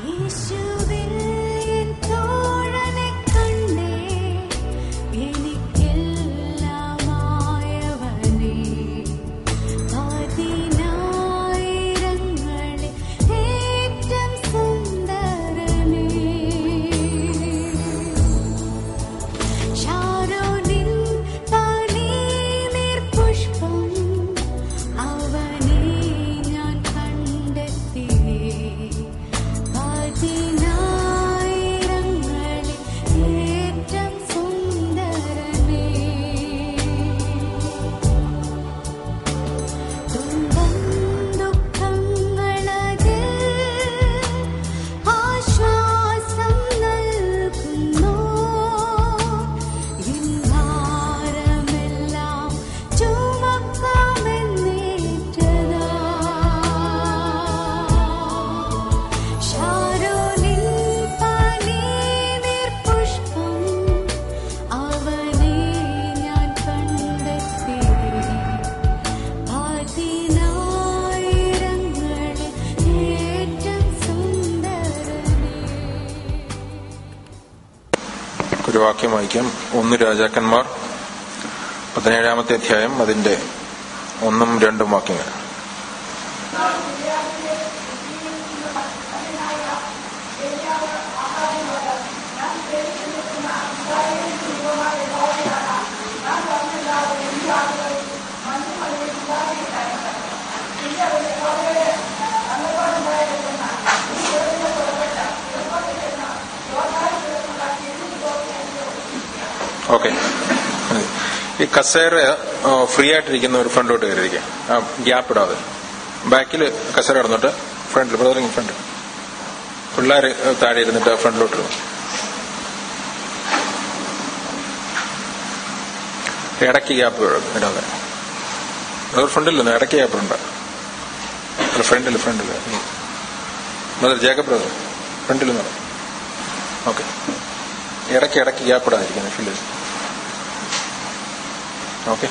യേശുവിൽ എൻ തോഴനെ കണ്ടേ എനിക്കെല്ലാമായവനേ പതിനായിരങ്ങളിൽ ഏറ്റവും സുന്ദരനേ ശാരോനിൻ പനിനീർ പുഷ്പം അവനെ ഞാൻ കണ്ടെത്തി പതിനായിരങ്ങളിൽ ഏറ്റവും സുന്ദരനേ തുമ്പം ദുഃഖങ്ങളതിൽ ആശ്വാസം നൽകുന്നു ഭാരമെല്ലാം ചുമക്കാമെന്നേറ്റതാ ശാരോനിൽ പനിനീർ പുഷ്പം അവനെ ഞാൻ കണ്ടെത്തി പതിനായിരങ്ങളിൽ ഏറ്റവും സുന്ദരനേ ഒരു വാക്യം വായിക്കാം ഒന്ന് രാജാക്കന്മാർ പതിനേഴാമത്തെ അധ്യായം അതിന്റെ ഒന്നും രണ്ടും വാക്യങ്ങൾ ഓക്കെ ഈ കസേര ഫ്രീ ആയിട്ടിരിക്കുന്ന ഒരു ഫ്രണ്ടിലോട്ട് കയറിയിരിക്കുക ആ ഗ്യാപ്പ് ഇടാതെ ബാക്കിൽ കസേര കിടന്നിട്ട് ഫ്രണ്ടിൽ ബ്രദറിങ് ഫ്രണ്ട് പിള്ളേർ താഴെ ഇരുന്നിട്ട് ഫ്രണ്ടിലോട്ട് ഇടും ഇടയ്ക്ക് ഗ്യാപ്പ് ഇടാതെ ബ്രദർ ഫ്രണ്ടിൽ നിന്ന് ഇടയ്ക്ക് ഗ്യാപ്പ് ഉണ്ട് അല്ല ഫ്രണ്ടിൽ ഫ്രണ്ടിൽ ബ്രദർ ജേക്കബ് ബ്രദർ ഫ്രണ്ടിൽ നിന്ന് ഓക്കെ ഇടയ്ക്ക് ഇടയ്ക്ക് ഗ്യാപ്പ് ഇടാതിരിക്കുന്നത് ഫില്ല് ഓക്കെ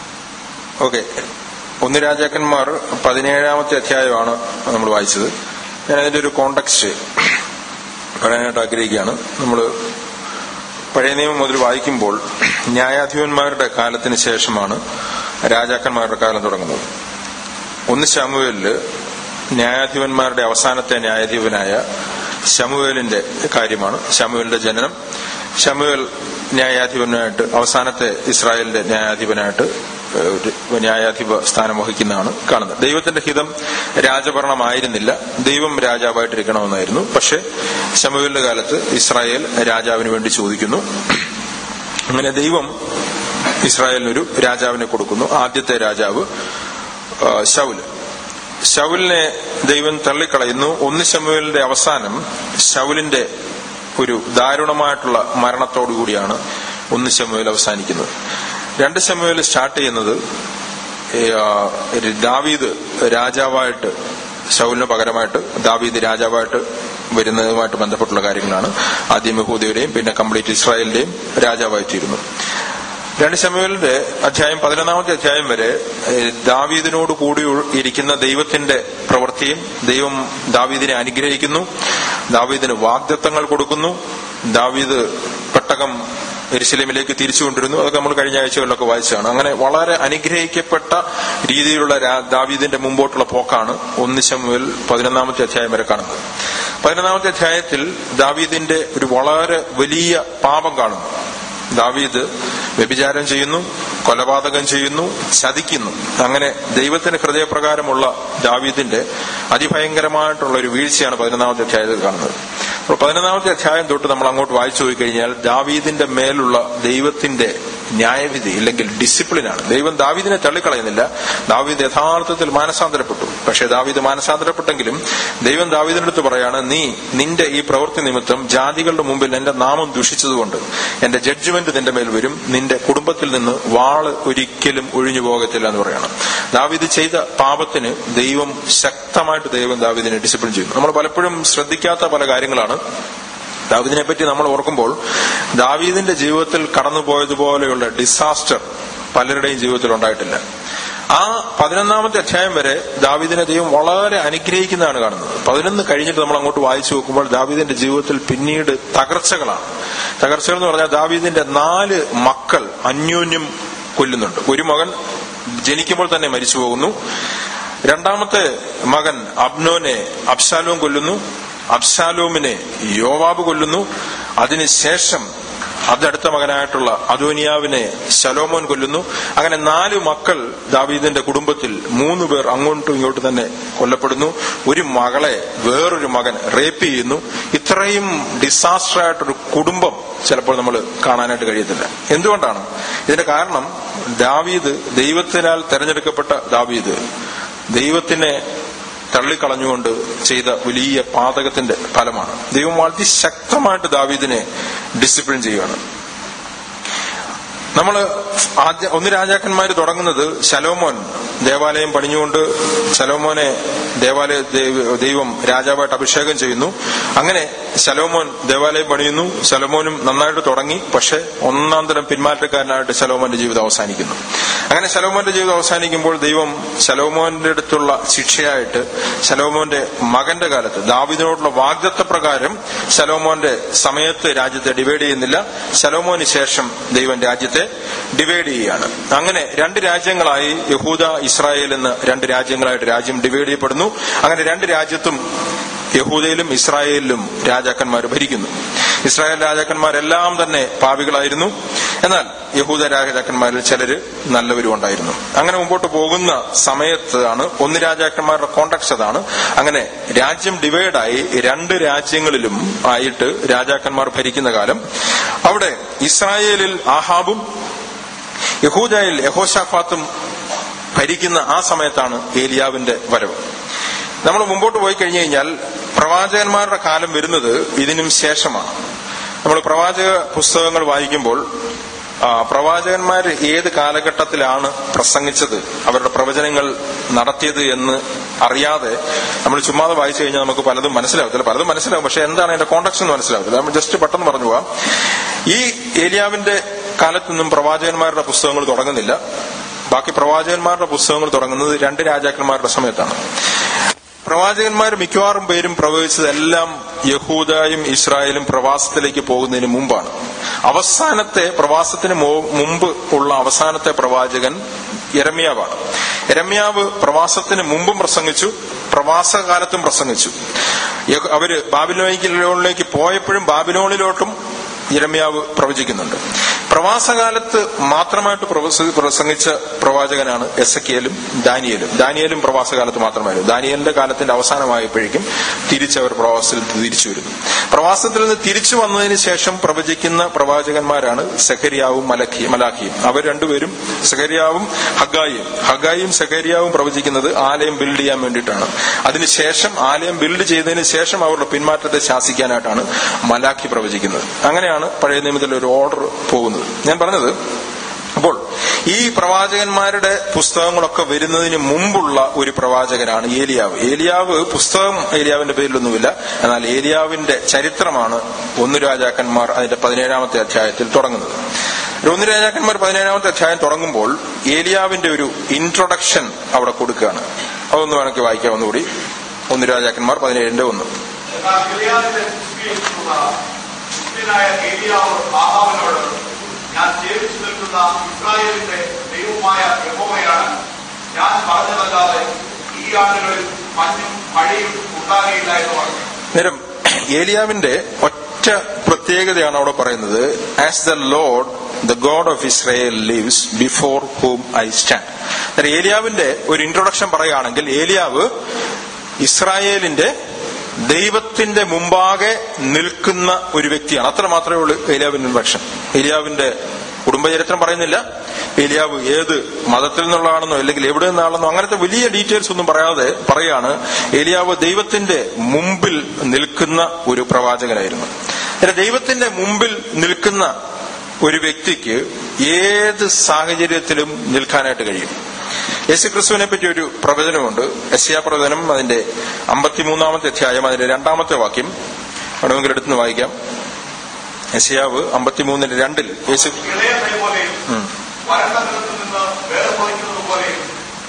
ഓക്കെ ഒന്ന് രാജാക്കന്മാർ പതിനേഴാമത്തെ അധ്യായമാണ് നമ്മൾ വായിച്ചത് ഞാൻ അതിന്റെ ഒരു കോണ്ടക്സ്റ്റ് പറയാനായിട്ട് ആഗ്രഹിക്കുകയാണ് നമ്മൾ പഴയ നിയമം മുതൽ വായിക്കുമ്പോൾ ന്യായാധിപന്മാരുടെ കാലത്തിന് ശേഷമാണ് രാജാക്കന്മാരുടെ കാലം തുടങ്ങുന്നത് ഒന്ന് ശമുവേലില് ന്യായാധിപന്മാരുടെ അവസാനത്തെ ന്യായാധിപനായ ശമുവേലിന്റെ കാര്യമാണ് ശമുവേലിന്റെ ജനനം ശമുവേൽ ന്യായാധിപനായിട്ട് അവസാനത്തെ ഇസ്രായേലിന്റെ ന്യായാധിപനായിട്ട് ഏഹ്, ഒരു ന്യായാധിപ സ്ഥാനം വഹിക്കുന്നതാണ് കാണുന്നത് ദൈവത്തിന്റെ ഹിതം രാജഭരണമായിരുന്നില്ല ദൈവം രാജാവായിട്ടിരിക്കണമെന്നായിരുന്നു പക്ഷെ ശമുവേലിന്റെ കാലത്ത് ഇസ്രായേൽ രാജാവിന് വേണ്ടി ചോദിക്കുന്നു അങ്ങനെ ദൈവം ഇസ്രായേലിനൊരു രാജാവിനെ കൊടുക്കുന്നു ആദ്യത്തെ രാജാവ് ആ, ശൗല് ശൗലിനെ ദൈവം തള്ളിക്കളയുന്നു ഒന്ന് ശമുവേലിന്റെ അവസാനം ശൗലിന്റെ ഒരു ദാരുണമായിട്ടുള്ള മരണത്തോടുകൂടിയാണ് ഒന്ന് ശമുവേൽ അവസാനിക്കുന്നത് രണ്ട് ശമുവേൽ സ്റ്റാർട്ട് ചെയ്യുന്നത് ഈ, ആ, ഒരു ദാവീദ് രാജാവായിട്ട് ശൗലിന് പകരമായിട്ട് ദാവീദ് രാജാവായിട്ട് വരുന്നതുമായിട്ട് ബന്ധപ്പെട്ടുള്ള കാര്യങ്ങളാണ് ആദ്യം യഹൂദയുടെയും പിന്നെ കംപ്ലീറ്റ് ഇസ്രായേലിന്റെയും രാജാവായിത്തീരുന്നു രണ്ട് ശമുവേലിന്റെ അധ്യായം പതിനൊന്നാമത്തെ അധ്യായം വരെ ഏഹ്, ദാവീദിനോട് കൂടി ഉൾ- ഇരിക്കുന്ന ദൈവത്തിന്റെ പ്രവൃത്തിയും ദൈവം ദാവീദിനെ അനുഗ്രഹിക്കുന്നു ദാവീദിന് വാഗ്ദത്തങ്ങൾ കൊടുക്കുന്നു ദാവീദ് പെട്ടകം എരുസലേമിലേക്ക് തിരിച്ചു കൊണ്ടിരുന്നു അതൊക്കെ നമ്മൾ കഴിഞ്ഞ ആഴ്ചകളിലൊക്കെ വായിച്ചതാണ് അങ്ങനെ വളരെ അനുഗ്രഹിക്കപ്പെട്ട രീതിയിലുള്ള രാ- ദാവീദിന്റെ മുമ്പോട്ടുള്ള പോക്കാണ് ഒന്ന് ശമുവേൽ പതിനൊന്നാമത്തെ അധ്യായം വരെ കാണുന്നത് പതിനൊന്നാമത്തെ അധ്യായത്തിൽ ദാവീദിന്റെ ഒരു വളരെ വലിയ പാപം കാണുന്നു ദാവീദ് വ്യഭിചാരം ചെയ്യുന്നു കൊലപാതകം ചെയ്യുന്നു ചതിക്കുന്നു അങ്ങനെ ദൈവത്തിന് ഹൃദയപ്രകാരമുള്ള ദാവീദിന്റെ അതിഭയങ്കരമായിട്ടുള്ള ഒരു വീഴ്ചയാണ് പതിനൊന്നാമത്തെ അധ്യായത്തിൽ കാണുന്നത് അപ്പോൾ പതിനൊന്നാമത്തെ അധ്യായം തൊട്ട് നമ്മൾ അങ്ങോട്ട് വായിച്ചു പോയി കഴിഞ്ഞാൽ ദാവീദിന്റെ മേലുള്ള ദൈവത്തിന്റെ ന്യായവിധി ഇല്ലെങ്കിൽ ഡിസിപ്ലിനാണ് ദൈവം ദാവീദിനെ തള്ളിക്കളയുന്നില്ല ദാവീദ് യഥാർത്ഥത്തിൽ മാനസാന്തരപ്പെട്ടു പക്ഷെ ദാവീദ് മാനസാന്തരപ്പെട്ടെങ്കിലും ദൈവം ദാവീദിനടുത്ത് പറയാണ് നീ നിന്റെ ഈ പ്രവൃത്തി നിമിത്തം ജാതികളുടെ മുമ്പിൽ എന്റെ നാമം ദുഷിച്ചതുകൊണ്ട് എന്റെ ജഡ്ജ്മെന്റ് നിന്റെ മേൽ വരും നിന്റെ കുടുംബത്തിൽ നിന്ന് വാള് ഒരിക്കലും ഒഴിഞ്ഞു പോകത്തില്ല എന്ന് പറയണം ദാവീദ് ചെയ്ത പാപത്തിന് ദൈവം ശക്തമായിട്ട് ദൈവം ദാവീദിനെ ഡിസിപ്ലിൻ ചെയ്യുന്നു നമ്മൾ പലപ്പോഴും ശ്രദ്ധിക്കാത്ത പല കാര്യങ്ങളാണ് ദാവീദിനെ പറ്റി നമ്മൾ ഓർക്കുമ്പോൾ ദാവീദിന്റെ ജീവിതത്തിൽ കടന്നുപോയതുപോലെയുള്ള ഡിസാസ്റ്റർ പലരുടെയും ജീവിതത്തിൽ ഉണ്ടായിട്ടില്ല ആ പതിനൊന്നാമത്തെ അധ്യായം വരെ ദാവീദിനെ ദൈവം വളരെ അനുഗ്രഹിക്കുന്നതാണ് കാണുന്നത് പതിനൊന്ന് കഴിഞ്ഞിട്ട് നമ്മൾ അങ്ങോട്ട് വായിച്ചു നോക്കുമ്പോൾ ദാവീദിന്റെ ജീവിതത്തിൽ പിന്നീട് തകർച്ചകളാണ് തകർച്ചകൾ എന്ന് പറഞ്ഞാൽ ദാവീദിന്റെ നാല് മക്കൾ അന്യോന്യം കൊല്ലുന്നുണ്ട് ഒരു മകൻ ജനിക്കുമ്പോൾ തന്നെ മരിച്ചു പോകുന്നു രണ്ടാമത്തെ മകൻ അബ്നോനെ അബ്ശാലോം കൊല്ലുന്നു അബ്ശാലോമിനെ യോവാബ് കൊല്ലുന്നു അതിനുശേഷം അതടുത്ത മകനായിട്ടുള്ള അദോനിയാവിനെ ശലോമോൻ കൊല്ലുന്നു അങ്ങനെ നാല് മക്കൾ ദാവീദിന്റെ കുടുംബത്തിൽ മൂന്ന് പേർ അങ്ങോട്ടും ഇങ്ങോട്ടും തന്നെ കൊല്ലപ്പെടുന്നു ഒരു മകളെ വേറൊരു മകൻ റേപ്പ് ചെയ്യുന്നു ഇത്രയും ഡിസാസ്റ്റർ ആയിട്ടൊരു കുടുംബം ചിലപ്പോൾ നമ്മൾ കാണാനായിട്ട് കഴിയത്തില്ല എന്തുകൊണ്ടാണ് ഇതിന്റെ കാരണം ദാവീദ് ദൈവത്തിനാൽ തെരഞ്ഞെടുക്കപ്പെട്ട ദാവീദ് ദൈവത്തിനെ തള്ളിക്കളഞ്ഞുകൊണ്ട് ചെയ്ത വലിയ പാതകത്തിന്റെ ഫലമാണ് ദൈവം അതിശക്തമായിട്ട് ദാവീദിനെ ഡിസിപ്ലിൻ ചെയ്യുകയാണ് നമ്മൾ ആദ്യ ഒന്ന് രാജാക്കന്മാർ തുടങ്ങുന്നത് ശലോമോൻ ദേവാലയം പണിഞ്ഞുകൊണ്ട് ശലോമോനെ ദേവാലയ ദൈവ- ദൈവം രാജാവായിട്ട് അഭിഷേകം ചെയ്യുന്നു അങ്ങനെ ശലോമോൻ ദേവാലയം പണിയുന്നു ശലോമോനും നന്നായിട്ട് തുടങ്ങി പക്ഷെ ഒന്നാം തരം പിന്മാറ്റക്കാരനായിട്ട് ശലോമോന്റെ ജീവിതം അവസാനിക്കുന്നു അങ്ങനെ ശലോമോന്റെ ജീവിതം അവസാനിക്കുമ്പോൾ ദൈവം ശലോമോന്റെ അടുത്തുള്ള ശിക്ഷയായിട്ട് ശലോമോന്റെ മകന്റെ കാലത്ത് ദാവിദിനോടുള്ള വാഗ്ദത്ത പ്രകാരം ശലോമോന്റെ സമയത്ത് രാജ്യത്തെ ഡിവൈഡ് ചെയ്യുന്നില്ല ശലോമോന് ശേഷം ദൈവം രാജ്യത്തെ ഡിവൈഡ് ചെയ്യുകയാണ് അങ്ങനെ രണ്ട് രാജ്യങ്ങളായി യഹൂദ ഇസ്രായേൽ എന്ന് രണ്ട് രാജ്യങ്ങളായിട്ട് രാജ്യം ഡിവൈഡ് ചെയ്യപ്പെടുന്നു അങ്ങനെ രണ്ട് രാജ്യത്തും യഹൂദയിലും ഇസ്രായേലിലും രാജാക്കന്മാർ ഭരിക്കുന്നു ഇസ്രായേൽ രാജാക്കന്മാരെല്ലാം തന്നെ പാവികളായിരുന്നു എന്നാൽ യഹൂദ രാജാക്കന്മാരിൽ ചിലര് നല്ലവരും ഉണ്ടായിരുന്നു അങ്ങനെ മുമ്പോട്ട് പോകുന്ന സമയത്താണ് ഒന്ന് രാജാക്കന്മാരുടെ കോണ്ടക്സ് അതാണ് അങ്ങനെ രാജ്യം ഡിവൈഡായി രണ്ട് രാജ്യങ്ങളിലും ആയിട്ട് രാജാക്കന്മാർ ഭരിക്കുന്ന കാലം അവിടെ ഇസ്രായേലിൽ ആഹാബും യഹൂദയിൽ യഹോഷാഫാത്തും ഭരിക്കുന്ന ആ സമയത്താണ് ഏലിയാവിന്റെ വരവ് നമ്മൾ മുമ്പോട്ട് പോയി കഴിഞ്ഞു കഴിഞ്ഞാൽ പ്രവാചകന്മാരുടെ കാലം വരുന്നത് ഇതിനും ശേഷമാണ് നമ്മൾ പ്രവാചക പുസ്തകങ്ങൾ വായിക്കുമ്പോൾ ആ, പ്രവാചകന്മാർ ഏത് കാലഘട്ടത്തിലാണ് പ്രസംഗിച്ചത് അവരുടെ പ്രവചനങ്ങൾ നടത്തിയത് എന്ന് അറിയാതെ നമ്മൾ ചുമ്മാതെ വായിച്ചു കഴിഞ്ഞാൽ നമുക്ക് പലതും മനസ്സിലാവത്തില്ല പലതും മനസ്സിലാവും പക്ഷെ എന്താണ് അതിന്റെ കോണ്ടക്സ്റ്റ് എന്ന് മനസ്സിലാവത്തില്ല നമ്മൾ ജസ്റ്റ് പെട്ടെന്ന് പറഞ്ഞു പോവാം ഈ ഏലിയാവിന്റെ കാലത്തൊന്നും പ്രവാചകന്മാരുടെ പുസ്തകങ്ങൾ തുടങ്ങുന്നില്ല ബാക്കി പ്രവാചകന്മാരുടെ പുസ്തകങ്ങൾ തുടങ്ങുന്നത് രണ്ട് രാജാക്കന്മാരുടെ സമയത്താണ് പ്രവാചകന്മാർ മിക്കവാറും പേരും പ്രവചിച്ചതെല്ലാം യഹൂദയും ഇസ്രായേലും പ്രവാസത്തിലേക്ക് പോകുന്നതിന് മുമ്പാണ് അവസാനത്തെ പ്രവാസത്തിന് മു- മുമ്പ് ഉള്ള അവസാനത്തെ പ്രവാചകൻ യരമ്യാവാണ് യരമ്യാവ് പ്രവാസത്തിന് മുമ്പും പ്രസംഗിച്ചു പ്രവാസകാലത്തും പ്രസംഗിച്ചു യഹ് അവര് ബാബിലോണിലേക്ക് പോയപ്പോഴും ബാബിലോണിലോട്ടും യരമ്യാവ് പ്രവചിക്കുന്നുണ്ട് പ്രവാസകാലത്ത് മാത്രമായിട്ട് പ്രവസ- പ്രസംഗിച്ച പ്രവാചകനാണ് എസക്കിയലും ദാനിയലും ദാനിയലും പ്രവാസകാലത്ത് മാത്രമായിരുന്നു ദാനിയലിന്റെ കാലത്തിന്റെ അവസാനമായപ്പോഴേക്കും തിരിച്ചവർ പ്രവാസത്തിൽ നിന്ന് തിരിച്ചു വരുന്നു പ്രവാസത്തിൽ നിന്ന് തിരിച്ചു വന്നതിന് ശേഷം പ്രവചിക്കുന്ന പ്രവാചകന്മാരാണ് സെഖരിയാവും മലഖി മലാഖിയും അവർ രണ്ടുപേരും സെഖരിയാവും ഹഗായിയും ഹഗായിയും സെഖരിയാവും പ്രവചിക്കുന്നത് ആലയം ബിൽഡ് ചെയ്യാൻ വേണ്ടിയിട്ടാണ് അതിനുശേഷം ആലയം ബിൽഡ് ചെയ്തതിന് ശേഷം അവരുടെ പിന്മാറ്റത്തെ ശാസിക്കാനായിട്ടാണ് മലാഖി പ്രവചിക്കുന്നത് അങ്ങനെയാണ് പഴയ നിയമത്തിൽ ഒരു ഓർഡർ പോകുന്നത് ഞാൻ പറഞ്ഞത് അപ്പോൾ ഈ പ്രവാചകന്മാരുടെ പുസ്തകങ്ങളൊക്കെ വരുന്നതിന് മുമ്പുള്ള ഒരു പ്രവാചകനാണ് ഏലിയാവ് ഏലിയാവ് പുസ്തകം ഏലിയാവിന്റെ പേരിലൊന്നുമില്ല എന്നാൽ ഏലിയാവിന്റെ ചരിത്രമാണ് ഒന്ന് രാജാക്കന്മാർ അതിന്റെ പതിനേഴാമത്തെ അധ്യായത്തിൽ തുടങ്ങുന്നത് ഒരു ഒന്ന് രാജാക്കന്മാർ പതിനേഴാമത്തെ അധ്യായം തുടങ്ങുമ്പോൾ ഏലിയാവിന്റെ ഒരു ഇൻട്രൊഡക്ഷൻ അവിടെ കൊടുക്കുകയാണ് അതൊന്ന് വേണമെങ്കിൽ വായിക്കാം ഒന്നുകൂടി ഒന്ന് രാജാക്കന്മാർ പതിനേഴിന്റെ ഒന്ന് എന്നാൽ ഗിലെയാദിന്റെ ശുശ്രൂഷിക്കുന്ന ക്രിസ്ത്യനായ ഏലിയാവ് ആഹാബിനോട് ഞാൻ സേവിച്ചു നിൽക്കുന്ന ഇസ്രായേലിന്റെ ദൈവമായ യഹോവയാണ് ഞാൻ പറഞ്ഞതല്ലാതെ ഈ ആണ്ടുകളിൽ മഞ്ഞും മഴയും ഉണ്ടാകുകയില്ല എന്ന് പറഞ്ഞു നേരം ഏലിയാവിന്റെ ഒറ്റ പ്രത്യേകതയാണ് അവിടെ പറയുന്നത് as the lord the god of Israel lives before whom I stand അന്നേരം ഏലിയാവിന്റെ ഒരു ഇൻട്രൊഡക്ഷൻ പറയുകയാണെങ്കിൽ ഏലിയാവ് ഇസ്രായേലിന്റെ ദൈവത്തിന്റെ മുമ്പാകെ നിൽക്കുന്ന ഒരു വ്യക്തിയാണ് അത്ര മാത്രമേ ഉള്ളൂ ഏലിയാവിന്റെ ഇൻട്രൊഡക്ഷൻ ഏലിയാവിന്റെ കുടുംബചരിത്രം പറയുന്നില്ല ഏലിയാവ് ഏത് മതത്തിൽ നിന്നുള്ളതാണെന്നോ അല്ലെങ്കിൽ എവിടെ നിന്നാണെന്നോ അങ്ങനത്തെ വലിയ ഡീറ്റെയിൽസ് ഒന്നും പറയാതെ പറയാണ് ഏലിയാവ് ദൈവത്തിന്റെ മുമ്പിൽ നിൽക്കുന്ന ഒരു പ്രവാചകനായിരുന്നു അങ്ങനെ ദൈവത്തിന്റെ മുമ്പിൽ നിൽക്കുന്ന ഒരു വ്യക്തിക്ക് ഏത് സാഹചര്യത്തിലും നിൽക്കാനായിട്ട് കഴിയും യേശു ക്രിസ്തുവിനെ പറ്റി ഒരു പ്രവചനമുണ്ട് എസ്യാ പ്രവചനം അതിന്റെ അമ്പത്തിമൂന്നാമത്തെ അധ്യായം അതിന്റെ രണ്ടാമത്തെ വാക്യം വേണമെങ്കിൽ എടുത്തുനിന്ന് വായിക്കാം എസിയാവ് അമ്പത്തിമൂന്നിന്റെ രണ്ടിൽ യേശു ഇളയ പോലെയും വരണ്ട നിലത്ത് നിന്ന് വേർപൊളിക്കുന്നത് പോലെയും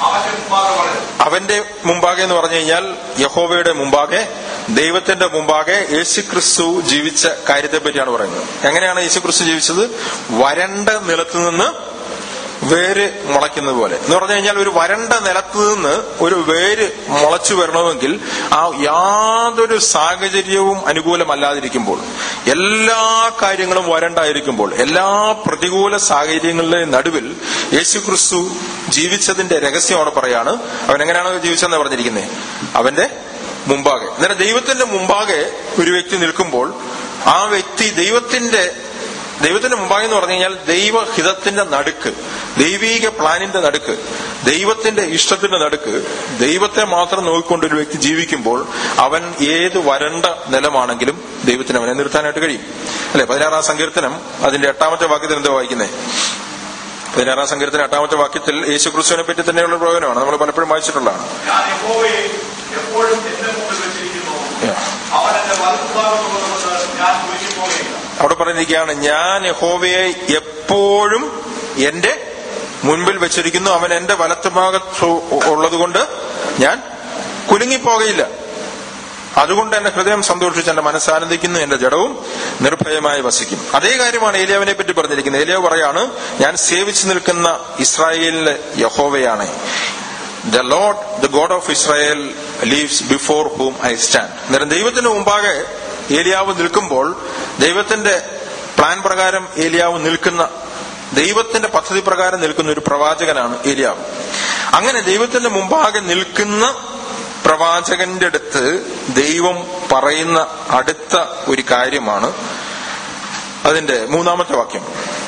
മുമ്പാകെ വളരും അവന്റെ മുമ്പാകെ എന്ന് പറഞ്ഞു കഴിഞ്ഞാൽ യഹോവയുടെ മുമ്പാകെ ദൈവത്തിന്റെ മുമ്പാകെ യേശുക്രിസ്തു ജീവിച്ച കാര്യത്തെ പറ്റിയാണ് പറയുന്നത് എങ്ങനെയാണ് യേശുക്രിസ്തു ജീവിച്ചത് വരണ്ട നിലത്ത് നിന്ന് വേര് മുളയ്ക്കുന്നത് പോലെ എന്ന് പറഞ്ഞു കഴിഞ്ഞാൽ ഒരു വരണ്ട നിലത്ത് നിന്ന് ഒരു വേര് മുളച്ചു വരണമെങ്കിൽ ആ യാതൊരു സാഹചര്യവും അനുകൂലമല്ലാതിരിക്കുമ്പോൾ എല്ലാ കാര്യങ്ങളും വരണ്ടായിരിക്കുമ്പോൾ എല്ലാ പ്രതികൂല സാഹചര്യങ്ങളുടെ നടുവിൽ യേശുക്രിസ്തു ജീവിച്ചതിന്റെ രഹസ്യം അവിടെ പറയാണ് അവൻ എങ്ങനെയാണ് ജീവിച്ചതെന്ന് പറഞ്ഞിരിക്കുന്നത് അവന്റെ മുമ്പാകെ അന്നേരം ദൈവത്തിന്റെ മുമ്പാകെ ഒരു വ്യക്തി നിൽക്കുമ്പോൾ ആ വ്യക്തി ദൈവത്തിന്റെ ദൈവത്തിന്റെ മുമ്പാകെ എന്ന് പറഞ്ഞു കഴിഞ്ഞാൽ ദൈവഹിതത്തിന്റെ നടുക്ക് ദൈവീക പ്ലാനിന്റെ നടുക്ക് ദൈവത്തിന്റെ ഇഷ്ടത്തിന്റെ നടുക്ക് ദൈവത്തെ മാത്രം നോക്കിക്കൊണ്ട് ഒരു വ്യക്തി ജീവിക്കുമ്പോൾ അവൻ ഏത് വരണ്ട നിലമാണെങ്കിലും ദൈവത്തിന് അവനെ നിർത്താനായിട്ട് കഴിയും അല്ലെ പതിനാറാം സങ്കീർത്തനം അതിന്റെ എട്ടാമത്തെ വാക്യത്തിൽ എന്താ വായിക്കുന്നത് പതിനാറാം സങ്കീർത്തനം എട്ടാമത്തെ വാക്യത്തിൽ യേശു ക്രിസ്തുവിനെ പറ്റി തന്നെയുള്ള പ്രയോജനമാണ് നമ്മൾ പലപ്പോഴും വായിച്ചിട്ടുള്ളതാണ് ഞാൻ യഹോവയെ എപ്പോഴും എന്റെ മുമ്പിൽ വെച്ചിരിക്കുന്നു അവൻ എന്റെ വലത്തുഭാഗത്തുള്ളതുകൊണ്ട് ഞാൻ കുലുക്കി പോകുകയില്ല അവിടെ പറഞ്ഞിരിക്കുകയാണ് ഞാൻ യഹോവയെ എപ്പോഴും എന്റെ മുൻപിൽ വെച്ചിരിക്കുന്നു അവൻ എന്റെ വലത്തുഭാഗത്ത് ഉള്ളതുകൊണ്ട് ഞാൻ കുലുങ്ങിപ്പോകയില്ല അതുകൊണ്ട് എന്റെ ഹൃദയം സന്തോഷിച്ച് എന്റെ മനസ്സാനന്ദിക്കുന്നു എന്റെ ജഡവും നിർഭയമായി വസിക്കും അതേ കാര്യമാണ് ഏലിയാവിനെ പറ്റി പറഞ്ഞിരിക്കുന്നത് ഏലിയാവ് പറയാണ് ഞാൻ സേവിച്ചു നിൽക്കുന്ന ഇസ്രായേലിലെ യഹോവയാണ് the lord the god of Israel lives before whom I stand അന്നേരം ദൈവത്തിന് മുമ്പാകെ ഏലിയാവ് നിൽക്കുമ്പോൾ ദൈവത്തിന്റെ പ്ലാൻ പ്രകാരം ഏലിയാവ് നിൽക്കുന്ന ദൈവത്തിന്റെ പദ്ധതി പ്രകാരം നിൽക്കുന്ന ഒരു പ്രവാചകനാണ് ഏലിയാവ് അങ്ങനെ ദൈവത്തിന്റെ മുമ്പാകെ നിൽക്കുന്ന പ്രവാചകന്റെ അടുത്ത് ദൈവം പറയുന്ന അടുത്ത ഒരു കാര്യമാണ് അതിന്റെ മൂന്നാമത്തെ വാക്യം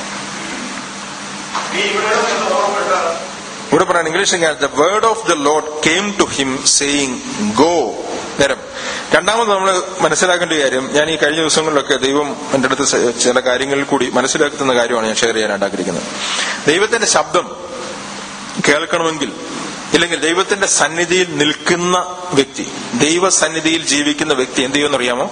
നീ ഇവിടെ നിന്ന് പുറപ്പെട്ട് ഇവിടെ പറയാൻ English the word of the lord came to him saying go നേരം രണ്ടാമത് നമ്മൾ മനസ്സിലാക്കേണ്ട കാര്യം ഞാൻ ഈ കഴിഞ്ഞ ദിവസങ്ങളിലൊക്കെ ദൈവം എന്റെ അടുത്ത് സ- ചില കാര്യങ്ങളിൽ കൂടി മനസ്സിലാക്കുന്ന കാര്യമാണ് ഞാൻ ഷെയർ ചെയ്യാനായിട്ട് ആഗ്രഹിക്കുന്നത് ദൈവത്തിന്റെ ശബ്ദം കേൾക്കണമെങ്കിൽ ഇല്ലെങ്കിൽ ദൈവത്തിന്റെ സന്നിധിയിൽ നിൽക്കുന്ന വ്യക്തി ദൈവസന്നിധിയിൽ ജീവിക്കുന്ന വ്യക്തി എന്ത് ചെയ്യുമെന്നറിയാമോ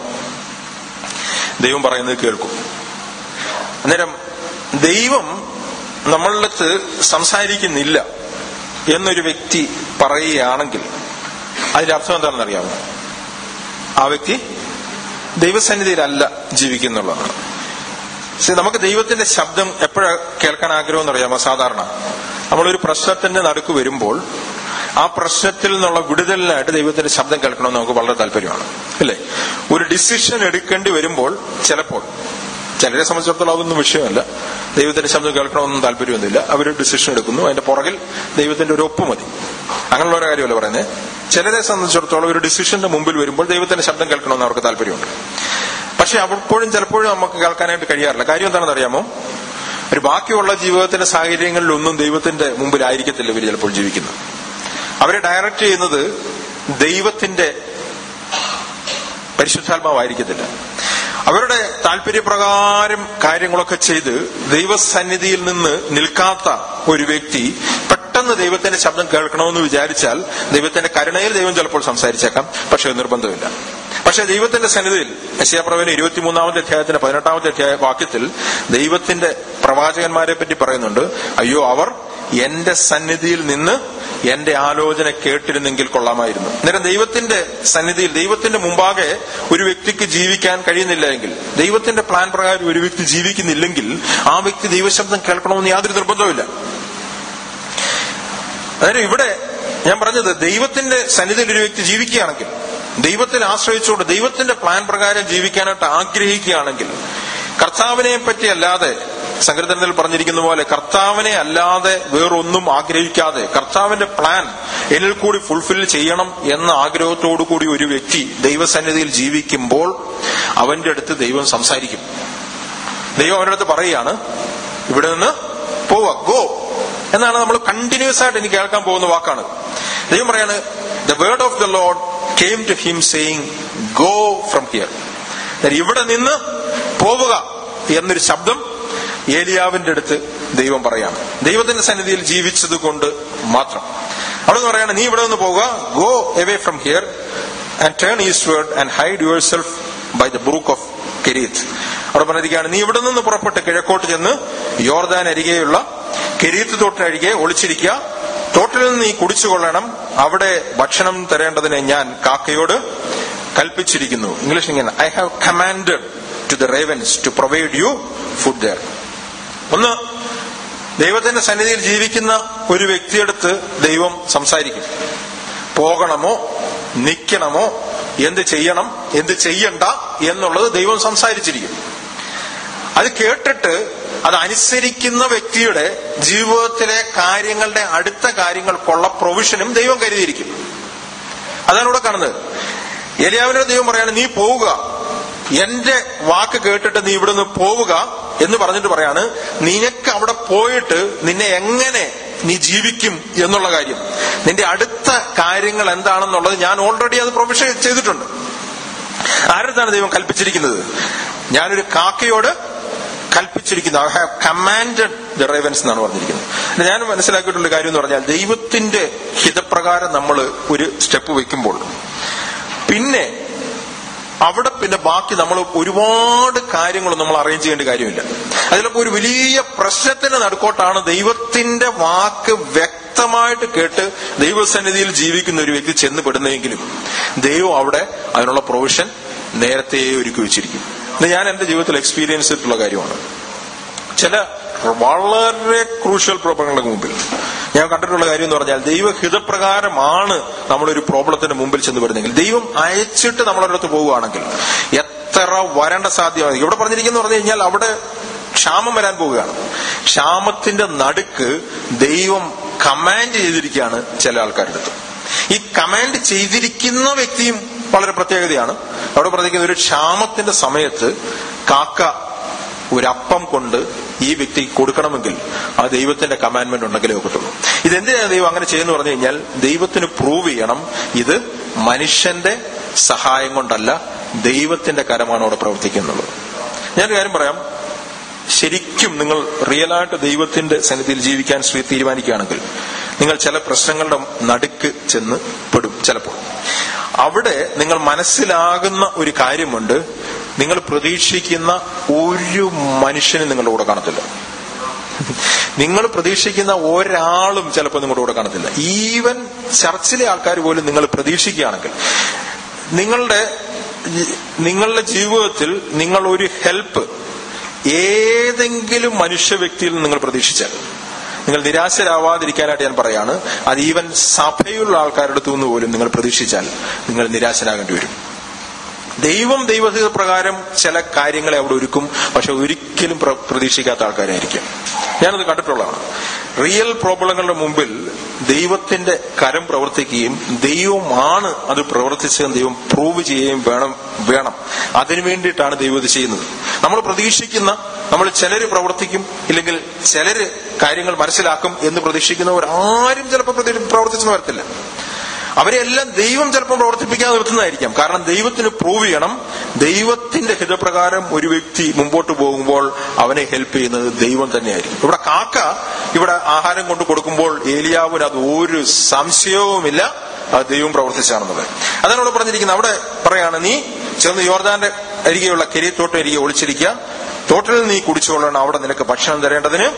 ദൈവം പറയുന്നത് കേൾക്കും അന്നേരം ദൈവം നമ്മളുടെ അടുത്ത് സംസാരിക്കുന്നില്ല എന്നൊരു വ്യക്തി പറയുകയാണെങ്കിൽ അതിന്റെ അർത്ഥം എന്താണെന്ന് അറിയാമോ ആ വ്യക്തി ദൈവസന്നിധിയിലല്ല ജീവിക്കുന്നുള്ളതാണ് പക്ഷെ നമുക്ക് ദൈവത്തിന്റെ ശബ്ദം എപ്പോഴാ കേൾക്കാൻ ആഗ്രഹം എന്നറിയാമോ സാധാരണ നമ്മളൊരു പ്രശ്നത്തിന്റെ നടുക്ക് വരുമ്പോൾ ആ പ്രശ്നത്തിൽ നിന്നുള്ള വിടുതലിനായിട്ട് ദൈവത്തിന്റെ ശബ്ദം കേൾക്കണമെന്ന് നമുക്ക് വളരെ താല്പര്യമാണ് അല്ലേ ഒരു ഡിസിഷൻ എടുക്കേണ്ടി വരുമ്പോൾ ചിലപ്പോൾ ചിലരെ സംബന്ധിച്ചിടത്തോളം അതൊന്നും വിഷയമല്ല ദൈവത്തിന്റെ ശബ്ദം കേൾക്കണമെന്നും താല്പര്യമൊന്നുമില്ല അവർ ഡിസിഷൻ എടുക്കുന്നു അതിന്റെ പുറകിൽ ദൈവത്തിന്റെ ഒരു ഒപ്പ് മതി അങ്ങനെയുള്ള ഒരു കാര്യമല്ല പറയുന്നത് ചിലരെ സംബന്ധിച്ചിടത്തോളം ഒരു ഡിസിഷന്റെ മുമ്പിൽ വരുമ്പോൾ ദൈവത്തിന്റെ ശബ്ദം കേൾക്കണമെന്ന് അവർക്ക് താല്പര്യമുണ്ട് പക്ഷെ അപ്പോഴും ചിലപ്പോഴും നമുക്ക് കേൾക്കാനായിട്ട് കഴിയാറില്ല കാര്യം എന്താണെന്ന് അറിയാമോ ഒരു ബാക്കിയുള്ള ജീവിതത്തിന്റെ സാഹചര്യങ്ങളിലൊന്നും ദൈവത്തിന്റെ മുമ്പിലായിരിക്കത്തില്ല ഇവർ ചിലപ്പോൾ ജീവിക്കുന്നത് അവരെ ഡയറക്റ്റ് ചെയ്യുന്നത് ദൈവത്തിന്റെ പരിശുദ്ധാത്മാവായിരിക്കത്തില്ല അവരുടെ താല്പര്യപ്രകാരം കാര്യങ്ങളൊക്കെ ചെയ്ത് ദൈവസന്നിധിയിൽ നിന്ന് നിൽക്കാത്ത ഒരു വ്യക്തി പെട്ടെന്ന് ദൈവത്തിന്റെ ശബ്ദം കേൾക്കണമെന്ന് വിചാരിച്ചാൽ ദൈവത്തിന്റെ കരുണയിൽ ദൈവം ചിലപ്പോൾ സംസാരിച്ചേക്കാം പക്ഷെ നിർബന്ധമില്ല പക്ഷെ ദൈവത്തിന്റെ സന്നിധിയിൽ യശയാപ്രവന് ഇരുപത്തിമൂന്നാമത്തെ അധ്യായത്തിന്റെ പതിനെട്ടാമത്തെ അധ്യായ വാക്യത്തിൽ ദൈവത്തിന്റെ പ്രവാചകന്മാരെ പറ്റി പറയുന്നുണ്ട് അയ്യോ അവർ എന്റെ സന്നിധിയിൽ നിന്ന് എന്റെ ആലോചന കേട്ടിരുന്നെങ്കിൽ കൊള്ളാമായിരുന്നു അന്നേരം ദൈവത്തിന്റെ സന്നിധിയിൽ ദൈവത്തിന്റെ മുമ്പാകെ ഒരു വ്യക്തിക്ക് ജീവിക്കാൻ കഴിയുന്നില്ല എങ്കിൽ ദൈവത്തിന്റെ പ്ലാൻ പ്രകാരം ഒരു വ്യക്തി ജീവിക്കുന്നില്ലെങ്കിൽ ആ വ്യക്തി ദൈവശബ്ദം കേൾക്കണമെന്ന് യാതൊരു നിർബന്ധവുമില്ല അതായത് ഇവിടെ ഞാൻ പറഞ്ഞത് ദൈവത്തിന്റെ സന്നിധിയിൽ ഒരു വ്യക്തി ജീവിക്കുകയാണെങ്കിൽ ദൈവത്തിൽ ആശ്രയിച്ചുകൊണ്ട് ദൈവത്തിന്റെ പ്ലാൻ പ്രകാരം ജീവിക്കാനായിട്ട് ആഗ്രഹിക്കുകയാണെങ്കിൽ കർത്താവിനെ പറ്റി അല്ലാതെ സങ്കീർത്തനത്തിൽ പറഞ്ഞിരിക്കുന്ന പോലെ കർത്താവിനെ അല്ലാതെ വേറൊന്നും ആഗ്രഹിക്കാതെ കർത്താവിന്റെ പ്ലാൻ എന്നിൽ കൂടി ഫുൾഫിൽ ചെയ്യണം എന്ന ആഗ്രഹത്തോടു കൂടി ഒരു വ്യക്തി ദൈവസന്നിധിയിൽ ജീവിക്കുമ്പോൾ അവന്റെ അടുത്ത് ദൈവം സംസാരിക്കും ദൈവം അവരുടെ അടുത്ത് പറയുകയാണ് ഇവിടെ നിന്ന് പോവാ ഗോ എന്നാണ് നമ്മൾ കണ്ടിന്യൂസ് ആയിട്ട് എനിക്ക് കേൾക്കാൻ പോകുന്ന വാക്കാണ് ദൈവം പറയാണ് the word of the lord came to him saying go from here ഇവിടെ നിന്ന് പോവുക എന്നൊരു ശബ്ദം ഏലിയാവിന്റെ അടുത്ത് ദൈവം പറയാണ് ദൈവത്തിന്റെ സന്നിധിയിൽ ജീവിച്ചത് കൊണ്ട് മാത്രം അവിടെ നിന്ന് പറയാണ് നീ ഇവിടെ നിന്ന് പോവുക go away from here and turn eastward and hide yourself by the brook of Cherith അവിടെ പറഞ്ഞിരിക്കുകയാണ് നീ ഇവിടെ നിന്ന് പുറപ്പെട്ട് കിഴക്കോട്ട് ചെന്ന് യോർദാൻ അരികെയുള്ള കെരീത്ത് തൊട്ടിനരികെ ഒളിച്ചിരിക്കുക തോട്ടിൽ നിന്ന് നീ കുടിച്ചുകൊള്ളണം അവിടെ ഭക്ഷണം തരേണ്ടതിന് ഞാൻ കാക്കയോട് കൽപ്പിച്ചിരിക്കുന്നു ഇംഗ്ലീഷ് ഇങ്ങനെ I have commanded to the ravens to provide you food there ഒന്ന് ദൈവത്തിന്റെ സന്നിധിയിൽ ജീവിക്കുന്ന ഒരു വ്യക്തിയെടുത്ത് ദൈവം സംസാരിക്കും പോകണമോ നിൽക്കണമോ എന്ത് ചെയ്യണം എന്ത് ചെയ്യണ്ട എന്നുള്ളത് ദൈവം സംസാരിച്ചിരിക്കും അത് കേട്ടിട്ട് അത് അനുസരിക്കുന്ന വ്യക്തിയുടെ ജീവിതത്തിലെ കാര്യങ്ങളുടെ അടുത്ത കാര്യങ്ങൾക്കുള്ള പ്രൊവിഷനും ദൈവം കരുതിയിരിക്കും അതാണ് ഇവിടെ കാണുന്നത് എലിയാവിനോട് ദൈവം പറയാണ് നീ പോവുക എന്റെ വാക്ക് കേട്ടിട്ട് നീ ഇവിടുന്ന് പോവുക എന്ന് പറഞ്ഞിട്ട് പറയാണ് നിനക്ക് അവിടെ പോയിട്ട് നിന്നെ എങ്ങനെ നീ ജീവിക്കും എന്നുള്ള കാര്യം നിന്റെ അടുത്ത കാര്യങ്ങൾ എന്താണെന്നുള്ളത് ഞാൻ ഓൾറെഡി അത് പ്രൊവിഷൻ ചെയ്തിട്ടുണ്ട് ആരടുത്താണ് ദൈവം കൽപ്പിച്ചിരിക്കുന്നത് ഞാനൊരു കാക്കയോട് കൽപ്പിച്ചിരിക്കുന്നു I have commanded the ravens എന്നാണ് പറഞ്ഞിരിക്കുന്നത് ഞാൻ മനസ്സിലാക്കിയിട്ടുള്ള കാര്യം എന്ന് പറഞ്ഞാൽ ദൈവത്തിന്റെ ഹിതപ്രകാരം നമ്മൾ ഒരു സ്റ്റെപ്പ് വെക്കുമ്പോൾ പിന്നെ അവിടെ പിന്നെ ബാക്കി നമ്മൾ ഒരുപാട് കാര്യങ്ങളും നമ്മൾ അറേഞ്ച് ചെയ്യേണ്ട കാര്യമില്ല അതിലപ്പോ ഒരു വലിയ പ്രശ്നത്തിന്റെ നടുക്കോട്ടാണ് ദൈവത്തിന്റെ വാക്ക് വ്യക്തമായിട്ട് കേട്ട് ദൈവസന്നിധിയിൽ ജീവിക്കുന്ന ഒരു വ്യക്തി ചെന്ന് പെടുന്നതെങ്കിലും ദൈവം അവിടെ അതിനുള്ള പ്രൊവിഷൻ നേരത്തെ ഒരുക്കി വെച്ചിരിക്കും ഇത് ഞാൻ എന്റെ ജീവിതത്തിൽ എക്സ്പീരിയൻസ് ചെയ്തിട്ടുള്ള കാര്യമാണ് ചില വളരെ ക്രൂഷ്യൽ പ്രോബ്ലങ്ങൾക്ക് മുമ്പിൽ ഞാൻ കണ്ടിട്ടുള്ള കാര്യം എന്ന് പറഞ്ഞാൽ ദൈവഹിതപ്രകാരമാണ് നമ്മളൊരു പ്രോബ്ലത്തിന്റെ മുമ്പിൽ ചെന്ന് വരുന്നെങ്കിൽ ദൈവം അയച്ചിട്ട് നമ്മളൊരിടത്ത് പോവുകയാണെങ്കിൽ എത്ര വരേണ്ട സാധ്യത ഇവിടെ പറഞ്ഞിരിക്കുന്നു പറഞ്ഞു കഴിഞ്ഞാൽ അവിടെ ക്ഷാമം വരാൻ പോവുകയാണ് ക്ഷാമത്തിന്റെ നടുക്ക് ദൈവം കമാൻഡ് ചെയ്തിരിക്കുകയാണ് ചില ആൾക്കാരുടെ അടുത്ത് ഈ കമാൻഡ് ചെയ്തിരിക്കുന്ന വ്യക്തിയും വളരെ പ്രത്യേകതയാണ് അവിടെ പറഞ്ഞിരിക്കുന്ന ഒരു ക്ഷാമത്തിന്റെ സമയത്ത് കാക്ക ഒരപ്പം കൊണ്ട് ഈ വ്യക്തിക്ക് കൊടുക്കണമെങ്കിൽ ആ ദൈവത്തിന്റെ കമാൻഡ്മെന്റ് ഉണ്ടെങ്കിലേ ഒക്കത്തുള്ളൂ ഇതെന്തിനാണ് ദൈവം അങ്ങനെ ചെയ്യുന്നു പറഞ്ഞു കഴിഞ്ഞാൽ ദൈവത്തിന് പ്രൂവ് ചെയ്യണം ഇത് മനുഷ്യന്റെ സഹായം കൊണ്ടല്ല ദൈവത്തിന്റെ കരമാണ് അവിടെ പ്രവർത്തിക്കുന്നത് ഞാനൊരു കാര്യം പറയാം ശരിക്കും നിങ്ങൾ റിയലായിട്ട് ദൈവത്തിന്റെ സന്നിധിയിൽ ജീവിക്കാൻ ശ്രീ തീരുമാനിക്കുകയാണെങ്കിൽ നിങ്ങൾ ചില പ്രശ്നങ്ങളുടെ നടുക്ക് ചെന്ന് പെടും ചിലപ്പോൾ അവിടെ നിങ്ങൾ മനസ്സിലാകുന്ന ഒരു കാര്യമുണ്ട് നിങ്ങൾ പ്രതീക്ഷിക്കുന്ന ഒരു മനുഷ്യനും നിങ്ങളുടെ കൂടെ കാണത്തില്ല നിങ്ങൾ പ്രതീക്ഷിക്കുന്ന ഒരാളും ചിലപ്പോൾ നിങ്ങളുടെ കൂടെ കാണത്തില്ല ഈവൻ ചർച്ചിലെ ആൾക്കാർ പോലും നിങ്ങൾ പ്രതീക്ഷിക്കുകയാണെങ്കിൽ നിങ്ങളുടെ നിങ്ങളുടെ ജീവിതത്തിൽ നിങ്ങൾ ഒരു ഹെൽപ്പ് ഏതെങ്കിലും മനുഷ്യ വ്യക്തിയിൽ നിന്ന് നിങ്ങൾ പ്രതീക്ഷിച്ചാൽ നിങ്ങൾ നിരാശരാവാതിരിക്കാനായിട്ട് ഞാൻ പറയാണ് അത് ഈവൻ സഭയുള്ള ആൾക്കാരുടെ അടുത്തു നിന്ന് പോലും നിങ്ങൾ പ്രതീക്ഷിച്ചാൽ നിങ്ങൾ നിരാശനാകേണ്ടി വരും ദൈവം ദൈവഹിത പ്രകാരം ചില കാര്യങ്ങളെ അവിടെ ഒരുക്കും പക്ഷെ ഒരിക്കലും പ്ര- പ്രതീക്ഷിക്കാത്ത ആൾക്കാരായിരിക്കും ഞാനത് കണ്ടിട്ടുള്ളതാണ് റിയൽ പ്രോബ്ലങ്ങളുടെ മുമ്പിൽ ദൈവത്തിന്റെ കരം പ്രവർത്തിക്കുകയും ദൈവമാണ് അത് പ്രവർത്തിച്ചതെന്ന് ദൈവം പ്രൂവ് ചെയ്യുകയും വേണം വേണം അതിനു വേണ്ടിയിട്ടാണ് ദൈവം ഇത് ചെയ്യുന്നത് നമ്മൾ പ്രതീക്ഷിക്കുന്ന നമ്മൾ ചിലര് പ്രവർത്തിക്കും ഇല്ലെങ്കിൽ ചിലര് കാര്യങ്ങൾ മനസ്സിലാക്കും എന്ന് പ്രതീക്ഷിക്കുന്നവർ ആരും ചിലപ്പോൾ പ്രതി- പ്രവർത്തിച്ചെന്ന് വരത്തില്ല അവരെല്ലാം ദൈവം ചിലപ്പോൾ പ്രവർത്തിപ്പിക്കാതെ നിർത്തുന്നതായിരിക്കാം കാരണം ദൈവത്തിന് പ്രൂവ് ചെയ്യണം ദൈവത്തിന്റെ ഹിതപ്രകാരം ഒരു വ്യക്തി മുമ്പോട്ട് പോകുമ്പോൾ അവനെ ഹെൽപ്പ് ചെയ്യുന്നത് ദൈവം തന്നെയായിരിക്കും ഇവിടെ കാക്ക ഇവിടെ ആഹാരം കൊണ്ട് കൊടുക്കുമ്പോൾ ഏലിയാവിന് അത് ഒരു സംശയവുമില്ല അത് ദൈവം പ്രവർത്തിച്ചാണെന്നത് അതാണ് ഇവിടെ പറഞ്ഞിരിക്കുന്നത് അവിടെ പറയാണ് നീ ചെന്ന് യോർദാന്റെ അരികെയുള്ള കെരിത്തോട്ടം അരികെ ഒളിച്ചിരിക്കുക തോട്ടിൽ നീ കുടിച്ചുകൊള്ളണം അവിടെ നിനക്ക് ഭക്ഷണം തരേണ്ടതിന്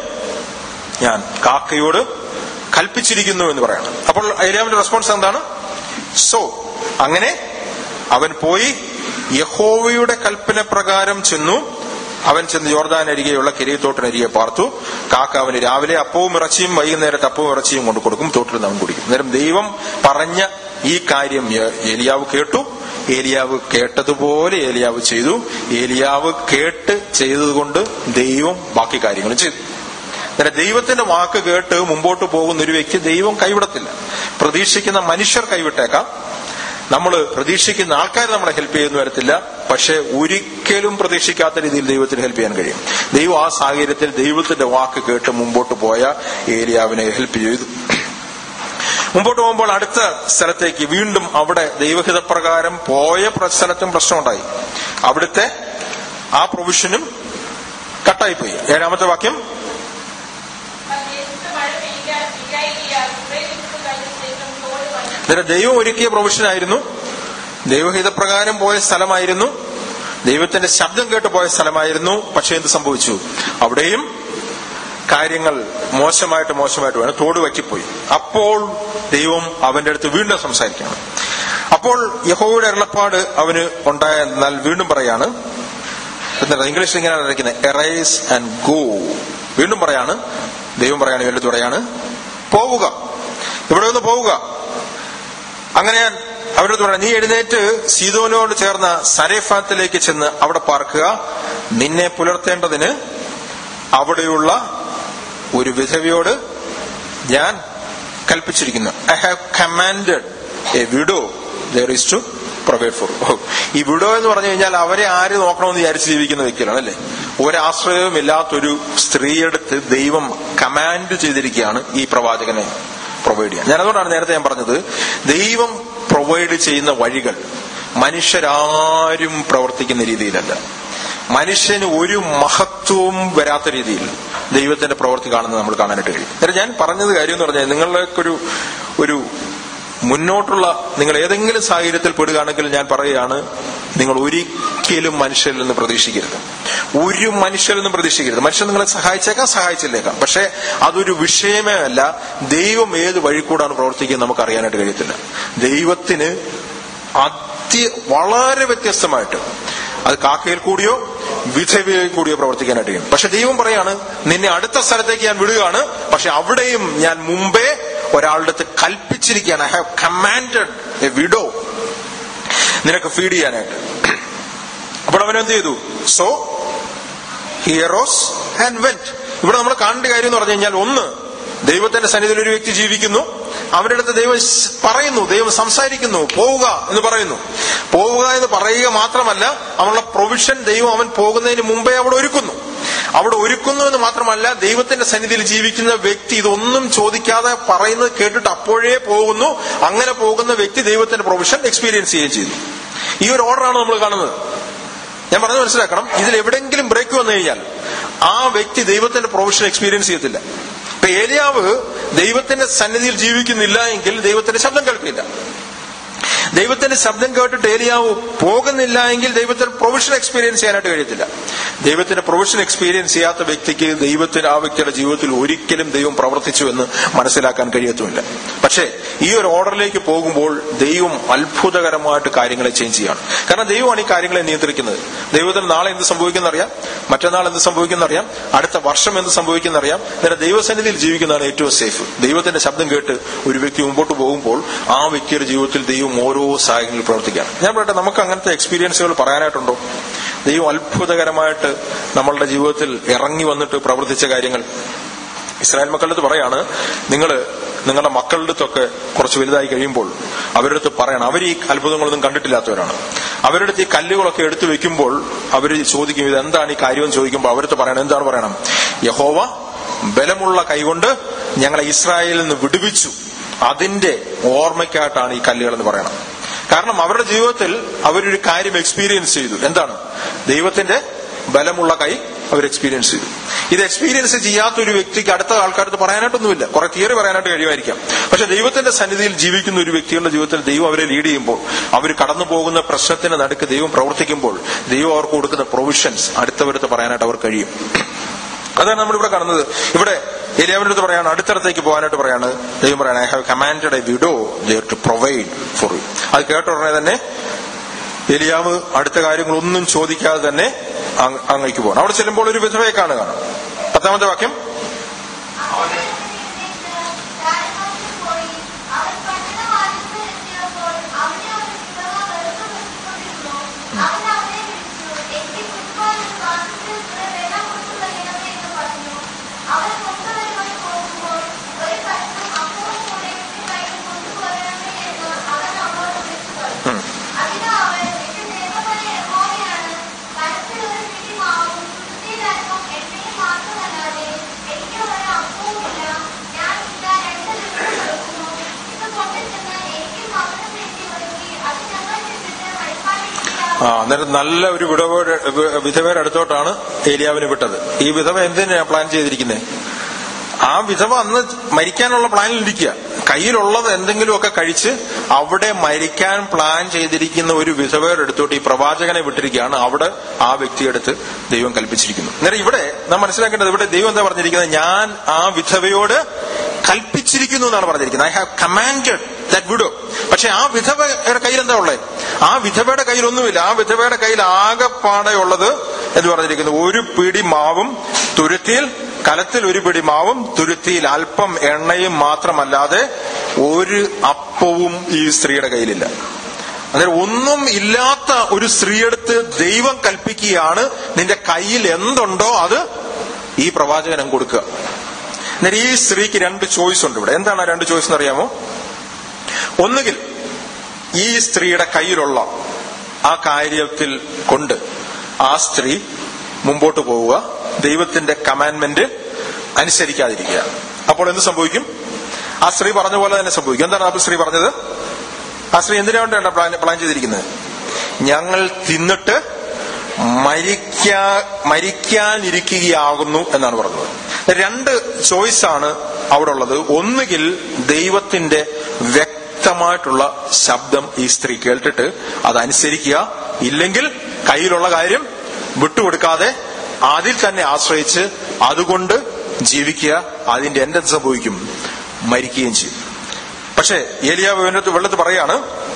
ഞാൻ കാക്കയോട് കൽപ്പിച്ചിരിക്കുന്നു എന്ന് പറയണം അപ്പോൾ ഏലിയാവിന്റെ റെസ്പോൺസ് എന്താണ് സോ അങ്ങനെ അവൻ പോയി യഹോവയുടെ കൽപ്പന പ്രകാരം ചെന്നു അവൻ ചെന്ന് യോർദാൻ അരികെയുള്ള കിരീത്തോട്ടിനരികെ പാർത്തു കാക്ക അവന് രാവിലെ അപ്പവും ഇറച്ചിയും വൈകുന്നേരത്തെ അപ്പവും ഇറച്ചിയും കൊണ്ട് കൊടുക്കും തോട്ടിൽ നിന്ന് അവൻ കുടിക്കും അന്നേരം ദൈവം പറഞ്ഞ ഈ കാര്യം യ- ഏലിയാവ് കേട്ടു ഏലിയാവ് കേട്ടതുപോലെ ഏലിയാവ് ചെയ്തു ഏലിയാവ് കേട്ട് ചെയ്തതുകൊണ്ട് ദൈവം ബാക്കി കാര്യങ്ങളും ചെയ്തു അന്നേരം ദൈവത്തിന്റെ വാക്ക് കേട്ട് മുമ്പോട്ട് പോകുന്ന ഒരു വ്യക്തി ദൈവം കൈവിടത്തില്ല പ്രതീക്ഷിക്കുന്ന മനുഷ്യർ കൈവിട്ടേക്കാം നമ്മൾ പ്രതീക്ഷിക്കുന്ന ആൾക്കാർ നമ്മളെ ഹെൽപ്പ് ചെയ്യുന്നു വരത്തില്ല പക്ഷെ ഒരിക്കലും പ്രതീക്ഷിക്കാത്ത രീതിയിൽ ദൈവത്തിന് ഹെൽപ്പ് ചെയ്യാൻ കഴിയും ദൈവം ആ സാഹചര്യത്തിൽ ദൈവത്തിന്റെ വാക്ക് കേട്ട് മുമ്പോട്ട് പോയ ഏലിയാവിനെ ഹെൽപ്പ് ചെയ്തു മുമ്പോട്ട് പോകുമ്പോൾ അടുത്ത സ്ഥലത്തേക്ക് വീണ്ടും അവിടെ ദൈവഹിതപ്രകാരം പോയ പ്ര- സ്ഥലത്തും പ്രശ്നമുണ്ടായി അവിടുത്തെ ആ പ്രൊവിഷനും കട്ടായിപ്പോയി ഏഴാമത്തെ വാക്യം ദേശത്ത് മഴ പെയ്യാ പെയ്യായില്ല കുറെ ദിവസം കഴിഞ്ഞ ശേഷം തോട് വന്നു അന്നേരം ദൈവം ഒരുക്കിയ പ്രൊവിഷൻ ആയിരുന്നു ദൈവഹിതപ്രകാരം പോയ സ്ഥലമായിരുന്നു ദൈവത്തിന്റെ ശബ്ദം കേട്ട് പോയ സ്ഥലമായിരുന്നു പക്ഷെ എന്ത് സംഭവിച്ചു അവിടെയും കാര്യങ്ങൾ മോശമായിട്ട് മോശമായിട്ട് വേണം തോട് വറ്റിപ്പോയി അപ്പോൾ ദൈവം അവന്റെ അടുത്ത് വീണ്ടും സംസാരിക്കണം അപ്പോൾ യഹോവയുടെ അരുളപ്പാട് അവന് ഉണ്ടായ എന്നാൽ വീണ്ടും പറയാണ് എന്നിട്ട് ഇംഗ്ലീഷിൽ ഇങ്ങനെയാണ് ഇരിക്കുന്നത് എറൈസ് ആൻഡ് ഗോ വീണ്ടും പറയാണ് ദൈവം പറയാണ് ഇവന്റെ അടുത്ത് പറയാണ് പോവുക ഇവിടെ നിന്ന് പോവുക അങ്ങനെ അവരുടെ അടുത്ത് പറയാം നീ എഴുന്നേറ്റ് സീതോനോട് ചേർന്ന സരേഫാത്തിലേക്ക് ചെന്ന് അവിടെ പാർക്കുക നിന്നെ പുലർത്തേണ്ടതിന് അവിടെയുള്ള ഒരു വിധവയോട് ഞാൻ കൽപ്പിച്ചിരിക്കുന്നു I have commanded a widow there is to provide for ഈ വിഡോ എന്ന് പറഞ്ഞു കഴിഞ്ഞാൽ അവരെ ആര് നോക്കണമെന്ന് വിചാരിച്ച് ജീവിക്കുന്ന വ്യക്തികളാണ് അല്ലേ ഒരാശ്രയവും ഇല്ലാത്തൊരു സ്ത്രീയെടുത്ത് ദൈവം കമാൻഡ് ചെയ്തിരിക്കുകയാണ് ഈ പ്രവാചകനെ പ്രൊവൈഡ് ചെയ്യാൻ ഞാൻ അതുകൊണ്ടാണ് നേരത്തെ ഞാൻ പറഞ്ഞത് ദൈവം പ്രൊവൈഡ് ചെയ്യുന്ന വഴികൾ മനുഷ്യരാരും പ്രവർത്തിക്കുന്ന രീതിയിലല്ല മനുഷ്യന് ഒരു മഹത്വവും വരാത്ത രീതിയിൽ ദൈവത്തിന്റെ പ്രവൃത്തി കാണുന്നത് നമ്മൾ കാണാനായിട്ട് കഴിയും അന്നേരം ഞാൻ പറഞ്ഞത് കാര്യം എന്ന് പറഞ്ഞാൽ നിങ്ങളിലേക്കൊരു ഒരു മുന്നോട്ടുള്ള നിങ്ങൾ ഏതെങ്കിലും സാഹചര്യത്തിൽ പെടുകയാണെങ്കിൽ ഞാൻ പറയുകയാണ് നിങ്ങൾ ഒരിക്കലും മനുഷ്യരിൽ നിന്ന് പ്രതീക്ഷിക്കരുത് ഒരു മനുഷ്യരിൽ നിന്നും പ്രതീക്ഷിക്കരുത് മനുഷ്യൻ നിങ്ങളെ സഹായിച്ചേക്കാം സഹായിച്ചില്ലേക്കാം പക്ഷെ അതൊരു വിഷയമേ അല്ല ദൈവം ഏത് വഴി കൂടാണ് പ്രവർത്തിക്കുന്നത് നമുക്ക് അറിയാനായിട്ട് കഴിയത്തില്ല ദൈവത്തിന് അത്യ വളരെ വ്യത്യസ്തമായിട്ട് അത് കാക്കയിൽ കൂടിയോ വിധവയിൽ കൂടിയോ പ്രവർത്തിക്കാനായിട്ട് കഴിയും പക്ഷെ ദൈവം പറയാണ് നിന്നെ അടുത്ത സ്ഥലത്തേക്ക് ഞാൻ വിടുകയാണ് പക്ഷെ അവിടെയും ഞാൻ മുമ്പേ ഒരാളുടെ അടുത്ത് കൽപ്പിച്ചിരിക്കുകയാണ് I have commanded a widow നിനക്ക് ഫീഡ് ചെയ്യാനായിട്ട് അപ്പോൾ അവൻ എന്ത് ചെയ്തു സോ ഹിയറോസ് ആൻഡ് വെന്റ് ഇവിടെ നമ്മൾ കാണേണ്ട കാര്യം എന്ന് പറഞ്ഞു കഴിഞ്ഞാൽ ഒന്ന് ദൈവത്തിന്റെ സന്നിധിയിൽ ഒരു വ്യക്തി ജീവിക്കുന്നു അവരുടെ അടുത്ത് ദൈവം സ് പറയുന്നു ദൈവം സംസാരിക്കുന്നു പോവുക എന്ന് പറയുന്നു പോവുക എന്ന് പറയുക മാത്രമല്ല അവനുള്ള പ്രൊവിഷൻ ദൈവം അവൻ പോകുന്നതിന് മുമ്പേ അവിടെ ഒരുക്കുന്നു അവിടെ ഒരുക്കുന്നു എന്ന് മാത്രമല്ല ദൈവത്തിന്റെ സന്നിധിയിൽ ജീവിക്കുന്ന വ്യക്തി ഇതൊന്നും ചോദിക്കാതെ പറയുന്നത് കേട്ടിട്ട് അപ്പോഴേ പോകുന്നു അങ്ങനെ പോകുന്ന വ്യക്തി ദൈവത്തിന്റെ പ്രൊവിഷൻ എക്സ്പീരിയൻസ് ചെയ്യുകയും ചെയ്യുന്നു ഈ ഒരു ഓർഡറാണ് നമ്മൾ കാണുന്നത് ഞാൻ പറഞ്ഞത് മനസ്സിലാക്കണം ഇതിൽ എവിടെയെങ്കിലും ബ്രേക്ക് വന്നു കഴിഞ്ഞാൽ ആ വ്യക്തി ദൈവത്തിന്റെ പ്രൊഫഷൻ എക്സ്പീരിയൻസ് ചെയ്യത്തില്ല ഇപ്പൊ ഏലിയാവ് ദൈവത്തിന്റെ സന്നിധിയിൽ ജീവിക്കുന്നില്ല എങ്കിൽ ദൈവത്തിന്റെ ശബ്ദം കേൾക്കില്ല ദൈവത്തിന്റെ ശബ്ദം കേട്ടിട്ട് ഏലിയാവ് പോകുന്നില്ല എങ്കിൽ ദൈവത്തിന്റെ പ്രൊവിഷൻ എക്സ്പീരിയൻസ് ചെയ്യാനായിട്ട് കഴിയത്തില്ല ദൈവത്തിന്റെ പ്രൊവിഷൻ എക്സ്പീരിയൻസ് ചെയ്യാത്ത വ്യക്തിക്ക് ദൈവത്തിന് ആ വ്യക്തിയുടെ ജീവിതത്തിൽ ഒരിക്കലും ദൈവം പ്രവർത്തിച്ചു എന്ന് മനസ്സിലാക്കാൻ കഴിയത്തുമില്ല പക്ഷേ ഈ ഒരു ഓർഡറിലേക്ക് പോകുമ്പോൾ ദൈവം അത്ഭുതകരമായിട്ട് കാര്യങ്ങളെ ചേഞ്ച് ചെയ്യാണ് കാരണം ദൈവമാണ് ഈ കാര്യങ്ങളെ നിയന്ത്രിക്കുന്നത് ദൈവത്തിന് നാളെ എന്ത് സംഭവിക്കുന്നറിയാം മറ്റന്നാൾ എന്ത് സംഭവിക്കുന്നറിയാം അടുത്ത വർഷം എന്ത് സംഭവിക്കുന്നറിയാം നേരെ ദൈവസന്നിധിയിൽ ജീവിക്കുന്നതാണ് ഏറ്റവും സേഫ് ദൈവത്തിന്റെ ശബ്ദം കേട്ട് ഒരു വ്യക്തി മുമ്പോട്ട് പോകുമ്പോൾ ആ വ്യക്തിയുടെ ജീവിതത്തിൽ ദൈവം ഓരോ സാഹചര്യങ്ങളിൽ പ്രവർത്തിക്കുകയാണ് ഞാൻ പറയട്ടെ നമുക്ക് അങ്ങനത്തെ എക്സ്പീരിയൻസുകൾ പറയാനായിട്ടുണ്ടോ ദൈവം അത്ഭുതകരമായിട്ട് നമ്മളുടെ ജീവിതത്തിൽ ഇറങ്ങി വന്നിട്ട് പ്രവർത്തിച്ച കാര്യങ്ങൾ ഇസ്രായേൽ മക്കളുടെ അടുത്ത് പറയാണ് നിങ്ങൾ നിങ്ങളുടെ മക്കളുടെ അടുത്തൊക്കെ കുറച്ച് വലുതായി കഴിയുമ്പോൾ അവരുടെ അടുത്ത് പറയണം അവർ ഈ അത്ഭുതങ്ങളൊന്നും കണ്ടിട്ടില്ലാത്തവരാണ് അവരുടെ അടുത്ത് ഈ കല്ലുകളൊക്കെ എടുത്തു വെക്കുമ്പോൾ അവർ ചോദിക്കും ഇത് എന്താണ് ഈ കാര്യം ചോദിക്കുമ്പോൾ അവരടുത്ത് പറയണം എന്താണ് പറയണം യഹോവ ബലമുള്ള കൈകൊണ്ട് ഞങ്ങളെ ഇസ്രായേലിൽ നിന്ന് വിടുവിച്ചു അതിന്റെ ഓർമ്മയ്ക്കായിട്ടാണ് ഈ കല്ലുകൾ എന്ന് പറയണം കാരണം അവരുടെ ജീവിതത്തിൽ അവരൊരു കാര്യം എക്സ്പീരിയൻസ് ചെയ്തു എന്താണ് ദൈവത്തിന്റെ ബലമുള്ള കൈ അവർ എക്സ്പീരിയൻസ് ചെയ്തു ഇത് എക്സ്പീരിയൻസ് ചെയ്യാത്ത ഒരു വ്യക്തിക്ക് അടുത്ത ആൾക്കാർക്ക് പറയാനായിട്ടൊന്നുമില്ല കുറെ തിയറി പറയാനായിട്ട് കഴിയുമായിരിക്കാം പക്ഷെ ദൈവത്തിന്റെ സന്നിധിയിൽ ജീവിക്കുന്ന ഒരു വ്യക്തിയുടെ ജീവിതത്തിൽ ദൈവം അവരെ ലീഡ് ചെയ്യുമ്പോൾ അവർ കടന്നു പോകുന്ന പ്രശ്നത്തിന് നടുക്ക് ദൈവം പ്രവർത്തിക്കുമ്പോൾ ദൈവം അവർക്ക് കൊടുക്കുന്ന പ്രൊവിഷൻസ് അടുത്തവരത്ത് പറയാനായിട്ട് അവർ കഴിയും അതാണ് നമ്മളിവിടെ കാണുന്നത് ഇവിടെ ഏലിയാവിന്റെ അടുത്ത് പറയാണ് അടുത്തടത്തേക്ക് പോകാനായിട്ട് പറയാണ് ദൈവം പറയാണ് I have commanded a widow there to provide for you അത് കേട്ട ഉടനെ തന്നെ എലിയാവ് അടുത്ത കാര്യങ്ങളൊന്നും ചോദിക്കാതെ തന്നെ അങ്ങ് അങ്ങേക്ക് പോകണം അവിടെ ചെല്ലുമ്പോൾ ഒരു വിധവയെ കാണുക പത്താമത്തെ വാക്യം ഉം. ആ അന്നേരം നല്ല ഒരു വിധവയുടെ വിധവയുടെ അടുത്തോട്ടാണ് ഏലിയാവിനെ വിട്ടത് ഈ വിധവ എന്തിനാ പ്ലാൻ ചെയ്തിരിക്കുന്നത് ആ വിധവ അന്ന് മരിക്കാനുള്ള പ്ലാനിൽ ഇരിക്കുക കയ്യിലുള്ളത് എന്തെങ്കിലുമൊക്കെ കഴിച്ച് അവിടെ മരിക്കാൻ പ്ലാൻ ചെയ്തിരിക്കുന്ന ഒരു വിധവയുടെ അടുത്തോട്ട് ഈ പ്രവാചകനെ വിട്ടിരിക്കുകയാണ് അവിടെ ആ വ്യക്തിയെടുത്ത് ദൈവം കൽപ്പിച്ചിരിക്കുന്നു അന്നേരം ഇവിടെ നാം മനസ്സിലാക്കേണ്ടത് ഇവിടെ ദൈവം എന്താ പറഞ്ഞിരിക്കുന്നത് ഞാൻ ആ വിധവയോട് കൽപ്പിച്ചിരിക്കുന്നു എന്നാണ് പറഞ്ഞിരിക്കുന്നത് I have commanded that widow പക്ഷെ ആ വിധവയുടെ കയ്യിൽ എന്താ ഉള്ളത് ആ വിധവയുടെ കയ്യിൽ ഒന്നുമില്ല ആ വിധവയുടെ കയ്യിൽ ആകെപ്പാടെ ഉള്ളത് എന്ന് പറഞ്ഞിരിക്കുന്നു ഒരു പിടി മാവും തുരുത്തിയിൽ കലത്തിൽ ഒരു പിടി മാവും തുരുത്തിയിൽ അല്പം എണ്ണയും മാത്രമല്ലാതെ ഒരു അപ്പവും ഈ സ്ത്രീയുടെ കയ്യിലില്ല അന്നേരം ഒന്നും ഇല്ലാത്ത ഒരു സ്ത്രീയെടുത്ത് ദൈവം കൽപ്പിക്കുകയാണ് നിന്റെ കയ്യിൽ എന്തുണ്ടോ അത് ഈ പ്രവാചകനം കൊടുക്കുക അന്നേരം ഈ സ്ത്രീക്ക് രണ്ട് ചോയ്സ് ഉണ്ട് ഇവിടെ എന്താണ് ആ രണ്ട് ചോയ്സ് എന്ന് അറിയാമോ ഒന്നുകിൽ ഈ സ്ത്രീയുടെ കയ്യിലുള്ള ആ കാര്യത്തിൽ കൊണ്ട് ആ സ്ത്രീ മുമ്പോട്ട് പോവുക ദൈവത്തിന്റെ കമാൻമെന്റ് അനുസരിക്കാതിരിക്കുക അപ്പോൾ എന്ത് സംഭവിക്കും ആ സ്ത്രീ പറഞ്ഞ പോലെ തന്നെ സംഭവിക്കും എന്താണ് ആ സ്ത്രീ പറഞ്ഞത് ആ സ്ത്രീ എന്തിനാ വേണ്ടിയാണ് പ്ലാൻ പ്ലാൻ ചെയ്തിരിക്കുന്നത് ഞങ്ങൾ തിന്നിട്ട് മരിക്കാ മരിക്കാനിരിക്കുകയാകുന്നു എന്നാണ് പറഞ്ഞത് രണ്ട് ചോയ്സ് ആണ് അവിടെ ഉള്ളത് ഒന്നുകിൽ ദൈവത്തിന്റെ വ്യക്തമായിട്ടുള്ള ശബ്ദം ഈ സ്ത്രീ കേട്ടിട്ട് അതനുസരിക്കുക ഇല്ലെങ്കിൽ കയ്യിലുള്ള കാര്യം വിട്ടുകൊടുക്കാതെ അതിൽ തന്നെ ആശ്രയിച്ച് അതുകൊണ്ട് ജീവിക്കുക അതിന്റെ എന്ത് സംഭവിക്കും മരിക്കുകയും ചെയ്യും പക്ഷേ ഏലിയാവ് വെള്ളത്ത് വെള്ളത്ത് പറയാണ്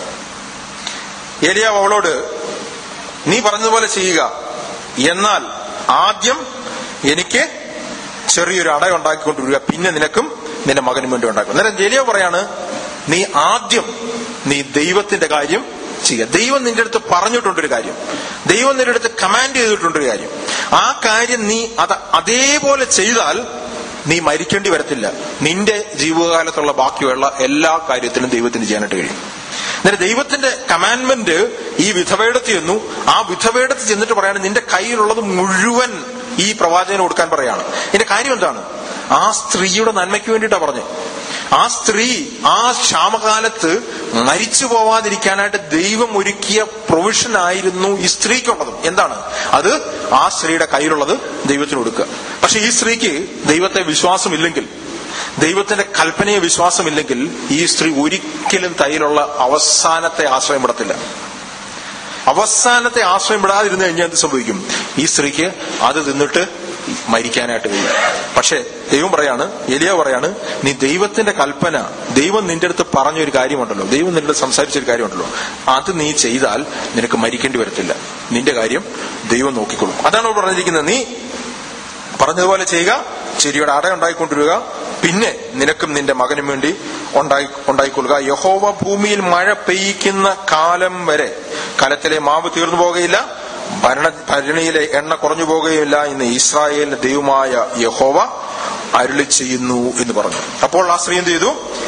ഏലിയാവ് അവളോട് നീ പറഞ്ഞതുപോലെ ചെയ്യുക എന്നാൽ ആദ്യം എനിക്ക് ചെറിയൊരു അട ഉണ്ടാക്കിക്കൊണ്ടുവരിക പിന്നെ നിനക്കും നിന്റെ മകനും വേണ്ടി ഉണ്ടാക്കും അന്നേരം ഏലിയാവ് പറയാണ് നീ ആദ്യം നീ ദൈവത്തിന്റെ കാര്യം ചെയ്യുക ദൈവം നിന്റെ അടുത്ത് പറഞ്ഞിട്ടുണ്ടൊരു കാര്യം ദൈവം നിന്റെ അടുത്ത് കമാൻഡ് ചെയ്തിട്ടുണ്ടൊരു കാര്യം ആ കാര്യം നീ അത് അതേപോലെ ചെയ്താൽ നീ മരിക്കേണ്ടി വരത്തില്ല നിന്റെ ജീവിതകാലത്തുള്ള ബാക്കിയുള്ള എല്ലാ കാര്യത്തിലും ദൈവത്തിന് ചെയ്യാനായിട്ട് കഴിയും എന്നിട്ട് ദൈവത്തിന്റെ കമാൻഡ്മെന്റ് ഈ വിധവയെടുത്ത് ചെന്നു ആ വിധവയെടുത്ത് ചെന്നിട്ട് പറയാണ് നിന്റെ കയ്യിലുള്ളത് മുഴുവൻ ഈ പ്രവാചകന് കൊടുക്കാൻ പറയാണ് ഇതിന്റെ കാര്യം എന്താണ് ആ സ്ത്രീയുടെ നന്മയ്ക്ക് വേണ്ടിയിട്ടാ പറഞ്ഞത് ആ സ്ത്രീ ആ ക്ഷാമകാലത്ത് മരിച്ചു പോവാതിരിക്കാനായിട്ട് ദൈവം ഒരുക്കിയ പ്രൊവിഷൻ ആയിരുന്നു ഈ സ്ത്രീക്കുള്ളതും എന്താണ് അത് ആ സ്ത്രീയുടെ കയ്യിലുള്ളത് ദൈവത്തിന് കൊടുക്കുക പക്ഷെ ഈ സ്ത്രീക്ക് ദൈവത്തെ വിശ്വാസമില്ലെങ്കിൽ ദൈവത്തിന്റെ കൽപ്പനയെ വിശ്വാസമില്ലെങ്കിൽ ഈ സ്ത്രീ ഒരിക്കലും തൈലുള്ള അവസാനത്തെ ആശ്രയം പെടത്തില്ല അവസാനത്തെ ആശ്രയം പെടാതിരുന്നു കഴിഞ്ഞാൽ എന്ത് സംഭവിക്കും ഈ സ്ത്രീക്ക് അത് തിന്നിട്ട് മരിക്കാനായിട്ട് കഴിയും പക്ഷെ ദൈവം പറയാണ് എലിയ പറയാണ് നീ ദൈവത്തിന്റെ കൽപ്പന ദൈവം നിന്റെ അടുത്ത് പറഞ്ഞൊരു കാര്യമുണ്ടല്ലോ ദൈവം നിന്റെ അടുത്ത് സംസാരിച്ചൊരു കാര്യമുണ്ടല്ലോ അത് നീ ചെയ്താൽ നിനക്ക് മരിക്കേണ്ടി വരത്തില്ല നിന്റെ കാര്യം ദൈവം നോക്കിക്കൊള്ളും അതാണ് അവിടെ പറഞ്ഞിരിക്കുന്നത് നീ പറഞ്ഞതുപോലെ ചെയ്യുക ചെരിയുടെ അട ഉണ്ടായിക്കൊണ്ടിരിക്കുക പിന്നെ നിനക്കും നിന്റെ മകനും വേണ്ടി ഉണ്ടായി ഉണ്ടായിക്കൊള്ളുക യഹോവ ഭൂമിയിൽ മഴ പെയ്യിക്കുന്ന കാലം വരെ കലത്തിലെ മാവ് തീർന്നു പോകുകയില്ല ഭരണ ഭരണിയിലെ എണ്ണ കുറഞ്ഞു പോകുകയില്ല എന്ന് ഇസ്രായേലിന്റെ ദൈവമായ യഹോവ അരുളി ചെയ്യുന്നു എന്ന് പറഞ്ഞു അപ്പോൾ ആ സ്ത്രീ എന്ത് ചെയ്തു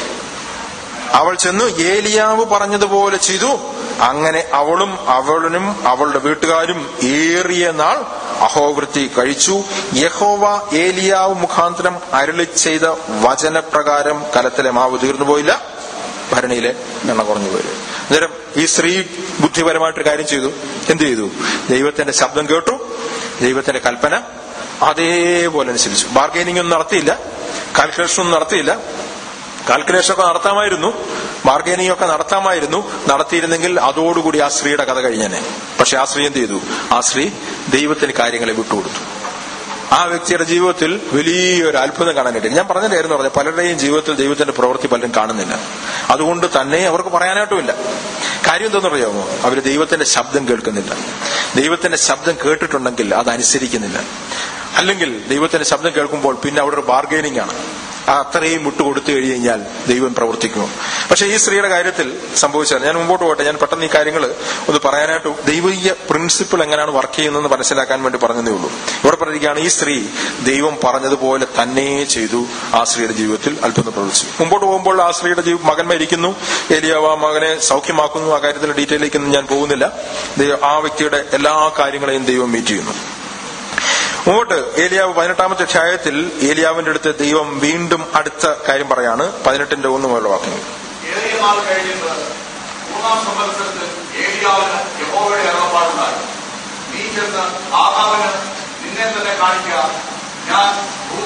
അവൾ ചെന്ന് ഏലിയാവ് പറഞ്ഞതുപോലെ ചെയ്തു അങ്ങനെ അവളും അവളും അവളുടെ വീട്ടുകാരും ഏറിയ നാൾ അഹോവൃത്തി കഴിച്ചു യഹോവ ഏലിയാവ് മുഖാന്തരം അരുളി ചെയ്ത വചനപ്രകാരം കലത്തിലെ മാവ് തീർന്നു പോയില്ല ഭരണിയിലെ എണ്ണ കുറഞ്ഞു പോയില്ല അന്നേരം ഈ സ്ത്രീ ബുദ്ധിപരമായിട്ടൊരു കാര്യം ചെയ്തു എന്ത് ചെയ്തു ദൈവത്തിന്റെ ശബ്ദം കേട്ടു ദൈവത്തിന്റെ കൽപ്പന അതേപോലെ അനുസരിച്ചു ബാർഗൈനിങ് ഒന്നും നടത്തിയില്ല കാൽക്കുലേഷൻ ഒന്നും നടത്തിയില്ല കാൽക്കുലേഷൻ ഒക്കെ നടത്താമായിരുന്നു ബാർഗൈനിങ് ഒക്കെ നടത്താമായിരുന്നു നടത്തിയിരുന്നെങ്കിൽ അതോടുകൂടി ആ സ്ത്രീയുടെ കഥ കഴിഞ്ഞനെ പക്ഷെ ആ സ്ത്രീ എന്ത് ചെയ്തു ആ സ്ത്രീ ദൈവത്തിന് കാര്യങ്ങളെ വിട്ടുകൊടുത്തു ആ വ്യക്തിയുടെ ജീവിതത്തിൽ വലിയൊരു അത്ഭുതം കാണാനായിട്ട് ഞാൻ പറഞ്ഞിട്ടായിരുന്നു പറഞ്ഞത് പലരുടെയും ജീവിതത്തിൽ ദൈവത്തിന്റെ പ്രവൃത്തി പലരും കാണുന്നില്ല അതുകൊണ്ട് തന്നെ അവർക്ക് പറയാനായിട്ടുമില്ല കാര്യം എന്താണെന്ന് അറിയാമോ അവർ ദൈവത്തിന്റെ ശബ്ദം കേൾക്കുന്നില്ല ദൈവത്തിന്റെ ശബ്ദം കേട്ടിട്ടുണ്ടെങ്കിൽ അത് അനുസരിക്കുന്നില്ല അല്ലെങ്കിൽ ദൈവത്തിന്റെ ശബ്ദം കേൾക്കുമ്പോൾ പിന്നെ അവിടെ ഒരു ബാർഗൈനിങ് ആണ് ആ അത്രയും വിട്ടുകൊടുത്തു കഴിഞ്ഞു കഴിഞ്ഞാൽ ദൈവം പ്രവർത്തിക്കുമോ പക്ഷെ ഈ സ്ത്രീയുടെ കാര്യത്തിൽ സംഭവിച്ചത് ഞാൻ മുമ്പോട്ട് പോട്ടെ ഞാൻ പെട്ടെന്ന് ഈ കാര്യങ്ങൾ ഒന്ന് പറയാനായിട്ട് ദൈവീയ പ്രിൻസിപ്പിൾ എങ്ങനെയാണ് വർക്ക് ചെയ്യുന്നതെന്ന് മനസ്സിലാക്കാൻ വേണ്ടി പറഞ്ഞതേ ഉള്ളൂ ഇവിടെ പറഞ്ഞിരിക്കുകയാണ് ഈ സ്ത്രീ ദൈവം പറഞ്ഞതുപോലെ തന്നെ ചെയ്തു ആ സ്ത്രീയുടെ ജീവിതത്തിൽ അത്ഭുതം പ്രവർത്തിച്ചു മുമ്പോട്ട് പോകുമ്പോൾ ആ സ്ത്രീയുടെ ജീവ മകൻ മരിക്കുന്നു ഏലിയാവ് ആ മകനെ സൗഖ്യമാക്കുന്നു ആ കാര്യത്തിൽ ഡീറ്റെയിലേക്കൊന്നും ഞാൻ പോകുന്നില്ല ദൈവം- ആ വ്യക്തിയുടെ എല്ലാ കാര്യങ്ങളെയും ദൈവം മീറ്റ് ചെയ്യുന്നു മുമ്പോട്ട് ഏലിയാവ് പതിനെട്ടാമത്തെ അധ്യായത്തിൽ ഏലിയാവിന്റെ അടുത്ത് ദൈവം വീണ്ടും അടുത്ത കാര്യം പറയാണ് പതിനെട്ടിന്റെ ഒന്ന് മുതലുള്ള വാക്യങ്ങൾ ഏറിയ നാൾ കഴിഞ്ഞിട്ട് മൂന്നാം സംവത്സരത്തിൽ ഏലിയാവിന് യഹോവയുടെ അരുളപ്പാടുണ്ടായി നീ ചെന്ന് ആഹാവിന് നിന്നെ തന്നെ കാണിക്കുക ഞാൻ ഭൂതലത്തിൽ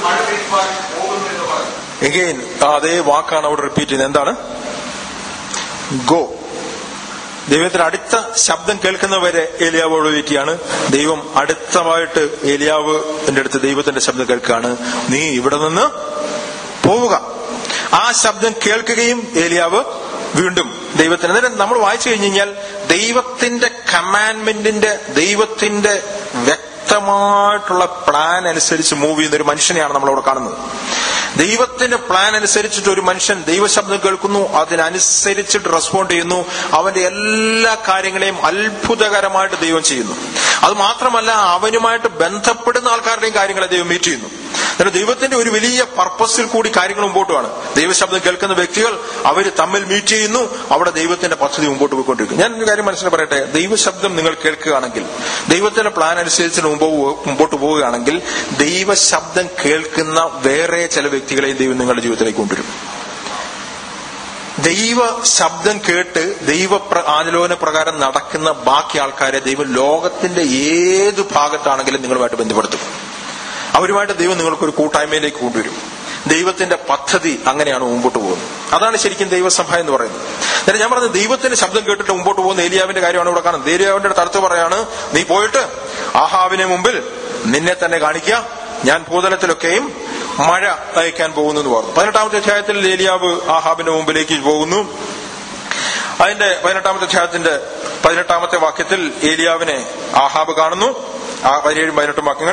മഴ പെയ്യുവാൻ പോകുന്നു എന്ന് പറഞ്ഞു എഗെയിൻ അതേ വാക്കാണ് അവിടെ റിപ്പീറ്റ് ചെയ്യുന്നത് എന്താണ് ഗോ ദൈവത്തിന് അടുത്ത ശബ്ദം കേൾക്കുന്നവരെ ഏലിയാവോട് വെയിറ്റിയാണ് ദൈവം അടുത്തമായിട്ട് ഏലിയാവ് എന്റെ അടുത്ത് ദൈവത്തിന്റെ ശബ്ദം കേൾക്കുകയാണ് നീ ഇവിടെ നിന്ന് പോവുക ആ ശബ്ദം കേൾക്കുകയും ഏലിയാവ് വീണ്ടും ദൈവത്തിന് അന്നേരം നമ്മൾ വായിച്ചു കഴിഞ്ഞു കഴിഞ്ഞാൽ ദൈവത്തിന്റെ കമാൻഡ്മെന്റിന്റെ ദൈവത്തിന്റെ വ്യക്തമായിട്ടുള്ള പ്ലാൻ അനുസരിച്ച് മൂവ് ചെയ്യുന്ന ഒരു മനുഷ്യനെയാണ് നമ്മളവിടെ കാണുന്നത് ദൈവത്തിന്റെ പ്ലാൻ അനുസരിച്ചിട്ട് ഒരു മനുഷ്യൻ ദൈവശബ്ദം കേൾക്കുന്നു അതിനനുസരിച്ചിട്ട് റെസ്പോണ്ട് ചെയ്യുന്നു അവന്റെ എല്ലാ കാര്യങ്ങളെയും അത്ഭുതകരമായിട്ട് ദൈവം ചെയ്യുന്നു അത് മാത്രമല്ല അവനുമായിട്ട് ബന്ധപ്പെടുന്ന ആൾക്കാരുടെയും കാര്യങ്ങളെ ദൈവം മീറ്റ് ചെയ്യുന്നു എന്നിട്ട് ദൈവത്തിന്റെ ഒരു വലിയ പർപ്പസിൽ കൂടി കാര്യങ്ങൾ മുമ്പോട്ട് ആണ് ദൈവശബ്ദം കേൾക്കുന്ന വ്യക്തികൾ അവർ തമ്മിൽ മീറ്റ് ചെയ്യുന്നു അവിടെ ദൈവത്തിന്റെ പദ്ധതി മുമ്പോട്ട് പോയിക്കൊണ്ടിരിക്കും ഞാൻ ഒരു കാര്യം മനസ്സിൽ പറയട്ടെ ദൈവശബ്ദം നിങ്ങൾ കേൾക്കുകയാണെങ്കിൽ ദൈവത്തിന്റെ പ്ലാൻ അനുസരിച്ച് മുമ്പ് പോ- മുമ്പോട്ട് പോവുകയാണെങ്കിൽ ദൈവശബ്ദം കേൾക്കുന്ന വേറെ ചില വ്യക്തികളെയും ദൈവം നിങ്ങളുടെ ജീവിതത്തിലേക്ക് കൊണ്ടുവരും ദൈവ ശബ്ദം കേട്ട് ദൈവ പ്ര- ആലോചന പ്രകാരം നടക്കുന്ന ബാക്കി ആൾക്കാരെ ദൈവം ലോകത്തിന്റെ ഏത് ഭാഗത്താണെങ്കിലും നിങ്ങളുമായിട്ട് ബന്ധപ്പെടുത്തും അവരുമായിട്ട് ദൈവം നിങ്ങൾക്ക് ഒരു കൂട്ടായ്മയിലേക്ക് കൊണ്ടുവരും ദൈവത്തിന്റെ പദ്ധതി അങ്ങനെയാണ് മുമ്പോട്ട് പോകുന്നത് അതാണ് ശരിക്കും ദൈവസഭ എന്ന് പറയുന്നത് എന്നിട്ട് ഞാൻ പറഞ്ഞത് ദൈവത്തിന്റെ ശബ്ദം കേട്ടിട്ട് മുമ്പോട്ട് പോകുന്ന ഏലിയാവിന്റെ കാര്യമാണ് ഇവിടെ കാണുന്നത് ഏലിയാവിന്റെ അടുത്ത് അടുത്ത് പറയാണ് നീ പോയിട്ട് ആഹാവിനെ മുമ്പിൽ നിന്നെ തന്നെ കാണിക്കുക ഞാൻ ഭൂതലത്തിലൊക്കെയും മഴ അയക്കാൻ പോകുന്നു എന്ന് പറഞ്ഞു പതിനെട്ടാമത്തെ അധ്യായത്തിൽ ഏലിയാവ് ആഹാബിന്റെ മുമ്പിലേക്ക് പോകുന്നു അതിന്റെ പതിനെട്ടാമത്തെ അധ്യായത്തിന്റെ പതിനെട്ടാമത്തെ വാക്യത്തിൽ ഏലിയാവിനെ ആഹാബ് കാണുന്നു ആ പതിനേഴും പതിനെട്ടും വാക്യങ്ങൾ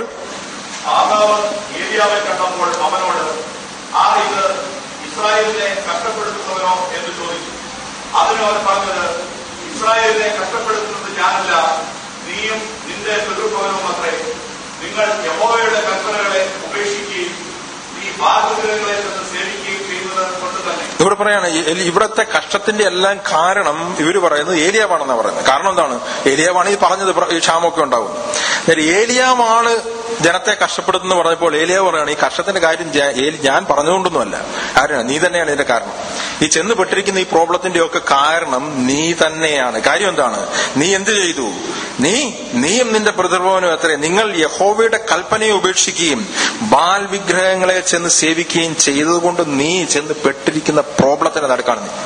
ആഹാവ് ഏലിയാവെ കണ്ടപ്പോൾ അവനോട് ആർ ഇത് ഇസ്രായേലിനെ കഷ്ടപ്പെടുത്തുന്നവനോ എന്ന് ചോദിച്ചു അതിന് അവൻ പറഞ്ഞത് ഇസ്രായേലിനെ കഷ്ടപ്പെടുത്തുന്നത് ഞാനല്ല നീയും നിന്റെ പിതൃഭവനവും അത്രേ നിങ്ങൾ യഹോവയുടെ കൽപ്പനകളെ ഉപേക്ഷിക്കുകയും നീ ബാധുഗ്രഹങ്ങളെ ചെന്ന് സേവിക്കുകയും ചെയ്യുന്നത് കൊണ്ട് തന്നെ ഇവിടെ പറയാണ് ഈ- എലി- ഇവിടത്തെ കഷ്ടത്തിന്റെ എല്ലാം കാരണം ഇവര് പറയുന്നത് ഏലിയാവാണെന്നാണ് പറയുന്നത് കാരണം എന്താണ് ഏലിയാവാണ് ഈ പറഞ്ഞത് പ്ര- ഈ ക്ഷാമമൊക്കെ ഉണ്ടാവും അന്നേരം ഏലിയാവാണ് ജനത്തെ കഷ്ടപ്പെടുത്തുന്ന പറഞ്ഞപ്പോൾ ഏലിയാവ് പറയാണ് ഈ കഷ്ടത്തിന്റെ കാര്യം ജ- ഏലി- ഞാൻ പറഞ്ഞുകൊണ്ടൊന്നുമല്ല ആരാണ് നീ തന്നെയാണ് ഇതിന്റെ കാരണം ഈ ചെന്ന് പെട്ടിരിക്കുന്ന ഈ പ്രോബ്ലത്തിന്റെ ഒക്കെ കാരണം നീ തന്നെയാണ് കാര്യം എന്താണ് നീ എന്ത് ചെയ്തു നീ നീയും നിന്റെ പ്രതിർഭവനും എത്ര നിങ്ങൾ യഹോവയുടെ കൽപ്പനയെ ഉപേക്ഷിക്കുകയും ബാൽ വിഗ്രഹങ്ങളെ ചെന്ന് സേവിക്കുകയും ചെയ്തതുകൊണ്ട് നീ ചെന്ന് പെട്ടിരിക്കുന്ന പ്രോബ്ലത്തിന്റെ നടുക്കാണ് നീ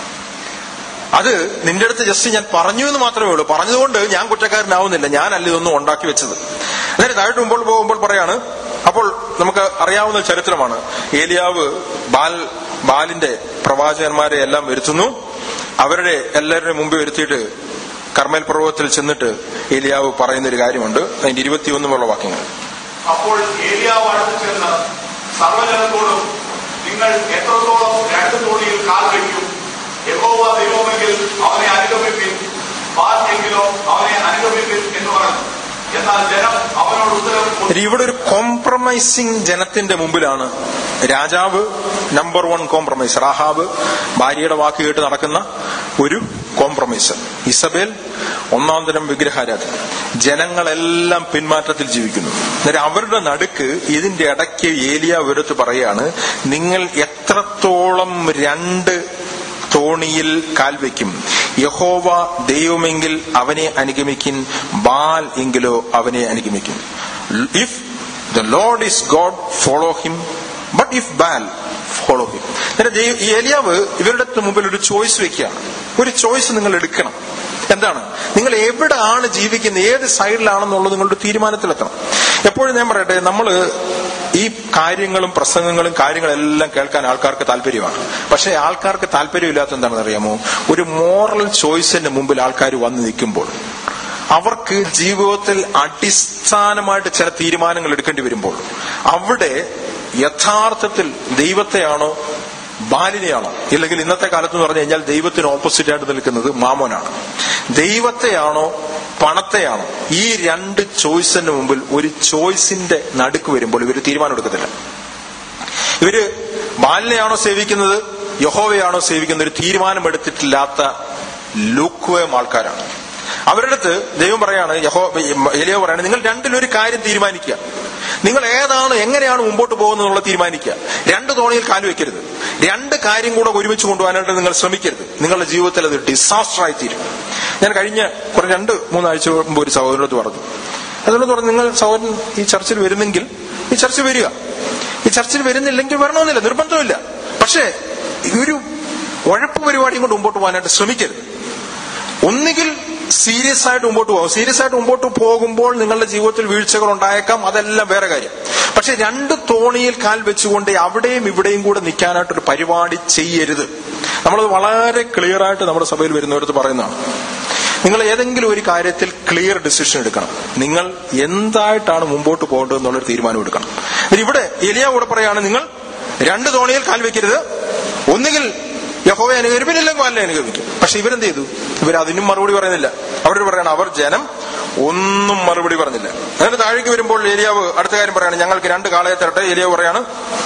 അത് നിന്റെ അടുത്ത് ജസ്റ്റ് ഞാൻ പറഞ്ഞു എന്ന് മാത്രമേ ഉള്ളൂ പറഞ്ഞതുകൊണ്ട് ഞാൻ കുറ്റക്കാരനാവുന്നില്ല ഞാനല്ല ഇതൊന്നും ഉണ്ടാക്കി വെച്ചത് അന്നേരം താഴോട്ട് മുമ്പോൾ പോകുമ്പോൾ പറയാണ് അപ്പോൾ നമുക്ക് അറിയാവുന്ന ഒരു ചരിത്രമാണ് ഏലിയാവ് ബാൽ ബാലിന്റെ പ്രവാചകന്മാരെ എല്ലാം വരുത്തുന്നു അവരുടെ എല്ലാവരുടെയും മുമ്പിൽ വരുത്തിയിട്ട് കർമ്മേൽ പർവ്വതത്തിൽ ചെന്നിട്ട് ഏലിയാവ് പറയുന്ന ഒരു കാര്യമുണ്ട് അതിന്റെ ഇരുപത്തിയൊന്നുമുള്ള വാക്യങ്ങൾ അപ്പോൾ ഏലിയാവ് അടുത്ത് ചെന്ന് സർവജനത്തോടും നിങ്ങൾ എത്രത്തോളം രണ്ട് തോണിയിൽ കാൽ വയ്ക്കും യഹോവ ദൈവമെങ്കിൽ അവനെ അനുഗമിപ്പിൻ ബാൽ എങ്കിലോ അവനെ അനുഗമിപ്പിൻ എന്ന് പറഞ്ഞു എന്നാൽ ജനം അവനോട് ഉത്തരം കൊടുത്തു. ഇവിടെ ഒരു കോംപ്രമൈസിങ് ജനത്തിന്റെ മുമ്പിലാണ് രാജാവ് നമ്പർ വൺ കോംപ്രമൈസർ ആഹാബ് ഭാര്യയുടെ വാക്ക് കേട്ട് നടക്കുന്ന ഒരു കോംപ്രമൈസർ ഇസബേൽ ഒന്നാം തരം വിഗ്രഹാരാധന ജനങ്ങളെല്ലാം പിന്മാറ്റത്തിൽ ജീവിക്കുന്നു അന്നേരം അവരുടെ നടുക്ക് ഇതിന്റെ ഇടയ്ക്ക് ഏലിയ വെറുത്ത് പറയാണ് നിങ്ങൾ എത്രത്തോളം രണ്ട് തോണിയിൽ കാൽ വയ്ക്കും യഹോവ ദൈവമെങ്കിൽ അവനെ അനുഗമിക്കിൻ ബാൽ എങ്കിലോ അവനെ അനുഗമിക്കും if the lord is god follow him but if Baal follow him ഈ ഏലിയാവ് ഇവരുടെ മുമ്പിൽ ഒരു ചോയ്സ് വെക്കുകയാണ് ഒരു ചോയ്സ് നിങ്ങൾ എടുക്കണം എന്താണ് നിങ്ങൾ എവിടെയാണ് ജീവിക്കുന്നത് ഏത് സൈഡിലാണെന്നുള്ളത് നിങ്ങളുടെ തീരുമാനത്തിലെത്തണം എപ്പോഴും ഞാൻ പറയട്ടെ നമ്മൾ ഈ കാര്യങ്ങളും പ്രസംഗങ്ങളും കാര്യങ്ങളെല്ലാം കേൾക്കാൻ ആൾക്കാർക്ക് താല്പര്യമാണ് പക്ഷെ ആൾക്കാർക്ക് താല്പര്യമില്ലാത്ത എന്താണെന്ന് അറിയാമോ ഒരു മോറൽ ചോയ്സിന്റെ മുമ്പിൽ ആൾക്കാർ വന്ന് നിൽക്കുമ്പോൾ അവർക്ക് ജീവിതത്തിൽ അടിസ്ഥാനമായിട്ട് ചില തീരുമാനങ്ങൾ എടുക്കേണ്ടി വരുമ്പോൾ അവിടെ യഥാർത്ഥത്തിൽ ദൈവത്തെയാണോ ബാലിനെയാണോ ഇല്ലെങ്കിൽ ഇന്നത്തെ കാലത്ത് എന്ന് പറഞ്ഞു കഴിഞ്ഞാൽ ദൈവത്തിന് ഓപ്പോസിറ്റ് ആയിട്ട് നിൽക്കുന്നത് മാമോനാണ് ദൈവത്തെയാണോ പണത്തെയാണോ ഈ രണ്ട് ചോയ്സിന് മുമ്പിൽ ഒരു ചോയ്സിന്റെ നടുക്ക് വരുമ്പോൾ ഇവർ തീരുമാനം എടുക്കത്തില്ല ഇവര് ബാലിനെയാണോ സേവിക്കുന്നത് യഹോവയാണോ സേവിക്കുന്നത് ഒരു തീരുമാനമെടുത്തിട്ടില്ലാത്ത ലൂക്വയം ആൾക്കാരാണ് അവരുടെ അടുത്ത് ദൈവം പറയാണ് യഹോ എലിയോ പറയാണ് നിങ്ങൾ രണ്ടിലൊരു കാര്യം തീരുമാനിക്കുക നിങ്ങൾ ഏതാണ് എങ്ങനെയാണ് മുമ്പോട്ട് പോകുന്നത് എന്നുള്ള തീരുമാനിക്കുക രണ്ട് തോണിയിൽ കാല് വെക്കരുത് രണ്ട് കാര്യം കൂടെ ഒരുമിച്ച് കൊണ്ടുപോകാനായിട്ട് നിങ്ങൾ ശ്രമിക്കരുത് നിങ്ങളുടെ ജീവിതത്തിൽ അത് ഡിസാസ്റ്റർ ആയി തീരും ഞാൻ കഴിഞ്ഞ കുറെ രണ്ട് മൂന്നാഴ്ച മുമ്പ് ഒരു സഹോദരനോട് പറഞ്ഞു അതുകൊണ്ട് പറഞ്ഞു നിങ്ങൾ സഹോദരൻ ഈ ചർച്ചിൽ വരുന്നെങ്കിൽ ഈ ചർച്ച വരിക ഈ ചർച്ചിൽ വരുന്നില്ലെങ്കിൽ വരണമെന്നില്ല നിർബന്ധമില്ല പക്ഷേ ഈ ഒരു ഉഴപ്പ് പരിപാടിയും കൊണ്ട് മുമ്പോട്ട് പോകാനായിട്ട് ശ്രമിക്കരുത് ഒന്നുകിൽ സീരിയസ് ആയിട്ട് മുമ്പോട്ട് പോകും സീരിയസ് ആയിട്ട് മുമ്പോട്ട് പോകുമ്പോൾ നിങ്ങളുടെ ജീവിതത്തിൽ വീഴ്ചകൾ ഉണ്ടായേക്കാം അതെല്ലാം വേറെ കാര്യം പക്ഷെ രണ്ട് തോണിയിൽ കാൽ വെച്ചുകൊണ്ട് അവിടെയും ഇവിടെയും കൂടെ നിൽക്കാനായിട്ടൊരു പരിപാടി ചെയ്യരുത് നമ്മളത് വളരെ ക്ലിയർ ആയിട്ട് നമ്മുടെ സഭയിൽ വരുന്നവരത്ത് പറയുന്നതാണ് നിങ്ങൾ ഏതെങ്കിലും ഒരു കാര്യത്തിൽ ക്ലിയർ ഡിസിഷൻ എടുക്കണം നിങ്ങൾ എന്തായിട്ടാണ് മുമ്പോട്ട് പോകേണ്ടത് എന്നുള്ളൊരു തീരുമാനം എടുക്കണം എന്നിട്ട് ഇവിടെ എലിയ കൂടെ പറയാണ് നിങ്ങൾ രണ്ട് തോണിയിൽ കാൽ വെക്കരുത് ഒന്നുകിൽ യഹോവയെ അനുകരിപ്പിനില്ലെങ്കിൽ അല്ല അനുകരിക്കും പക്ഷെ ഇവരെന്ത് ചെയ്തു ഇവർ അതിനും മറുപടി പറയുന്നില്ല അവർ പറയണം അവർ ജനം ഒന്നും മറുപടി പറഞ്ഞില്ല എന്നിട്ട് താഴേക്ക് വരുമ്പോൾ ഏരിയാവ് അടുത്ത കാര്യം പറയാണ് ഞങ്ങൾക്ക് രണ്ട് കാളയെ തരട്ടെ ഏരിയാവ് പറയാണ്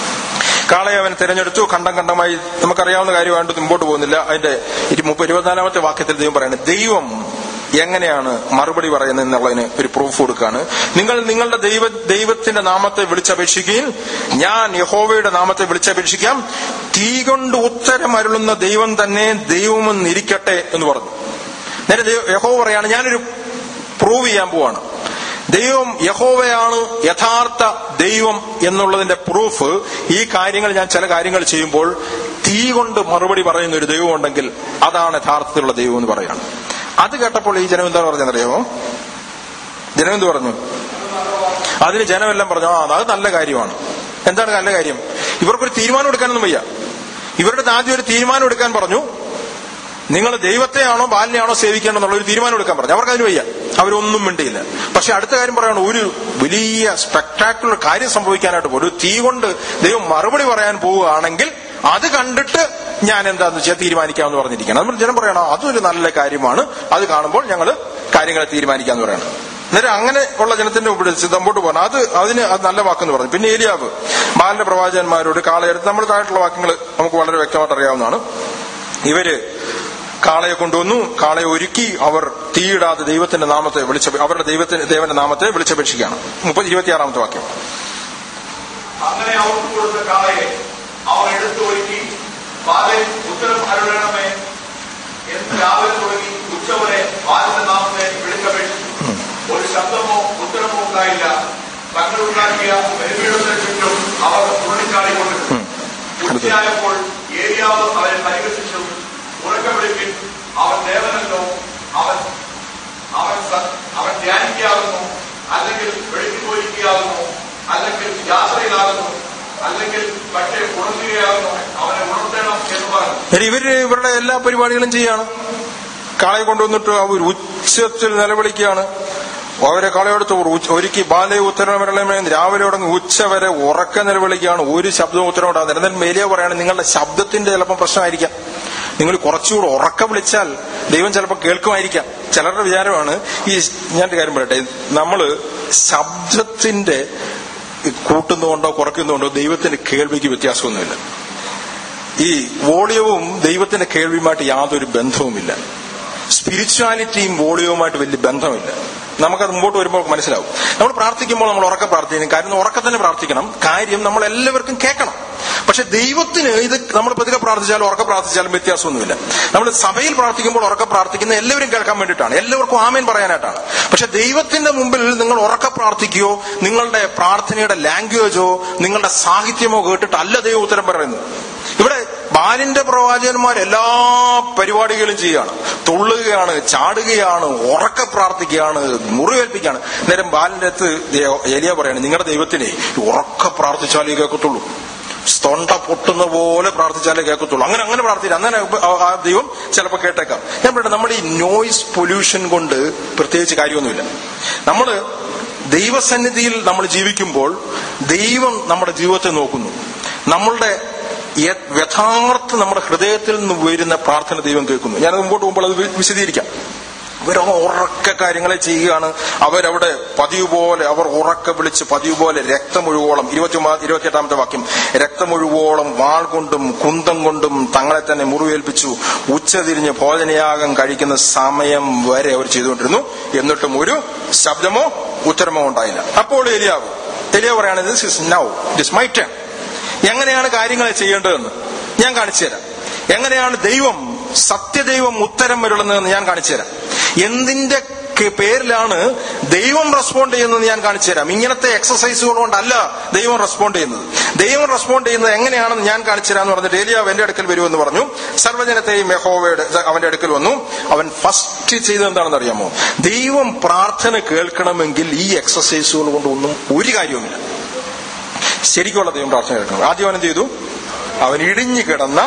കാളയെ അവൻ തിരഞ്ഞെടുത്തു ഖണ്ഡം ഖണ്ഡമായി നമുക്കറിയാവുന്ന കാര്യമായിട്ട് മുമ്പോട്ട് പോകുന്നില്ല അതിന്റെ ഇരു- മുപ്പത് ഇരുപത്തിനാലാമത്തെ വാക്യത്തിൽ ദൈവം പറയാണ് ദൈവം എങ്ങനെയാണ് മറുപടി പറയുന്നത് എന്നുള്ളതിന് ഒരു പ്രൂഫ് കൊടുക്കുകയാണ് നിങ്ങൾ നിങ്ങളുടെ ദൈവ ദൈവത്തിന്റെ നാമത്തെ വിളിച്ചപേക്ഷിക്കുകയും ഞാൻ യഹോവയുടെ നാമത്തെ വിളിച്ചപേക്ഷിക്കാം തീ കൊണ്ട് ഉത്തരം അരുളുന്ന ദൈവം തന്നെ ദൈവമെന്നിരിക്കട്ടെ എന്ന് പറഞ്ഞു നേരെ ദൈവ- യഹോവ പറയാണ് ഞാനൊരു പ്രൂവ് ചെയ്യാൻ പോവാണ് ദൈവം യഹോവയാണ് യഥാർത്ഥ ദൈവം എന്നുള്ളതിന്റെ പ്രൂഫ് ഈ കാര്യങ്ങൾ ഞാൻ ചില കാര്യങ്ങൾ ചെയ്യുമ്പോൾ തീ കൊണ്ട് മറുപടി പറയുന്ന ഒരു ദൈവം ഉണ്ടെങ്കിൽ അതാണ് യഥാർത്ഥത്തിലുള്ള ദൈവം എന്ന് പറയാണ് അത് കേട്ടപ്പോൾ ഈ ജനം എന്താ പറഞ്ഞറിയാമോ ജനം എന്ത് പറഞ്ഞു അതിന് ജനമെല്ലാം പറഞ്ഞു ആ അത് നല്ല കാര്യമാണ് എന്താണ് നല്ല കാര്യം ഇവർക്കൊരു തീരുമാനം എടുക്കാനൊന്നും വയ്യ ഇവരുടെ ആദ്യം ഒരു തീരുമാനം എടുക്കാൻ പറഞ്ഞു നിങ്ങൾ ദൈവത്തെയാണോ ബാലിനെയാണോ സേവിക്കണം എന്നുള്ള ഒരു തീരുമാനം എടുക്കാൻ പറഞ്ഞു അവർക്ക് അതിന് വയ്യ അവരൊന്നും മിണ്ടിയില്ല പക്ഷെ അടുത്ത കാര്യം പറയാണ് ഒരു വലിയ സ്പെക്ടാക്കുലർ കാര്യം സംഭവിക്കാനായിട്ട് പോകും ഒരു തീ കൊണ്ട് ദൈവം മറുപടി പറയാൻ പോവുകയാണെങ്കിൽ അത് കണ്ടിട്ട് ഞാൻ എന്താന്ന് വെച്ചാൽ തീരുമാനിക്കാമെന്ന് പറഞ്ഞിരിക്കണം നമ്മൾ ജനം പറയണം അതൊരു നല്ല കാര്യമാണ് അത് കാണുമ്പോൾ ഞങ്ങൾ കാര്യങ്ങളെ തീരുമാനിക്കാന്ന് പറയണം അന്നേരം അങ്ങനെ ഉള്ള ജനത്തിന്റെ മുമ്പിൽ മുമ്പോട്ട് പോകണം അത് അതിന് അത് നല്ല വാക്കെന്ന് പറഞ്ഞു പിന്നെ ഏലിയാവ് ബാലിന്റെ പ്രവാചകന്മാരോട് കാളയെടുത്ത് നമ്മൾ താഴെയുള്ള വാക്യങ്ങൾ നമുക്ക് വളരെ വ്യക്തമായിട്ട് അറിയാവുന്നതാണ് ഇവര് കാളയെ കൊണ്ടുവന്നു കാളയെ ഒരുക്കി അവർ തീയിടാതെ ദൈവത്തിന്റെ നാമത്തെ വിളിച്ച അവരുടെ ദൈവത്തിന്റെ ദേവന്റെ നാമത്തെ വിളിച്ചപേക്ഷിക്കുകയാണ് മുപ്പത് ഇരുപത്തിയാറാമത്തെ വാക്യം അങ്ങനെ അവർക്ക് കൊടുത്ത കാളയെ അവർ എടുത്തു ഒരുക്കി ബാലൻ ഉത്തരം അരുളണമേ എന്ന് രാവിലെ തുടങ്ങി ഉച്ചവരെ ബാലന്റെ നാമത്തെ വിളിച്ചപേക്ഷിച്ചു ഒരു ശബ്ദമോ ഉത്തരമോ ഉണ്ടായില്ല തങ്ങളുണ്ടാക്കിയ ബലിപീഠത്തിന് ചുറ്റും അവർ തുള്ളിച്ചാടിക്കൊണ്ടിരുന്നു ഉച്ചയായപ്പോൾ ഏരിയാവ് അവരെ പരിഹസിച്ചു ഉറക്കമിടിപ്പിൻ അവൻ ദേവനല്ലോ അവൻ അവൻ സ- അവൻ ധ്യാനിക്കാകുന്നു അല്ലെങ്കിൽ വെളുക്കി പോയിരിക്കുകയാകുന്നു അല്ലെങ്കിൽ യാത്രയിലാകുന്നു അല്ലെങ്കിൽ പക്ഷേ ഉണർത്തുകയാകുന്നു അവനെ ഉണർത്തണം എന്ന് പറഞ്ഞു എന്നിട്ട് ഇവര് ഇവരുടെ എല്ലാ പരിപാടികളും ചെയ്യാണ് കാളയെ കൊണ്ടുവന്നിട്ട് അവർ ഉച്ചത്തിൽ നിലവിളിക്കുകയാണ് അവരെ കളയെടുത്ത് ഉച്ച- ഒരുക്കി ബാലയെ ഉത്തരവിരളമേ രാവിലെ തുടങ്ങി ഉച്ച വരെ ഉറക്ക നിലവിളിക്കുകയാണ് ഒരു ശബ്ദവും ഉത്തരവും ഉണ്ടാകുന്നില്ല എന്നാൽ മേലിയ പറയാണ് നിങ്ങളുടെ ശബ്ദത്തിന്റെ ചിലപ്പോൾ പ്രശ്നമായിരിക്കാം നിങ്ങൾ കുറച്ചുകൂടെ ഉറക്ക വിളിച്ചാൽ ദൈവം ചിലപ്പോൾ കേൾക്കുമായിരിക്കാം ചിലരുടെ വിചാരമാണ് ഈ ഞാൻ ഒരു കാര്യം പറയട്ടെ നമ്മള് ശബ്ദത്തിന്റെ കൂട്ടുന്നതുകൊണ്ടോ കുറയ്ക്കുന്നതുകൊണ്ടോ ദൈവത്തിന്റെ കേൾവിക്ക് വ്യത്യാസമൊന്നുമില്ല ഈ വോളിയവും ദൈവത്തിന്റെ കേൾവിയുമായിട്ട് യാതൊരു ബന്ധവുമില്ല സ്പിരിച്വാലിറ്റിയും വോളിയവുമായിട്ട് വലിയ ബന്ധമില്ല നമുക്കത് മുമ്പോട്ട് വരുമ്പോൾ മനസ്സിലാവും നമ്മൾ പ്രാർത്ഥിക്കുമ്പോൾ നമ്മൾ ഉറക്കം പ്രാർത്ഥിക്കണം കാര്യം ഉറക്കത്തന്നെ പ്രാർത്ഥിക്കണം കാര്യം നമ്മൾ എല്ലാവർക്കും കേൾക്കണം പക്ഷെ ദൈവത്തിന് ഇത് നമ്മൾ പതുക്കെ പ്രാർത്ഥിച്ചാലും ഉറക്കം പ്രാർത്ഥിച്ചാലും വ്യത്യാസമൊന്നുമില്ല നമ്മൾ സഭയിൽ പ്രാർത്ഥിക്കുമ്പോൾ ഉറക്കം പ്രാർത്ഥിക്കുന്ന എല്ലാവരും കേൾക്കാൻ വേണ്ടിയിട്ടാണ് എല്ലാവർക്കും ആമേൻ പറയാനായിട്ടാണ് പക്ഷെ ദൈവത്തിന്റെ മുമ്പിൽ നിങ്ങൾ ഉറക്കം പ്രാർത്ഥിക്കുകയോ നിങ്ങളുടെ പ്രാർത്ഥനയുടെ ലാംഗ്വേജോ നിങ്ങളുടെ സാഹിത്യമോ കേട്ടിട്ട് അല്ല ദൈവം ഉത്തരം പറയുന്നത് ഇവിടെ ബാലിന്റെ പ്രവാചകന്മാർ എല്ലാ പരിപാടികളും ചെയ്യുകയാണ് തുള്ളുകയാണ് ചാടുകയാണ് ഉറക്ക പ്രാർത്ഥിക്കുകയാണ് മുറിവേൽപ്പിക്കുകയാണ് നേരം ബാലിന്റെ അടുത്ത് ഏലിയ പറയാണ് നിങ്ങളുടെ ദൈവത്തിനെ ഉറക്ക പ്രാർത്ഥിച്ചാലേ കേൾക്കത്തുള്ളൂ തൊണ്ട പൊട്ടുന്ന പോലെ പ്രാർത്ഥിച്ചാലേ കേൾക്കത്തുള്ളൂ അങ്ങനെ അങ്ങനെ പ്രാർത്ഥിച്ചില്ല അങ്ങനെ ആ- ആ ദൈവം ചിലപ്പോൾ കേട്ടേക്കാം ഞാൻ പറയട്ടെ നമ്മുടെ ഈ നോയിസ് പൊല്യൂഷൻ കൊണ്ട് പ്രത്യേകിച്ച് കാര്യമൊന്നുമില്ല നമ്മള് ദൈവസന്നിധിയിൽ നമ്മൾ ജീവിക്കുമ്പോൾ ദൈവം നമ്മുടെ ജീവിതത്തെ നോക്കുന്നു നമ്മളുടെ യ- യഥാർത്ഥ നമ്മുടെ ഹൃദയത്തിൽ നിന്ന് വരുന്ന പ്രാർത്ഥന ദൈവം കേൾക്കുന്നു ഞാനത് മുമ്പോട്ട് പോകുമ്പോൾ അത് വി- വിശദീകരിക്കാം ഇവർ ഉറക്ക കാര്യങ്ങളെ ചെയ്യുകയാണ് അവരവിടെ പതിവ് പോലെ അവർ ഉറക്ക വിളിച്ച് പതിവ് പോലെ രക്തമൊഴുകോളം ഇരുപത്തി ഇരുപത്തിയെട്ടാമത്തെ വാക്യം രക്തമൊഴുകോളം വാൾ കൊണ്ടും കുന്തം കൊണ്ടും തങ്ങളെ തന്നെ മുറിവേൽപ്പിച്ചു ഉച്ചതിരിഞ്ഞ് ഭോജനയാഗം കഴിക്കുന്ന സമയം വരെ അവർ ചെയ്തുകൊണ്ടിരുന്നു എന്നിട്ടും ഒരു ശബ്ദമോ ഉത്തരമോ ഉണ്ടായില്ല അപ്പോൾ എലിയാവ് എലിയാവ് പറയാണ് this is now this my turn എങ്ങനെയാണ് കാര്യങ്ങളെ ചെയ്യേണ്ടതെന്ന് ഞാൻ കാണിച്ചു തരാം എങ്ങനെയാണ് ദൈവം സത്യദൈവം ഉത്തരം വരുള്ളതെന്ന് ഞാൻ കാണിച്ചു തരാം എന്തിന്റെ ക്ക് പേരിലാണ് ദൈവം റെസ്പോണ്ട് ചെയ്യുന്നത് ഞാൻ കാണിച്ചു തരാം ഇങ്ങനത്തെ എക്സസൈസുകൾ കൊണ്ടല്ല ദൈവം റെസ്പോണ്ട് ചെയ്യുന്നത് ദൈവം റെസ്പോണ്ട് ചെയ്യുന്നത് എങ്ങനെയാണെന്ന് ഞാൻ കാണിച്ചു തരാമെന്ന് പറഞ്ഞിട്ട് ഏലിയാവ് എന്റെ അടുക്കൽ വരുമെന്ന് പറഞ്ഞു സർവ്വജനത്തെയും യഹോവയുടെ അവന്റെ അടുക്കൽ വന്നു അവൻ ഫസ്റ്റ് ചെയ്തത് എന്താണെന്ന് അറിയാമോ ദൈവം പ്രാർത്ഥന കേൾക്കണമെങ്കിൽ ഈ എക്സസൈസുകൾ കൊണ്ട് ഒന്നും ഒരു കാര്യവുമില്ല ശരിക്കുള്ള ദൈവം പ്രാർത്ഥന കേൾക്കണം ആദ്യം അവൻ എന്ത് ചെയ്തു അവൻ ഇടിഞ്ഞു കിടന്ന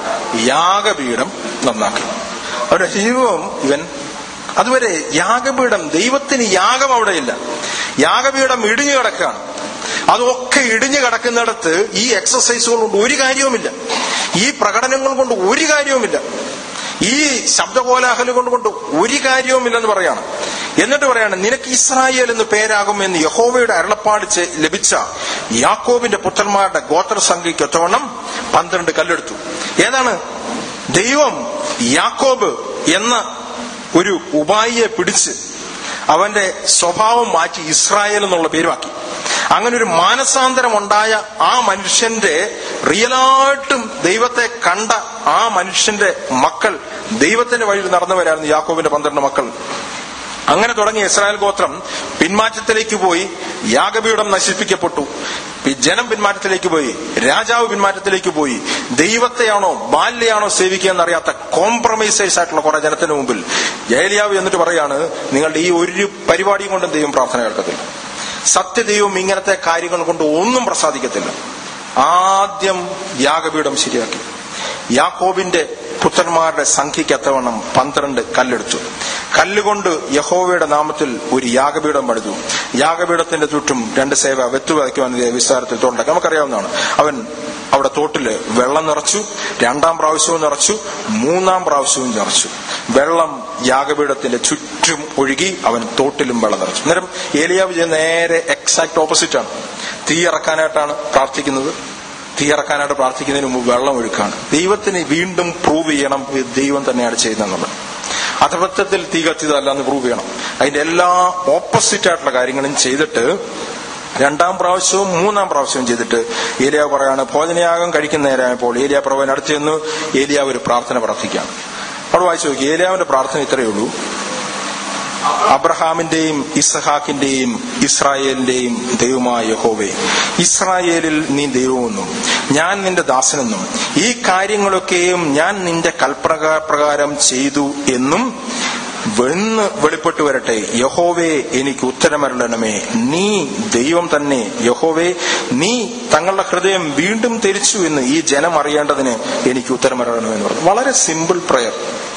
യാഗപീഠം നന്നാക്കി അവരുടെ ജീവിതം ഇവൻ അതുവരെ യാഗപീഠം ദൈവത്തിന് യാഗം അവിടെയില്ല യാഗപീഠം ഇടിഞ്ഞു കിടക്കുകയാണ് അതൊക്കെ ഇടിഞ്ഞു കിടക്കുന്നിടത്ത് ഈ എക്സസൈസുകൾ കൊണ്ട് ഒരു കാര്യവുമില്ല ഈ പ്രകടനങ്ങൾ കൊണ്ട് ഒരു കാര്യവുമില്ല ഈ ശബ്ദകോലാഹലം കൊണ്ട് കൊണ്ട് ഒരു കാര്യവുമില്ലെന്ന് പറയാണ് എന്നിട്ട് പറയാണ് നിനക്ക് ഇസ്രായേൽ എന്ന് പേരാകും എന്ന് യഹോവയുടെ അരുളപ്പാട് ചെ- ലഭിച്ച യാക്കോബിന്റെ പുത്രന്മാരുടെ ഗോത്രസംഖ്യയ്ക്ക് ഒറ്റവണ്ണം പന്ത്രണ്ട് കല്ലെടുത്തു ഏതാണ് ദൈവം യാക്കോബ് എന്ന ഒരു ഉപായിയെ പിടിച്ച് അവന്റെ സ്വഭാവം മാറ്റി ഇസ്രായേൽ എന്നുള്ള പേരുമാക്കി അങ്ങനെ ഒരു മാനസാന്തരം ഉണ്ടായ ആ മനുഷ്യന്റെ റിയലായിട്ടും ദൈവത്തെ കണ്ട ആ മനുഷ്യന്റെ മക്കൾ ദൈവത്തിന്റെ വഴിയിൽ നടന്നവരായിരുന്നു യാക്കോബിന്റെ പന്ത്രണ്ട് മക്കൾ അങ്ങനെ തുടങ്ങിയ ഇസ്രായേൽ ഗോത്രം പിന്മാറ്റത്തിലേക്ക് പോയി യാഗപീഠം നശിപ്പിക്കപ്പെട്ടു പി- ജനം പിന്മാറ്റത്തിലേക്ക് പോയി രാജാവ് പിന്മാറ്റത്തിലേക്ക് പോയി ദൈവത്തെയാണോ ബാല്യയാണോ സേവിക്കുക എന്നറിയാത്ത കോംപ്രമൈസേഴ്സ് ആയിട്ടുള്ള കുറെ ജനത്തിന് മുമ്പിൽ ജയലിയാവ് എന്നിട്ട് പറയാണ് നിങ്ങളുടെ ഈ ഒരു പരിപാടിയും കൊണ്ടും ദൈവം പ്രാർത്ഥന കേൾക്കത്തില്ല സത്യദൈവം ഇങ്ങനത്തെ കാര്യങ്ങൾ കൊണ്ട് ഒന്നും പ്രസാദിക്കത്തില്ല ആദ്യം യാഗപീഠം ശരിയാക്കി യാക്കോബിന്റെ പുത്രന്മാരുടെ സംഖ്യയ്ക്ക് എത്തവണ്ണം പന്ത്രണ്ട് കല്ലെടുത്തു കല്ലുകൊണ്ട് യഹോവയുടെ നാമത്തിൽ ഒരു യാഗപീഠം പണിതു യാഗപീഠത്തിന്റെ ചുറ്റും രണ്ട് സേവ വെത്തുവയ്ക്കുവാൻ വിസ്താരത്തിൽ തോണ്ടൊക്കെ നമുക്കറിയാവുന്നതാണ് അവൻ അവിടെ തോട്ടില് വെള്ളം നിറച്ചു രണ്ടാം പ്രാവശ്യവും നിറച്ചു മൂന്നാം പ്രാവശ്യവും നിറച്ചു വെള്ളം യാഗപീഠത്തിന്റെ ചുറ്റും ഒഴുകി അവൻ തോട്ടിലും വെള്ളം നിറച്ചു അന്നേരം ഏലിയാവ് ചെയ്യുന്ന നേരെ എക്സാക്ട് ഓപ്പോസിറ്റ് ആണ് തീ ഇറക്കാനായിട്ടാണ് പ്രാർത്ഥിക്കുന്നത് തീ ഇറക്കാനായിട്ട് പ്രാർത്ഥിക്കുന്നതിന് മുമ്പ് വെള്ളം ഒഴുക്കാണ് ദൈവത്തിന് വീണ്ടും പ്രൂവ് ചെയ്യണം ഇത് ദൈവം തന്നെയാണ് ചെയ്യുന്നതെന്നുള്ളത് അധപത്യത്തിൽ തീ കത്തിയതല്ല എന്ന് പ്രൂവ് ചെയ്യണം അതിന്റെ എല്ലാ ഓപ്പോസിറ്റ് ആയിട്ടുള്ള കാര്യങ്ങളും ചെയ്തിട്ട് രണ്ടാം പ്രാവശ്യവും മൂന്നാം പ്രാവശ്യവും ചെയ്തിട്ട് ഏലിയാവ് പറയാണ് ഭോജനയാഗം കഴിക്കുന്ന നേരമായപ്പോൾ ഏലിയ പ്രവൻ അടുത്ത് ചെന്ന് ഏലിയാവ് ഒരു പ്രാർത്ഥന പ്രാർത്ഥിക്കുകയാണ് അവിടെ വായിച്ചു നോക്കി ഏലിയാവിന്റെ പ്രാർത്ഥന ഇത്രയേ ഉള്ളൂ അബ്രഹാമിന്റെയും ഇസഹാക്കിന്റെയും ഇസ്രായേലിന്റെയും ദൈവമായ യഹോവേ ഇസ്രായേലിൽ നീ ദൈവമെന്നും ഞാൻ നിന്റെ ദാസനെന്നും ഈ കാര്യങ്ങളൊക്കെയും ഞാൻ നിന്റെ കൽപ്രകാ പ്രകാരം ചെയ്തു എന്നും വെന്ന് വെളിപ്പെട്ടു വരട്ടെ യഹോവേ എനിക്ക് ഉത്തരമരളണമേ നീ ദൈവം തന്നെ യഹോവേ നീ തങ്ങളുടെ ഹൃദയം വീണ്ടും തിരിച്ചു എന്ന് ഈ ജനം അറിയേണ്ടതിന് എനിക്ക് ഉത്തരമരളണമേ എന്ന് പറഞ്ഞു വളരെ സിമ്പിൾ പ്രയർ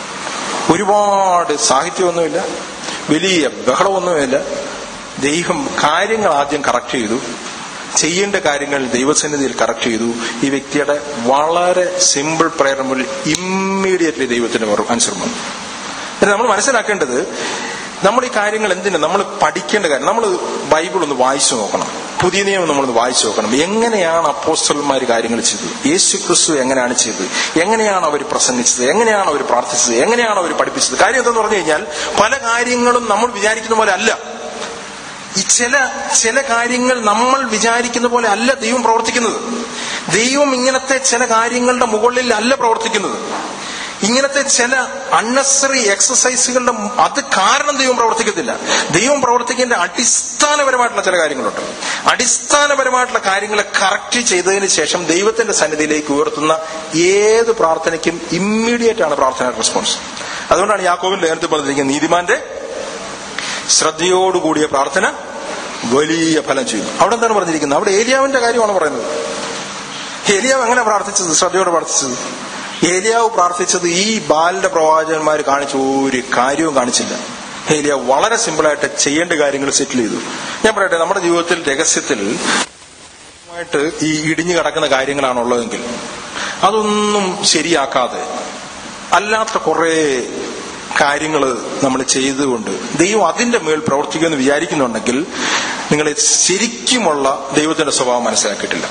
ഒരുപാട് സാഹിത്യമൊന്നുമില്ല വലിയ ബഹളമൊന്നുമില്ല ദൈവം കാര്യങ്ങൾ ആദ്യം കറക്റ്റ് ചെയ്തു ചെയ്യേണ്ട കാര്യങ്ങൾ ദൈവസന്നിധിയിൽ കറക്റ്റ് ചെയ്തു ഈ വ്യക്തിയുടെ വളരെ സിമ്പിൾ പ്രയർ മുന്നിൽ ഇമ്മീഡിയറ്റ്ലി ദൈവത്തിന്റെ ആൻസർ വന്നു ഇത് നമ്മൾ മനസ്സിലാക്കേണ്ടത് നമ്മൾ ഈ കാര്യങ്ങൾ എന്തിനാ നമ്മൾ പഠിക്കേണ്ട കാര്യം നമ്മൾ ബൈബിൾ ഒന്ന് വായിച്ചു നോക്കണം പുതിയ നിയമം നമ്മളൊന്ന് വായിച്ചു നോക്കണം എങ്ങനെയാണ് അപ്പോസ്റ്റലന്മാർ കാര്യങ്ങൾ ചെയ്തത് യേശു ക്രിസ്തു എങ്ങനെയാണ് ചെയ്തത് എങ്ങനെയാണ് അവർ പ്രസംഗിച്ചത് എങ്ങനെയാണ് അവർ പ്രാർത്ഥിച്ചത് എങ്ങനെയാണ് അവർ പഠിപ്പിച്ചത് കാര്യം എന്തെന്ന് പറഞ്ഞു കഴിഞ്ഞാൽ പല കാര്യങ്ങളും നമ്മൾ വിചാരിക്കുന്ന പോലെ അല്ല ഈ ചില ചില കാര്യങ്ങൾ നമ്മൾ വിചാരിക്കുന്ന പോലെ അല്ല ദൈവം പ്രവർത്തിക്കുന്നത് ദൈവം ഇങ്ങനത്തെ ചില കാര്യങ്ങളുടെ മുകളിൽ അല്ല പ്രവർത്തിക്കുന്നത് ഇങ്ങനത്തെ ചില അൺനെസറി എക്സസൈസുകളുടെ അത് കാരണം ദൈവം പ്രവർത്തിക്കത്തില്ല ദൈവം പ്രവർത്തിക്കേണ്ട അടിസ്ഥാനപരമായിട്ടുള്ള ചില കാര്യങ്ങളുണ്ട് അടിസ്ഥാനപരമായിട്ടുള്ള കാര്യങ്ങളെ കറക്റ്റ് ചെയ്തതിന് ശേഷം ദൈവത്തിന്റെ സന്നിധിയിലേക്ക് ഉയർത്തുന്ന ഏത് പ്രാർത്ഥനയ്ക്കും ഇമ്മീഡിയറ്റ് ആണ് പ്രാർത്ഥന റെസ്പോൺസ് അതുകൊണ്ടാണ് യാക്കോവിൽ നേരത്തെ പറഞ്ഞിരിക്കുന്നത് നീതിമാന്റെ ശ്രദ്ധയോടുകൂടിയ പ്രാർത്ഥന വലിയ ഫലം ചെയ്യും അവിടെ എന്താണ് പറഞ്ഞിരിക്കുന്നത് അവിടെ ഏലിയാവിന്റെ കാര്യമാണ് പറയുന്നത് ഏലിയാവ് എങ്ങനെ പ്രാർത്ഥിച്ചത് ശ്രദ്ധയോടെ പ്രാർത്ഥിച്ചത് ഏലിയാവ് പ്രാർത്ഥിച്ചത് ഈ ബാലിന്റെ പ്രവാചകന്മാർ കാണിച്ച ഒരു കാര്യവും കാണിച്ചില്ല ഏലിയാവ് വളരെ സിമ്പിളായിട്ട് ചെയ്യേണ്ട കാര്യങ്ങൾ സെറ്റിൽ ചെയ്തു ഞാൻ പറയട്ടെ നമ്മുടെ ജീവിതത്തിൽ രഹസ്യത്തിൽ ആയിട്ട് ഈ ഇടിഞ്ഞു കിടക്കുന്ന കാര്യങ്ങളാണുള്ളതെങ്കിൽ അതൊന്നും ശരിയാക്കാതെ അല്ലാത്ത കുറെ കാര്യങ്ങൾ നമ്മൾ ചെയ്തുകൊണ്ട് ദൈവം അതിന്റെ മേൽ പ്രവർത്തിക്കുമെന്ന് വിചാരിക്കുന്നുണ്ടെങ്കിൽ നിങ്ങൾ ശരിക്കുമുള്ള ദൈവത്തിന്റെ സ്വഭാവം മനസ്സിലാക്കിയിട്ടില്ല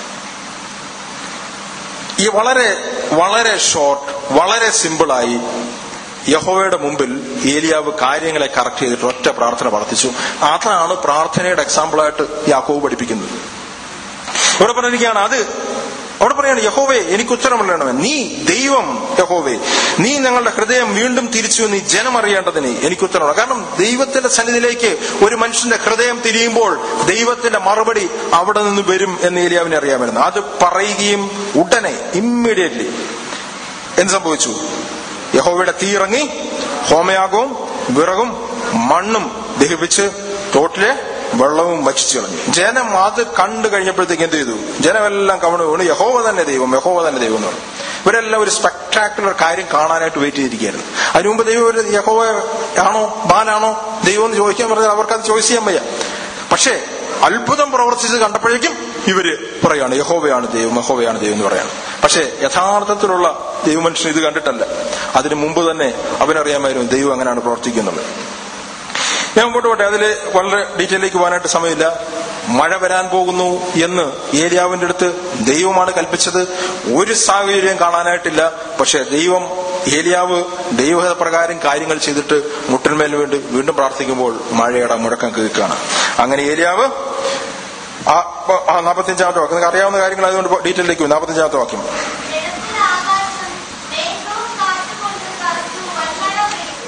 ഈ വളരെ വളരെ ഷോർട്ട് വളരെ സിമ്പിളായി യഹോവയുടെ മുമ്പിൽ ഏലിയാവ് കാര്യങ്ങളെ കറക്റ്റ് ചെയ്തിട്ട് ഒറ്റ പ്രാർത്ഥന പ്രാർത്ഥിച്ചു അതാണ് പ്രാർത്ഥനയുടെ എക്സാമ്പിളായിട്ട് യാക്കോവ് പഠിപ്പിക്കുന്നത് ഇവിടെ പറഞ്ഞിരിക്കുകയാണ് അത് അവിടെ പറയാണ് യഹോവേ എനിക്ക് ഉത്തരം പറയണമേ നീ ദൈവം യഹോവേ നീ ഞങ്ങളുടെ ഹൃദയം വീണ്ടും തിരിച്ചു നീ ജനം അറിയേണ്ടതിന് എനിക്ക് ഉത്തരം കാരണം ദൈവത്തിന്റെ സന്നിധിയിലേക്ക് ഒരു മനുഷ്യന്റെ ഹൃദയം തിരിയുമ്പോൾ ദൈവത്തിന്റെ മറുപടി അവിടെ നിന്ന് വരും എന്ന് ഏലിയാവിനെ അറിയാമായിരുന്നു അത് പറയുകയും ഉടനെ ഇമ്മീഡിയറ്റ്ലി എന്ത് സംഭവിച്ചു യഹോവയുടെ തീ ഇറങ്ങി ഹോമയാഗവും വിറകും മണ്ണും ദഹിപ്പിച്ച് തോട്ടിലെ വെള്ളവും വച്ചിച്ചു കളഞ്ഞു ജനം അത് കണ്ടു കഴിഞ്ഞപ്പോഴത്തേക്ക് എന്ത് ചെയ്തു ജനമെല്ലാം കവണ വീണു യഹോവ തന്നെ ദൈവം യഹോവ തന്നെ ദൈവം എന്ന് പറഞ്ഞു ഇവരെല്ലാം ഒരു സ്പെക്ടാക്കുലർ കാര്യം കാണാനായിട്ട് വെയിറ്റ് ചെയ്തിരിക്കുകയായിരുന്നു അതിനു മുമ്പ് ദൈവം ഒരു യഹോവ ആണോ ബാലാണോ ദൈവം എന്ന് ചോദിക്കാൻ പറഞ്ഞാൽ അവർക്കത് ചോയ്സ് ചെയ്യാൻ വയ്യ പക്ഷേ അത്ഭുതം പ്രവർത്തിച്ചത് കണ്ടപ്പോഴേക്കും ഇവര് പറയാണ് യഹോവയാണ് ദൈവം യഹോവയാണ് ദൈവം എന്ന് പറയാണ് പക്ഷേ യഥാർത്ഥത്തിലുള്ള ദൈവമനുഷ്യൻ ഇത് കണ്ടിട്ടല്ല അതിനു മുമ്പ് തന്നെ അവനറിയാമായിരുന്നു ദൈവം അങ്ങനെയാണ് പ്രവർത്തിക്കുന്നത് ഞാൻ മുമ്പോട്ട് പോട്ടെ അതിൽ വളരെ ഡീറ്റെയിലേക്ക് പോകാനായിട്ട് സമയമില്ല മഴ വരാൻ പോകുന്നു എന്ന് ഏലിയാവിന്റെ അടുത്ത് ദൈവമാണ് കൽപ്പിച്ചത് ഒരു സാഹചര്യം കാണാനായിട്ടില്ല പക്ഷെ ദൈവം ഏലിയാവ് ദൈവഹിത പ്രകാരം കാര്യങ്ങൾ ചെയ്തിട്ട് മുട്ടന്മേൽ വേണ്ടി വീണ്ടും പ്രാർത്ഥിക്കുമ്പോൾ മഴയുടെ മുഴക്കം കേൾക്കുകയാണ് അങ്ങനെ ഏലിയാവ് ആ ആ നാൽപ്പത്തിയഞ്ചാമത്തെ വാക്യം നിങ്ങൾക്ക് അറിയാവുന്ന കാര്യങ്ങളായതുകൊണ്ട് ഡീറ്റെയിലേക്ക് പോകും നാൽപ്പത്തിയഞ്ചാമത്തെ വാക്യം ജലത്തിൽ ആകാശം മേഘവും കാറ്റുകൊണ്ട് കറുത്തു വൻമഴ പെയ്തു.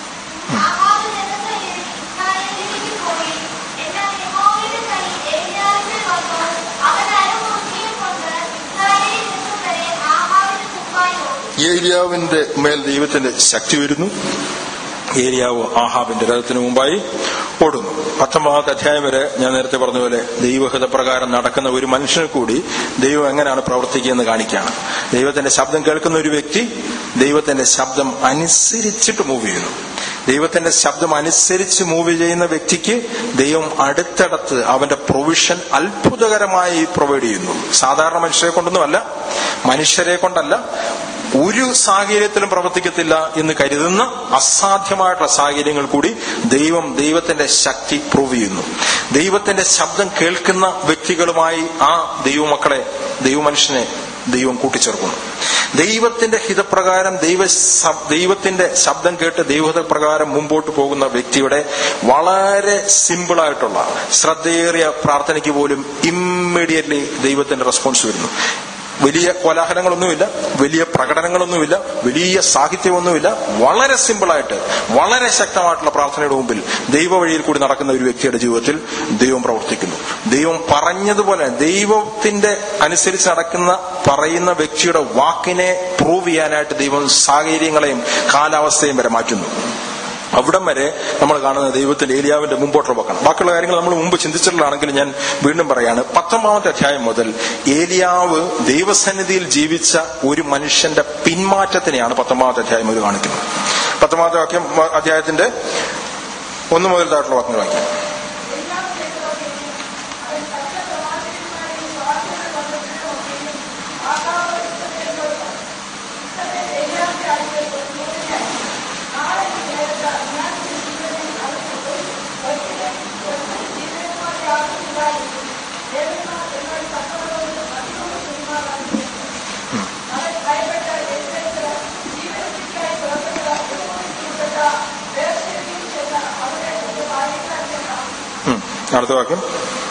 ആഹാബ് ജനതയിൽ ഇസ്രായേലിലേക്ക് പോയി. എന്നാൽ യഹോവയുടെ കൈ ഏലിയാവിന്മേൽ വന്നു. അവൻ അരമുറുക്കിയെ കൊണ്ട് ഇസ്രായേലിൽ നിന്നും വരെ ആഹാബിന് മുമ്പായി ഓടി. ഏലിയാവിന്റെ മേൽ ദൈവത്തിന്റെ ശക്തി വരുന്നു ഏലിയാവ് ആഹാബിന്റെ രഥത്തിന് മുമ്പായി ഓടുന്നു പത്തൊമ്പതാമത്തെ അധ്യായം വരെ ഞാൻ നേരത്തെ പറഞ്ഞ പോലെ ദൈവഹിത പ്രകാരം നടക്കുന്ന ഒരു മനുഷ്യനെ കൂടി ദൈവം എങ്ങനെയാണ് പ്രവർത്തിക്കുകയെന്ന് കാണിക്കുകയാണ് ദൈവത്തിന്റെ ശബ്ദം കേൾക്കുന്ന ഒരു വ്യക്തി ദൈവത്തിന്റെ ശബ്ദം അനുസരിച്ചിട്ട് മൂവ് ചെയ്യുന്നു ദൈവത്തിന്റെ ശബ്ദം അനുസരിച്ച് മൂവ് ചെയ്യുന്ന വ്യക്തിക്ക് ദൈവം അടുത്തടുത്ത് അവന്റെ പ്രൊവിഷൻ അത്ഭുതകരമായി പ്രൊവൈഡ് ചെയ്യുന്നു സാധാരണ മനുഷ്യരെ കൊണ്ടൊന്നുമല്ല മനുഷ്യരെ കൊണ്ടല്ല ഒരു സാഹചര്യത്തിലും പ്രവർത്തിക്കത്തില്ല എന്ന് കരുതുന്ന അസാധ്യമായിട്ടുള്ള സാഹചര്യങ്ങൾ കൂടി ദൈവം ദൈവത്തിന്റെ ശക്തി പ്രൂവ് ചെയ്യുന്നു ദൈവത്തിന്റെ ശബ്ദം കേൾക്കുന്ന വ്യക്തികളുമായി ആ ദൈവമക്കളെ ദൈവമനുഷ്യനെ ദൈവം കൂട്ടിച്ചേർക്കുന്നു ദൈവത്തിന്റെ ഹിതപ്രകാരം ദൈവ സ- ദൈവത്തിന്റെ ശബ്ദം കേട്ട് ദൈവഹിതപ്രകാരം മുമ്പോട്ട് പോകുന്ന വ്യക്തിയുടെ വളരെ സിമ്പിളായിട്ടുള്ള ശ്രദ്ധയേറിയ പ്രാർത്ഥനയ്ക്ക് പോലും ഇമ്മീഡിയറ്റ്ലി ദൈവത്തിന്റെ റെസ്പോൺസ് വരുന്നു വലിയ കോലാഹലങ്ങളൊന്നുമില്ല വലിയ പ്രകടനങ്ങളൊന്നുമില്ല വലിയ സാഹിത്യമൊന്നുമില്ല വളരെ സിമ്പിളായിട്ട് വളരെ ശക്തമായിട്ടുള്ള പ്രാർത്ഥനയുടെ മുമ്പിൽ ദൈവ വഴിയിൽ കൂടി നടക്കുന്ന ഒരു വ്യക്തിയുടെ ജീവിതത്തിൽ ദൈവം പ്രവർത്തിക്കുന്നു ദൈവം പറഞ്ഞതുപോലെ ദൈവത്തിന്റെ അനുസരിച്ച് നടക്കുന്ന പറയുന്ന വ്യക്തിയുടെ വാക്കിനെ പ്രൂവ് ചെയ്യാനായിട്ട് ദൈവം സാഹചര്യങ്ങളെയും കാലാവസ്ഥയും വരെ മാറ്റുന്നു അവിടം വരെ നമ്മൾ കാണുന്ന ദൈവത്തിന്റെ ഏലിയാവിന്റെ മുമ്പോട്ടുള്ള പോക്കാണ് ബാക്കിയുള്ള കാര്യങ്ങൾ നമ്മൾ മുമ്പ് ചിന്തിച്ചിട്ടുള്ളതാണെങ്കിൽ ഞാൻ വീണ്ടും പറയാണ് പത്തൊമ്പതാമത്തെ അധ്യായം മുതൽ ഏലിയാവ് ദൈവസന്നിധിയിൽ ജീവിച്ച ഒരു മനുഷ്യന്റെ പിന്മാറ്റത്തിനെയാണ് പത്തൊമ്പതാമത്തെ അധ്യായം മുതൽ കാണിക്കുന്നത് പത്തൊമ്പതാമത്തെ വാക്യം അധ്യായത്തിന്റെ ഒന്ന് മുതൽ താഴെയുള്ള വാക്യങ്ങൾ വായിക്കാം ഉം. അടുത്ത വാക്യം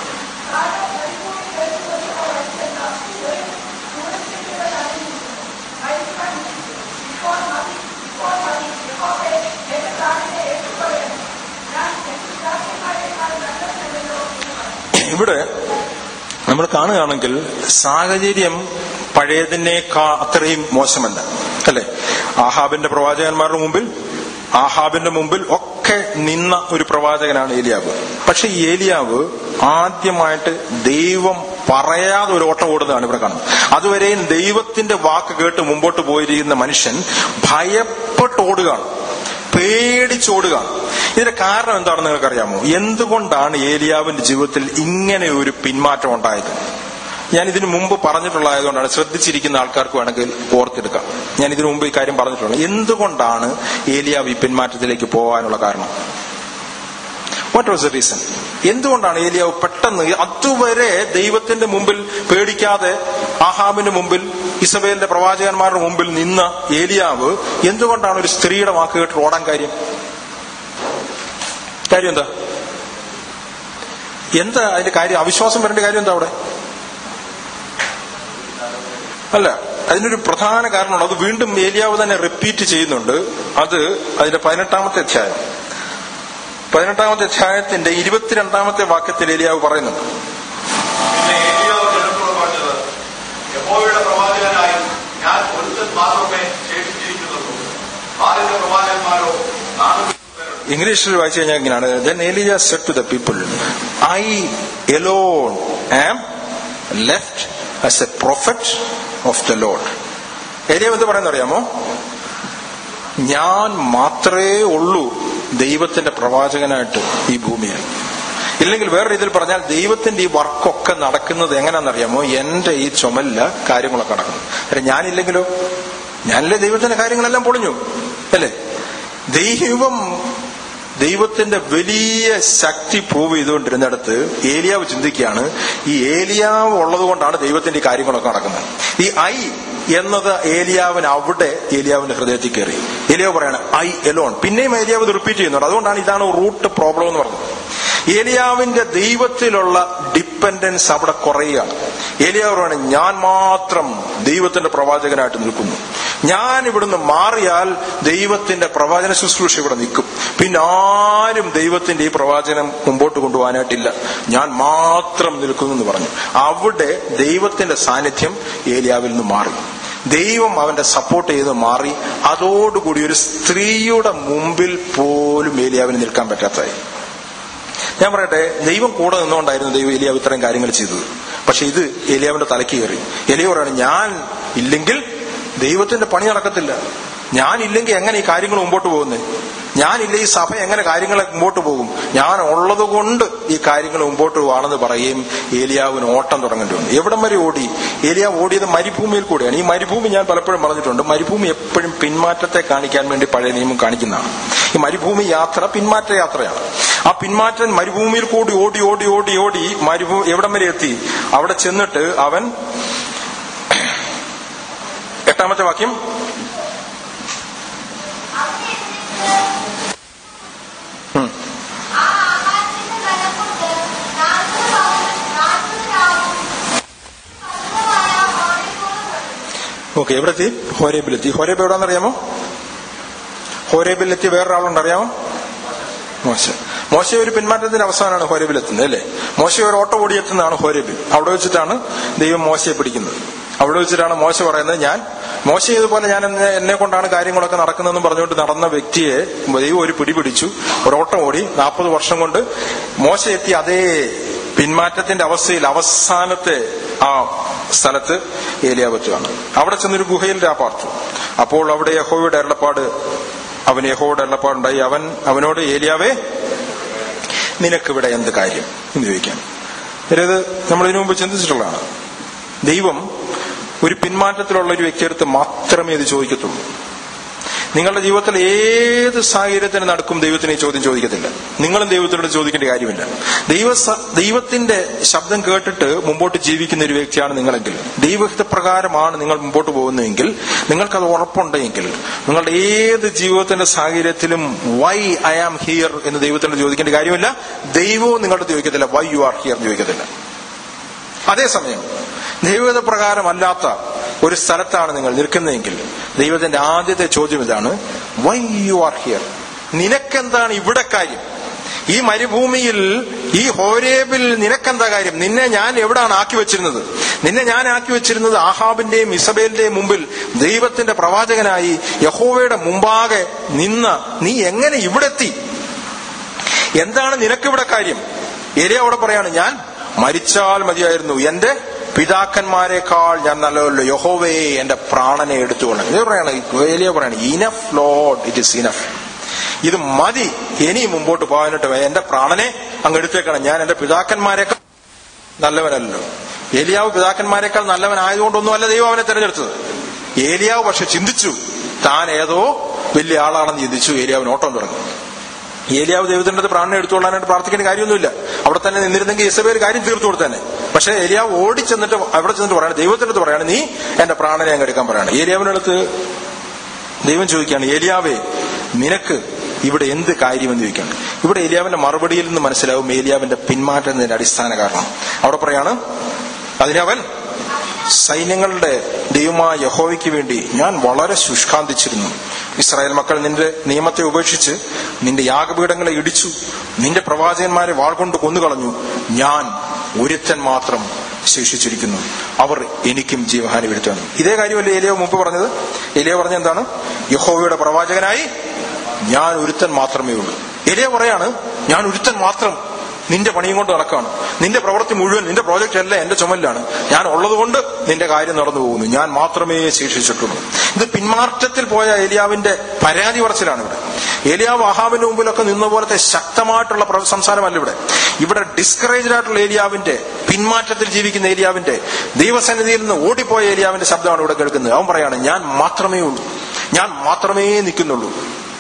ഇവിടെ നമ്മൾ കാണുകയാണെങ്കിൽ സാഹചര്യം പഴയതിനേക്കാ അത്രയും മോശമല്ല അല്ലെ ആഹാബിന്റെ പ്രവാചകന്മാരുടെ മുമ്പിൽ ആഹാബിന്റെ മുമ്പിൽ ഒക്കെ നിന്ന ഒരു പ്രവാചകനാണ് ഏലിയാവ് പക്ഷെ ഈ ഏലിയാവ് ആദ്യമായിട്ട് ദൈവം പറയാതെ ഒരു ഓട്ടം ഓടുന്നതാണ് ഇവിടെ കാണുന്നത് അതുവരെയും ദൈവത്തിന്റെ വാക്ക് കേട്ട് മുമ്പോട്ട് പോയിരിക്കുന്ന മനുഷ്യൻ ഭയപ്പെട്ട് ഓടുകയാണ് പേടിച്ചോടുകയാണ് ഇതിന്റെ കാരണം എന്താണെന്ന് നിങ്ങൾക്കറിയാമോ എന്തുകൊണ്ടാണ് ഏലിയാവിന്റെ ജീവിതത്തിൽ ഇങ്ങനെ ഒരു പിന്മാറ്റം ഉണ്ടായത് ഞാൻ ഇതിനു മുമ്പ് പറഞ്ഞിട്ടുള്ളതായതുകൊണ്ടാണ് ശ്രദ്ധിച്ചിരിക്കുന്ന ആൾക്കാർക്ക് വേണമെങ്കിൽ ഓർത്തെടുക്കാം ഞാൻ ഇതിനു മുമ്പ് ഈ കാര്യം പറഞ്ഞിട്ടുള്ളത് എന്തുകൊണ്ടാണ് ഏലിയാവ് ഈ പിന്മാറ്റത്തിലേക്ക് പോകാനുള്ള കാരണം വാട്ട് വാസ് ദ റീസൺ എന്തുകൊണ്ടാണ് ഏലിയാവ് പെട്ടെന്ന് അതുവരെ ദൈവത്തിന്റെ മുമ്പിൽ പേടിക്കാതെ ആഹാബിന്റെ മുമ്പിൽ ഇസബേലിന്റെ പ്രവാചകന്മാരുടെ മുമ്പിൽ നിന്ന ഏലിയാവ് എന്തുകൊണ്ടാണ് ഒരു സ്ത്രീയുടെ വാക്ക് കേട്ട് ഓടാൻ കാര്യം കാര്യം എന്താ എന്താ അതിന്റെ കാര്യം അവിശ്വാസം വരേണ്ട കാര്യം എന്താ അവിടെ അല്ല അതിനൊരു പ്രധാന കാരണമുണ്ട് അത് വീണ്ടും ഏലിയാവ് തന്നെ റിപ്പീറ്റ് ചെയ്യുന്നുണ്ട് അത് അതിന്റെ പതിനെട്ടാമത്തെ അധ്യായം പതിനെട്ടാമത്തെ അധ്യായത്തിന്റെ ഇരുപത്തിരണ്ടാമത്തെ വാക്യത്തിൽ ഏലിയാവ് പറയുന്നുണ്ട് പിന്നെ ഏലിയാവ് ജനത്തോട് പറഞ്ഞത് യഹോവയുടെ പ്രവാചകനായി ഞാൻ ഒരുത്തൻ മാത്രമേ ശേഷിച്ചിരിക്കുന്നുള്ളൂ ബാലിന്റെ പ്രവാചകന്മാരോ നാനൂറ്റി പേരുണ്ട് ഇംഗ്ലീഷിൽ വായിച്ചു കഴിഞ്ഞാൽ ഇങ്ങനെയാണ് then Elijah said to the people I alone am left as a prophet of the lord ഏലിയ എന്ത് പറയുന്നത് അറിയാമോ ഞാൻ മാത്രമേ ഉള്ളൂ ദൈവത്തിന്റെ പ്രവാചകനായിട്ട് ഈ ഭൂമിയിൽ ഇല്ലെങ്കിൽ വേറെ രീതിയിൽ പറഞ്ഞാൽ ദൈവത്തിന്റെ ഈ വർക്കൊക്കെ നടക്കുന്നത് എങ്ങനെയാണെന്നറിയാമോ എന്റെ ഈ ചുമലില കാര്യങ്ങളൊക്കെ നടക്കുന്നത് അല്ലെ ഞാനില്ലെങ്കിലോ ഞാനില്ലേ ദൈവത്തിന്റെ കാര്യങ്ങളെല്ലാം പൊളിഞ്ഞു അല്ലേ ദൈവം ദൈവത്തിന്റെ വലിയ ശക്തി പ്രൂവ് ചെയ്തുകൊണ്ടിരുന്നിടത്ത് ഏലിയാവ് ചിന്തിക്കുകയാണ് ഈ ഏലിയാവ് ഉള്ളത് കൊണ്ടാണ് ദൈവത്തിന്റെ ഈ കാര്യങ്ങളൊക്കെ നടക്കുന്നത് ഈ ഐ എന്നത് ഏലിയാവിന് അവിടെ ഏലിയാവിന്റെ ഹൃദയത്തിൽ കയറി ഏലിയാവ് പറയാണ് ഐ എലോൺ പിന്നെയും ഏലിയാവ് ഇത് റിപ്പീറ്റ് ചെയ്യുന്നുണ്ട് അതുകൊണ്ടാണ് ഇതാണ് റൂട്ട് പ്രോബ്ലം എന്ന് പറഞ്ഞത് ഏലിയാവിന്റെ ദൈവത്തിലുള്ള ഡിപ്പെൻഡൻസ് അവിടെ കുറയുകയാണ് ഏലിയാവ് പറയാണ് ഞാൻ മാത്രം ദൈവത്തിന്റെ പ്രവാചകനായിട്ട് നിൽക്കുന്നു ഞാൻ ഇവിടുന്ന് മാറിയാൽ ദൈവത്തിന്റെ പ്രവാചന ശുശ്രൂഷ ഇവിടെ നിൽക്കും പിന്നെ ആരും ദൈവത്തിന്റെ ഈ പ്രവാചനം മുമ്പോട്ട് കൊണ്ടുപോകാനായിട്ടില്ല ഞാൻ മാത്രം നിൽക്കുന്നു എന്ന് പറഞ്ഞു അവിടെ ദൈവത്തിന്റെ സാന്നിധ്യം ഏലിയാവിൽ നിന്ന് മാറി ദൈവം അവന്റെ സപ്പോർട്ട് ചെയ്ത് മാറി അതോടുകൂടി ഒരു സ്ത്രീയുടെ മുമ്പിൽ പോലും ഏലിയാവിന് നിൽക്കാൻ പറ്റാത്തതായി ഞാൻ പറയട്ടെ ദൈവം കൂടെ നിന്നുകൊണ്ടായിരുന്നു ദൈവം ഏലിയാവ് ഇത്രയും കാര്യങ്ങൾ ചെയ്തത് പക്ഷെ ഇത് ഏലിയാവിന്റെ തലയ്ക്ക് കയറി ഏലിയാവ് പറയാണ് ഞാൻ ഇല്ലെങ്കിൽ ദൈവത്തിന്റെ പണി നടക്കത്തില്ല ഞാൻ ഇല്ലെങ്കിൽ എങ്ങനെ ഈ കാര്യങ്ങൾ മുമ്പോട്ട് പോകുന്നത് ഞാനില്ല ഈ സഭ എങ്ങനെ കാര്യങ്ങൾ മുമ്പോട്ട് പോകും ഞാൻ ഉള്ളത് കൊണ്ട് ഈ കാര്യങ്ങൾ മുമ്പോട്ട് പോവാണെന്ന് പറയുകയും ഏലിയാവിന് ഓട്ടം തുടങ്ങേണ്ടി വന്നു എവിടം വരെ ഓടി ഏലിയാവ് ഓടിയത് മരുഭൂമിയിൽ കൂടെയാണ് ഈ മരുഭൂമി ഞാൻ പലപ്പോഴും പറഞ്ഞിട്ടുണ്ട് മരുഭൂമി എപ്പോഴും പിന്മാറ്റത്തെ കാണിക്കാൻ വേണ്ടി പഴയ നിയമം കാണിക്കുന്നതാണ് ഈ മരുഭൂമി യാത്ര പിന്മാറ്റ യാത്രയാണ് ആ പിന്മാറ്റൻ മരുഭൂമിയിൽ കൂടി ഓടി ഓടി ഓടി ഓടി മരുഭൂ എവിടം വരെ എത്തി അവിടെ ചെന്നിട്ട് അവൻ എട്ടാമത്തെ വാക്യം ഉം. ആ ആകാശത്തിന്റെ ബലം കൊണ്ട് നാൽപ്പത് പകലും നാൽപ്പത് രാവും പർവ്വതമായ ഹോറേബോളം കണ്ടു. ഓക്കെ എവിടെ എത്തി ഹോരേബിലെത്തി ഹോരേബ് എവിടാന്നറിയാമോ ഹോരേബിലെത്തി വേറൊരാളുണ്ട് അറിയാമോ മോശ മോശ ഒരു പിന്മാറ്റത്തിന്റെ അവസാനമാണ് ഹോരേബിലെത്തുന്നത് അല്ലേ മോശ ഒരു ഓട്ടം ഓടിയെത്തുന്നതാണ് ഹോരേബിൽ അവിടെ വെച്ചിട്ടാണ് ദൈവം മോശയെ പിടിക്കുന്നത് അവിടെ വെച്ചിട്ടാണ് മോശ പറയുന്നത് ഞാൻ മോശ ഇതുപോലെ ഞാൻ എന്നെ എന്നെ കൊണ്ടാണ് കാര്യങ്ങളൊക്കെ നടക്കുന്നതെന്ന് പറഞ്ഞുകൊണ്ട് നടന്ന വ്യക്തിയെ ദൈവം ഒരു പിടി പിടിച്ചു ഒരോട്ടം ഓടി നാൽപ്പത് വർഷം കൊണ്ട് മോശ എത്തി അതേ പിന്മാറ്റത്തിന്റെ അവസ്ഥയിൽ അവസാനത്തെ ആ സ്ഥലത്ത് ഏലിയാപറ്റുകയാണ് അവിടെ ചെന്നൊരു ഗുഹയിൽ രാപ്പാർത്തു അപ്പോൾ അവിടെ യഹോവയുടെ അരുളപ്പാട് അവൻ യഹോവയുടെ അരുളപ്പാടുണ്ടായി അവൻ അവനോട് ഏലിയാവേ നിനക്കിവിടെ എന്ത് കാര്യം എന്ന് ചോദിക്കാൻ ഇത് നമ്മൾ ഇതിനു മുമ്പ് ചിന്തിച്ചിട്ടുള്ളതാണ് ദൈവം ഒരു പിന്മാറ്റത്തിലുള്ള ഒരു വ്യക്തിയെടുത്ത് മാത്രമേ ഇത് ചോദിക്കത്തുള്ളൂ നിങ്ങളുടെ ജീവിതത്തിൽ ഏത് സാഹചര്യത്തിന് നടക്കും ദൈവത്തിന് ഈ ചോദ്യം ചോദിക്കത്തില്ല നിങ്ങളും ദൈവത്തിനോട് ചോദിക്കേണ്ട കാര്യമില്ല ദൈവ ദൈവത്തിന്റെ ശബ്ദം കേട്ടിട്ട് മുമ്പോട്ട് ജീവിക്കുന്ന ഒരു വ്യക്തിയാണ് നിങ്ങളെങ്കിൽ ദൈവഹിതപ്രകാരമാണ് നിങ്ങൾ മുമ്പോട്ട് പോകുന്നതെങ്കിൽ നിങ്ങൾക്കത് ഉറപ്പുണ്ടെങ്കിൽ നിങ്ങളുടെ ഏത് ജീവിതത്തിന്റെ സാഹചര്യത്തിലും വൈ ഐ ആം ഹിയർ എന്ന് ദൈവത്തിനോട് ചോദിക്കേണ്ട കാര്യമില്ല ദൈവവും നിങ്ങളോട് ചോദിക്കത്തില്ല വൈ യു ആർ ഹിയർ എന്ന് ചോദിക്കത്തില്ല അതേസമയം ദൈവത പ്രകാരമല്ലാത്ത ഒരു സ്ഥലത്താണ് നിങ്ങൾ നിൽക്കുന്നതെങ്കിൽ ദൈവത്തിന്റെ ആദ്യത്തെ ചോദ്യം ഇതാണ് വൈ യു ആർ ഹിയർ നിനക്കെന്താണ് ഇവിടെ കാര്യം ഈ മരുഭൂമിയിൽ ഈ ഹോരേബിൽ നിനക്കെന്താ കാര്യം നിന്നെ ഞാൻ എവിടാണ് ആക്കി വെച്ചിരുന്നത് നിന്നെ ഞാൻ ആക്കി വെച്ചിരുന്നത് ആഹാബിന്റെയും ഇസബേലിന്റെയും മുമ്പിൽ ദൈവത്തിന്റെ പ്രവാചകനായി യഹോവയുടെ മുമ്പാകെ നിന്ന നീ എങ്ങനെ ഇവിടെ എത്തി എന്താണ് നിനക്കിവിടെ കാര്യം ഏരിയ അവിടെ പറയാണ് ഞാൻ മരിച്ചാൽ മതിയായിരുന്നു എന്റെ പിതാക്കന്മാരെക്കാൾ ഞാൻ നല്ലതല്ലോ യഹോവേ എന്റെ പ്രാണനെ എടുത്തുകൊണ്ട് ഇത് പറയാണ് ഏലിയ പറയാണ് enough lord it is enough ഇത് മതി ഇനി മുമ്പോട്ട് പോകാനായിട്ട് വേ- എന്റെ പ്രാണനെ അങ്ങ് എടുത്തേക്കണം ഞാൻ എന്റെ പിതാക്കന്മാരെക്കാൾ നല്ലവനല്ലോ ഏലിയാവ് പിതാക്കന്മാരെക്കാൾ നല്ലവനായതുകൊണ്ടൊന്നും അല്ല ദൈവം അവനെ തെരഞ്ഞെടുത്തത് ഏലിയാവ് പക്ഷെ ചിന്തിച്ചു താൻ ഏതോ വലിയ ആളാണെന്ന് ചിന്തിച്ചു ഏലിയാവിന് ഓട്ടം തുടങ്ങി ഏലിയാവ് ദൈവത്തിന്റെ അടുത്ത് പ്രാണനെ എടുത്തുകൊള്ളാനായിട്ട് പ്രാർത്ഥിക്കേണ്ട കാര്യമൊന്നുമില്ല അവിടെ തന്നെ നിന്നിരുന്നെങ്കിൽ ഇസബേൽ കാര്യം തീർത്തു കൊടുത്തേനെ പക്ഷെ ഏലിയാവ് ഓടി ചെന്നിട്ട് അവിടെ ചെന്നിട്ട് പറയാണ് ദൈവത്തിന്റെ അടുത്ത് പറയാണ് നീ എന്റെ പ്രാണനെ അങ്ങ് എടുക്കാൻ പറയാണ് ഏലിയാവിനടുത്ത് ദൈവം ചോദിക്കുകയാണ് ഏലിയാവേ നിനക്ക് ഇവിടെ എന്ത് കാര്യമെന്ന് ചോദിക്കുകയാണ് ഇവിടെ ഏലിയാവിന്റെ മറുപടിയിൽ നിന്ന് മനസ്സിലാവും ഏലിയാവിന്റെ പിന്മാറ്റത്തിന്റെ അടിസ്ഥാന കാരണം അവിടെ പറയാണ് അതിനവൻ സൈന്യങ്ങളുടെ ദൈവമായ യഹോവയ്ക്ക് വേണ്ടി ഞാൻ വളരെ ശുഷ്കാന്തിച്ചിരുന്നു ഇസ്രായേൽ മക്കൾ നിന്റെ നിയമത്തെ ഉപേക്ഷിച്ച് നിന്റെ യാഗപീഠങ്ങളെ ഇടിച്ചു നിന്റെ പ്രവാചകന്മാരെ വാൾ കൊണ്ട് കൊന്നുകളഞ്ഞു ഞാൻ ഒരുത്തൻ മാത്രം ശേഷിച്ചിരിക്കുന്നു അവർ എനിക്കും ജീവഹാനി വരുത്തുകയാണ് ഇതേ കാര്യമല്ലേ ഏലിയോ മുമ്പ് പറഞ്ഞത് ഏലിയോ പറഞ്ഞ എന്താണ് യഹോവയുടെ പ്രവാചകനായി ഞാൻ ഒരുത്തൻ മാത്രമേ ഉള്ളൂ ഏലിയ പറയാണ് ഞാൻ ഒരുത്തൻ മാത്രം നിന്റെ പണിയും കൊണ്ട് നടക്കാണ് നിന്റെ പ്രവൃത്തി മുഴുവൻ നിന്റെ പ്രോജക്റ്റ് എല്ലാം എന്റെ ചുമലിലാണ് ഞാൻ ഉള്ളതുകൊണ്ട് നിന്റെ കാര്യം നടന്നു പോകുന്നു ഞാൻ മാത്രമേ ശേഷിച്ചിട്ടുള്ളൂ ഇത് പിന്മാറ്റത്തിൽ പോയ ഏലിയാവിന്റെ പരാതി പറച്ചിലാണ് ഇവിടെ ഏലിയാവ് അഹാബിന്റെ മുമ്പിലൊക്കെ നിന്ന പോലത്തെ ശക്തമായിട്ടുള്ള പ്ര- സംസാരമല്ല ഇവിടെ ഇവിടെ ഡിസ്കറേജ്ഡ് ആയിട്ടുള്ള ഏലിയാവിന്റെ പിന്മാറ്റത്തിൽ ജീവിക്കുന്ന ഏലിയാവിന്റെ ദൈവസന്നിധിയിൽ നിന്ന് ഓടിപ്പോയ ഏലിയാവിന്റെ ശബ്ദമാണ് ഇവിടെ കേൾക്കുന്നത് അവൻ പറയാണ് ഞാൻ മാത്രമേ ഉള്ളൂ ഞാൻ മാത്രമേ നിൽക്കുന്നുള്ളൂ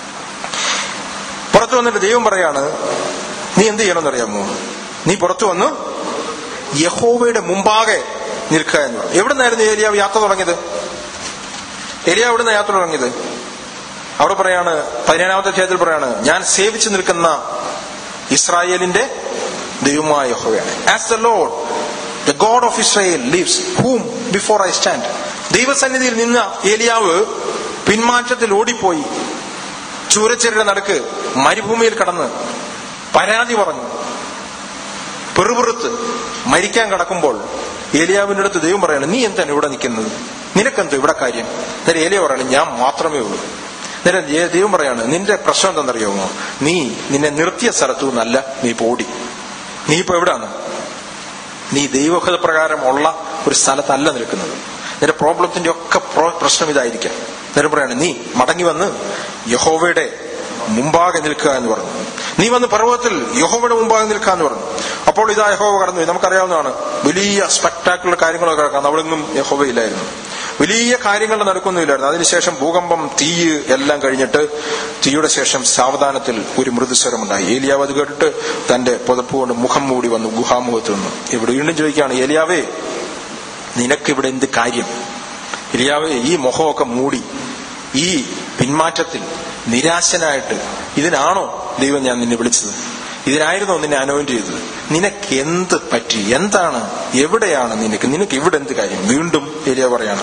പുറത്തു വന്നിട്ട് ദൈവം പറയാണ് നീ എന്ത് ചെയ്യണമെന്ന് അറിയാമോ നീ പുറത്തു വന്ന് യഹോവയുടെ മുമ്പാകെ നിൽക്കുക എന്ന് പറഞ്ഞു എവിടുന്നായിരുന്നു ഏലിയാവ് യാത്ര തുടങ്ങിയത് ഏലിയാവ് എവിടുന്ന യാത്ര തുടങ്ങിയത് അവിടെ പറയാണ് പതിനേഴാമത്തെ അധ്യായത്തിൽ പറയാണ് ഞാൻ സേവിച്ചു നിൽക്കുന്ന ഇസ്രായേലിന്റെ ദൈവമായ യഹോവയാണ് as the lord the god of Israel lives whom before I stand ദൈവസന്നിധിയിൽ നിന്ന ഏലിയാവ് പിന്മാറ്റത്തിൽ ഓടിപ്പോയി ചൂരച്ചെരുടെ നടുക്ക് മരുഭൂമിയിൽ കടന്ന് പരാതി പറഞ്ഞു പെറുപെറുത്ത് മരിക്കാൻ കടക്കുമ്പോൾ ഏലിയാവിന്റെ അടുത്ത് ദൈവം പറയാണ് നീ എന്താണ് ഇവിടെ നിൽക്കുന്നത് നിനക്കെന്തോ ഇവിടെ കാര്യം നേരെ ഏലിയ പറയാണ് ഞാൻ മാത്രമേ ഉള്ളൂ നേരെ ദേ- ദൈവം പറയാണ് നിന്റെ പ്രശ്നം എന്താണെന്നറിയാമോ നീ നിന്നെ നിർത്തിയ സ്ഥലത്തു നിന്നല്ല നീ ഇപ്പൊ ഓടി നീ ഇപ്പൊ എവിടാണ് നീ ദൈവഹിത പ്രകാരം ഉള്ള ഒരു സ്ഥലത്തല്ല നിൽക്കുന്നത് നിന്റെ പ്രോബ്ലത്തിന്റെ ഒക്കെ പ്രോ- പ്രശ്നം ഇതായിരിക്കാം നേരം പറയാണ് നീ മടങ്ങി വന്ന് യഹോവയുടെ മുമ്പാകെ നിൽക്കുക എന്ന് പറഞ്ഞു നീ വന്ന് പർവ്വതത്തിൽ യഹോവയുടെ മുമ്പാകെ നിൽക്കുക എന്ന് പറഞ്ഞു അപ്പോൾ ഇതാ യഹോവ കടന്നു പോയി. നമുക്കറിയാവുന്നതാണ് വലിയ സ്പെക്ടാക്കുലർ കാര്യങ്ങളൊക്കെ കിടക്കാം അവിടെങ്ങും യഹോവ ഇല്ലായിരുന്നു വലിയ കാര്യങ്ങളുടെ നടക്കൊന്നുമില്ലായിരുന്നു അതിനുശേഷം ഭൂകമ്പം തീയ് എല്ലാം കഴിഞ്ഞിട്ട് തീയുടെ ശേഷം സാവധാനത്തിൽ ഒരു മൃദുസ്വരമുണ്ടായി ഏലിയാവ് അത് കേട്ടിട്ട് തന്റെ പുതപ്പ് കൊണ്ട് മുഖം മൂടി വന്നു ഗുഹാമുഖത്ത് നിന്നു ഇവിടെ വീണ്ടും ചോദിക്കുകയാണ് ഏലിയാവേ നിനക്കിവിടെ എന്ത് കാര്യം ഏലിയാവേ ഈ മുഖമൊക്കെ മൂടി ഈ പിന്മാറ്റത്തിൽ നിരാശനായിട്ട് ഇതിനാണോ ദൈവം ഞാൻ നിന്നെ വിളിച്ചത് ഇതിനായിരുന്നോ നിന്നെ അനോയിന്റ് ചെയ്തത് നിനക്ക് എന്ത് പറ്റി എന്താണ് എവിടെയാണ് നിനക്ക് നിനക്ക് ഇവിടെ എന്ത് കാര്യം വീണ്ടും ഏലിയ പറയാണ്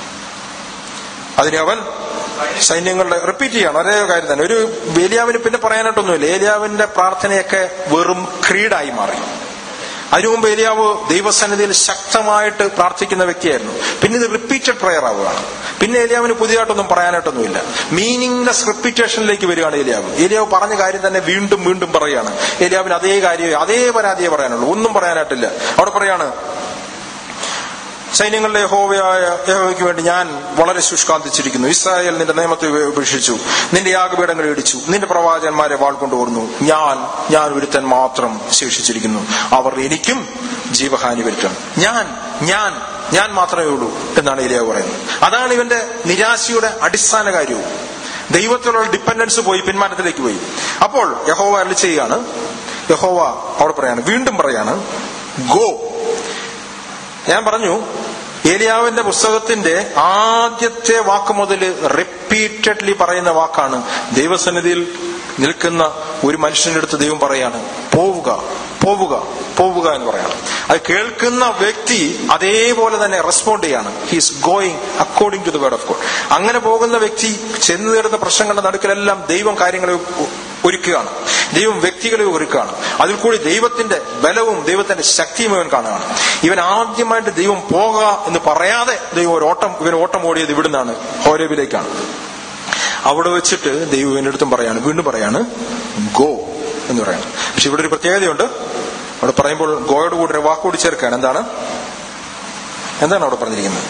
അതിന് അവൻ സൈന്യങ്ങളുടെ റിപ്പീറ്റ് ചെയ്യാണ് ഒരേ കാര്യം തന്നെ ഒരു ഏലിയാവിന് പിന്നെ പറയാനായിട്ടൊന്നുമില്ല ഏലിയാവിന്റെ പ്രാർത്ഥനയൊക്കെ വെറും ക്രീഡായി മാറി അതിനു മുമ്പ് ഏലിയാവ് ദൈവസന്നിധിയിൽ ശക്തമായിട്ട് പ്രാർത്ഥിക്കുന്ന വ്യക്തിയായിരുന്നു പിന്നെ ഇത് റിപ്പീറ്റഡ് പ്രയർ ആവുകയാണ് പിന്നെ ഏലിയാവിന് പുതിയതായിട്ടൊന്നും പറയാനായിട്ടൊന്നുമില്ല മീനിങ്ലെസ് റിപ്പീറ്റേഷനിലേക്ക് വരികയാണ് ഏലിയാവ് ഏലിയാവ് പറഞ്ഞ കാര്യം തന്നെ വീണ്ടും വീണ്ടും പറയുകയാണ് ഏലിയാവിന് അതേ കാര്യം അതേ പരാതിയെ പറയാനുള്ളൂ ഒന്നും പറയാനായിട്ടില്ല അവിടെ പറയാണ് സൈന്യങ്ങളുടെ യഹോവയായ യഹോവയ്ക്ക് വേണ്ടി ഞാൻ വളരെ ശുഷ്കാന്തിച്ചിരിക്കുന്നു ഇസ്രായേൽ നിന്റെ നിയമത്തെ ഉപേക്ഷിച്ചു നിന്റെ യാഗപീഠങ്ങൾ ഇടിച്ചു നിന്റെ പ്രവാചകന്മാരെ വാൾ കൊണ്ടുവന്നു ഞാൻ ഞാൻ ഒരുത്തൻ മാത്രം ശേഷിച്ചിരിക്കുന്നു അവർ എനിക്കും ജീവഹാനി വരുത്തണം ഞാൻ ഞാൻ ഞാൻ മാത്രമേ ഉള്ളൂ എന്നാണ് ഇലിയാവ് പറയുന്നത് അതാണ് ഇവന്റെ നിരാശയുടെ അടിസ്ഥാന കാര്യവും ദൈവത്തിലുള്ള ഡിപ്പെൻഡൻസ് പോയി പിന്മാറ്റത്തിലേക്ക് പോയി അപ്പോൾ യഹോവ അരളി ചെയ്യുകയാണ് യഹോവ അവിടെ പറയാണ് വീണ്ടും പറയാണ് ഗോ ഞാൻ പറഞ്ഞു ഏലിയാവിന്റെ പുസ്തകത്തിന്റെ ആദ്യത്തെ വാക്ക് മുതൽ റിപ്പീറ്റഡ്ലി പറയുന്ന വാക്കാണ് ദൈവസന്നിധിയിൽ നിൽക്കുന്ന ഒരു മനുഷ്യന്റെ അടുത്ത് ദൈവം പറയാണ് പോവുക പോവുക പോവുക എന്ന് പറയണം അത് കേൾക്കുന്ന വ്യക്തി അതേപോലെ തന്നെ റെസ്പോണ്ട് ചെയ്യാണ് he's going according to the word of god അങ്ങനെ പോകുന്ന വ്യക്തി ചെന്ന് നേടുന്ന പ്രശ്നങ്ങളുടെ നടുക്കിലെല്ലാം ദൈവം കാര്യങ്ങളെ ഒ- ഒരുക്കുകയാണ് ദൈവം വ്യക്തികളെ ഒരുക്കുകയാണ് അതിൽ കൂടി ദൈവത്തിന്റെ ബലവും ദൈവത്തിന്റെ ശക്തിയും ഇവൻ കാണുകയാണ് ഇവൻ ആദ്യമായിട്ട് ദൈവം പോകുക എന്ന് പറയാതെ ദൈവം ഒരു ഓട്ടം ഇവൻ ഓട്ടം ഓടിയത് ഇവിടുന്നാണ് ഹോരേബിലേക്കാണ് അവിടെ വെച്ചിട്ട് ദൈവം ഇവന്റെ അടുത്തും പറയാണ് വീണ്ടും പറയാണ് ഗോ എന്ന് പറയാണ് പക്ഷെ ഇവിടെ ഒരു പ്രത്യേകതയുണ്ട് അവിടെ പറയുമ്പോൾ ഗോയോട് കൂടി ഒരു വാക്കുകൂടി ചേർക്കുകയാണ് എന്താണ് എന്താണ് അവിടെ പറഞ്ഞിരിക്കുന്നത്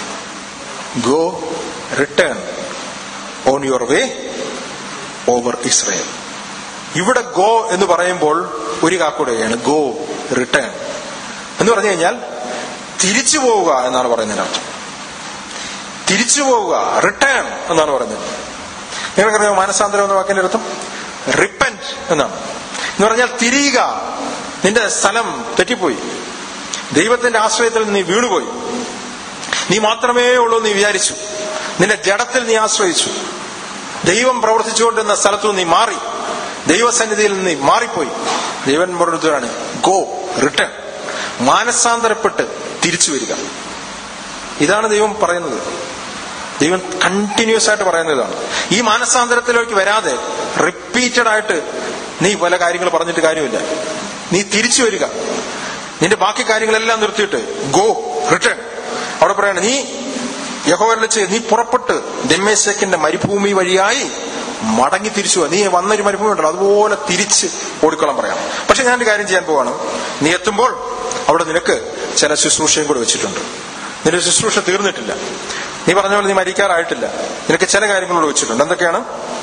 go return on your way over Israel ഇവിടെ ഗോ എന്ന് പറയുമ്പോൾ ഒരു കാക്കൂടെയാണ് ഗോ റിട്ടേൺ എന്ന് പറഞ്ഞു കഴിഞ്ഞാൽ തിരിച്ചു പോവുക എന്നാണ് പറയുന്നതിന്റെ അർത്ഥം തിരിച്ചു പോവുക റിട്ടേൺ എന്നാണ് പറയുന്നത് നിങ്ങൾക്കറിയാമോ മാനസാന്തരം എന്ന വാക്കിന്റെ അർത്ഥം റിപ്പന്റ് എന്നാണ് എന്ന് പറഞ്ഞാൽ തിരിയുക നിന്റെ സ്ഥലം തെറ്റിപ്പോയി ദൈവത്തിന്റെ ആശ്രയത്തിൽ നീ വീണുപോയി നീ മാത്രമേ ഉള്ളൂ എന്ന് നീ വിചാരിച്ചു നിന്റെ ജഡത്തിൽ നീ ആശ്രയിച്ചു ദൈവം പ്രവർത്തിച്ചുകൊണ്ടിരുന്ന സ്ഥലത്തു നീ മാറി ദൈവസന്നിധിയിൽ നീ മാറിപ്പോയി ദൈവൻ പറഞ്ഞതാണ് ഗോ റിട്ടേൺ മാനസാന്തരപ്പെട്ട് തിരിച്ചു വരിക ഇതാണ് ദൈവം പറയുന്നത് ദൈവം കണ്ടിന്യൂസ് ആയിട്ട് പറയുന്ന ഇതാണ് ഈ മാനസാന്തരത്തിലേക്ക് വരാതെ റിപ്പീറ്റഡ് ആയിട്ട് നീ പല കാര്യങ്ങൾ പറഞ്ഞിട്ട് കാര്യമില്ല നീ തിരിച്ചു വരിക നിന്റെ ബാക്കി കാര്യങ്ങളെല്ലാം നിർത്തിയിട്ട് ഗോ റിട്ടേൺ അവിടെ പറയാണ് നീ യഹോവരിച്ച് നീ പുറപ്പെട്ട് ദമ്മേശക്കിന്റെ മരുഭൂമി വഴിയായി മടങ്ങി തിരിച്ചു വാ. നീ വന്നൊരു മരുഭൂമി ഉണ്ടല്ലോ അതുപോലെ തിരിച്ച് ഓടിക്കോളാൻ പറയാം പക്ഷെ ഞാനൊരു കാര്യം ചെയ്യാൻ പോവാണ് നീ എത്തുമ്പോൾ അവിടെ നിനക്ക് ചില ശുശ്രൂഷയും കൂടെ വെച്ചിട്ടുണ്ട് നിന്റെ ശുശ്രൂഷ തീർന്നിട്ടില്ല നീ പറഞ്ഞ പോലെ നീ മരിക്കാറായിട്ടില്ല നിനക്ക് ചില കാര്യങ്ങളോട് വെച്ചിട്ടുണ്ട് എന്തൊക്കെയാണ്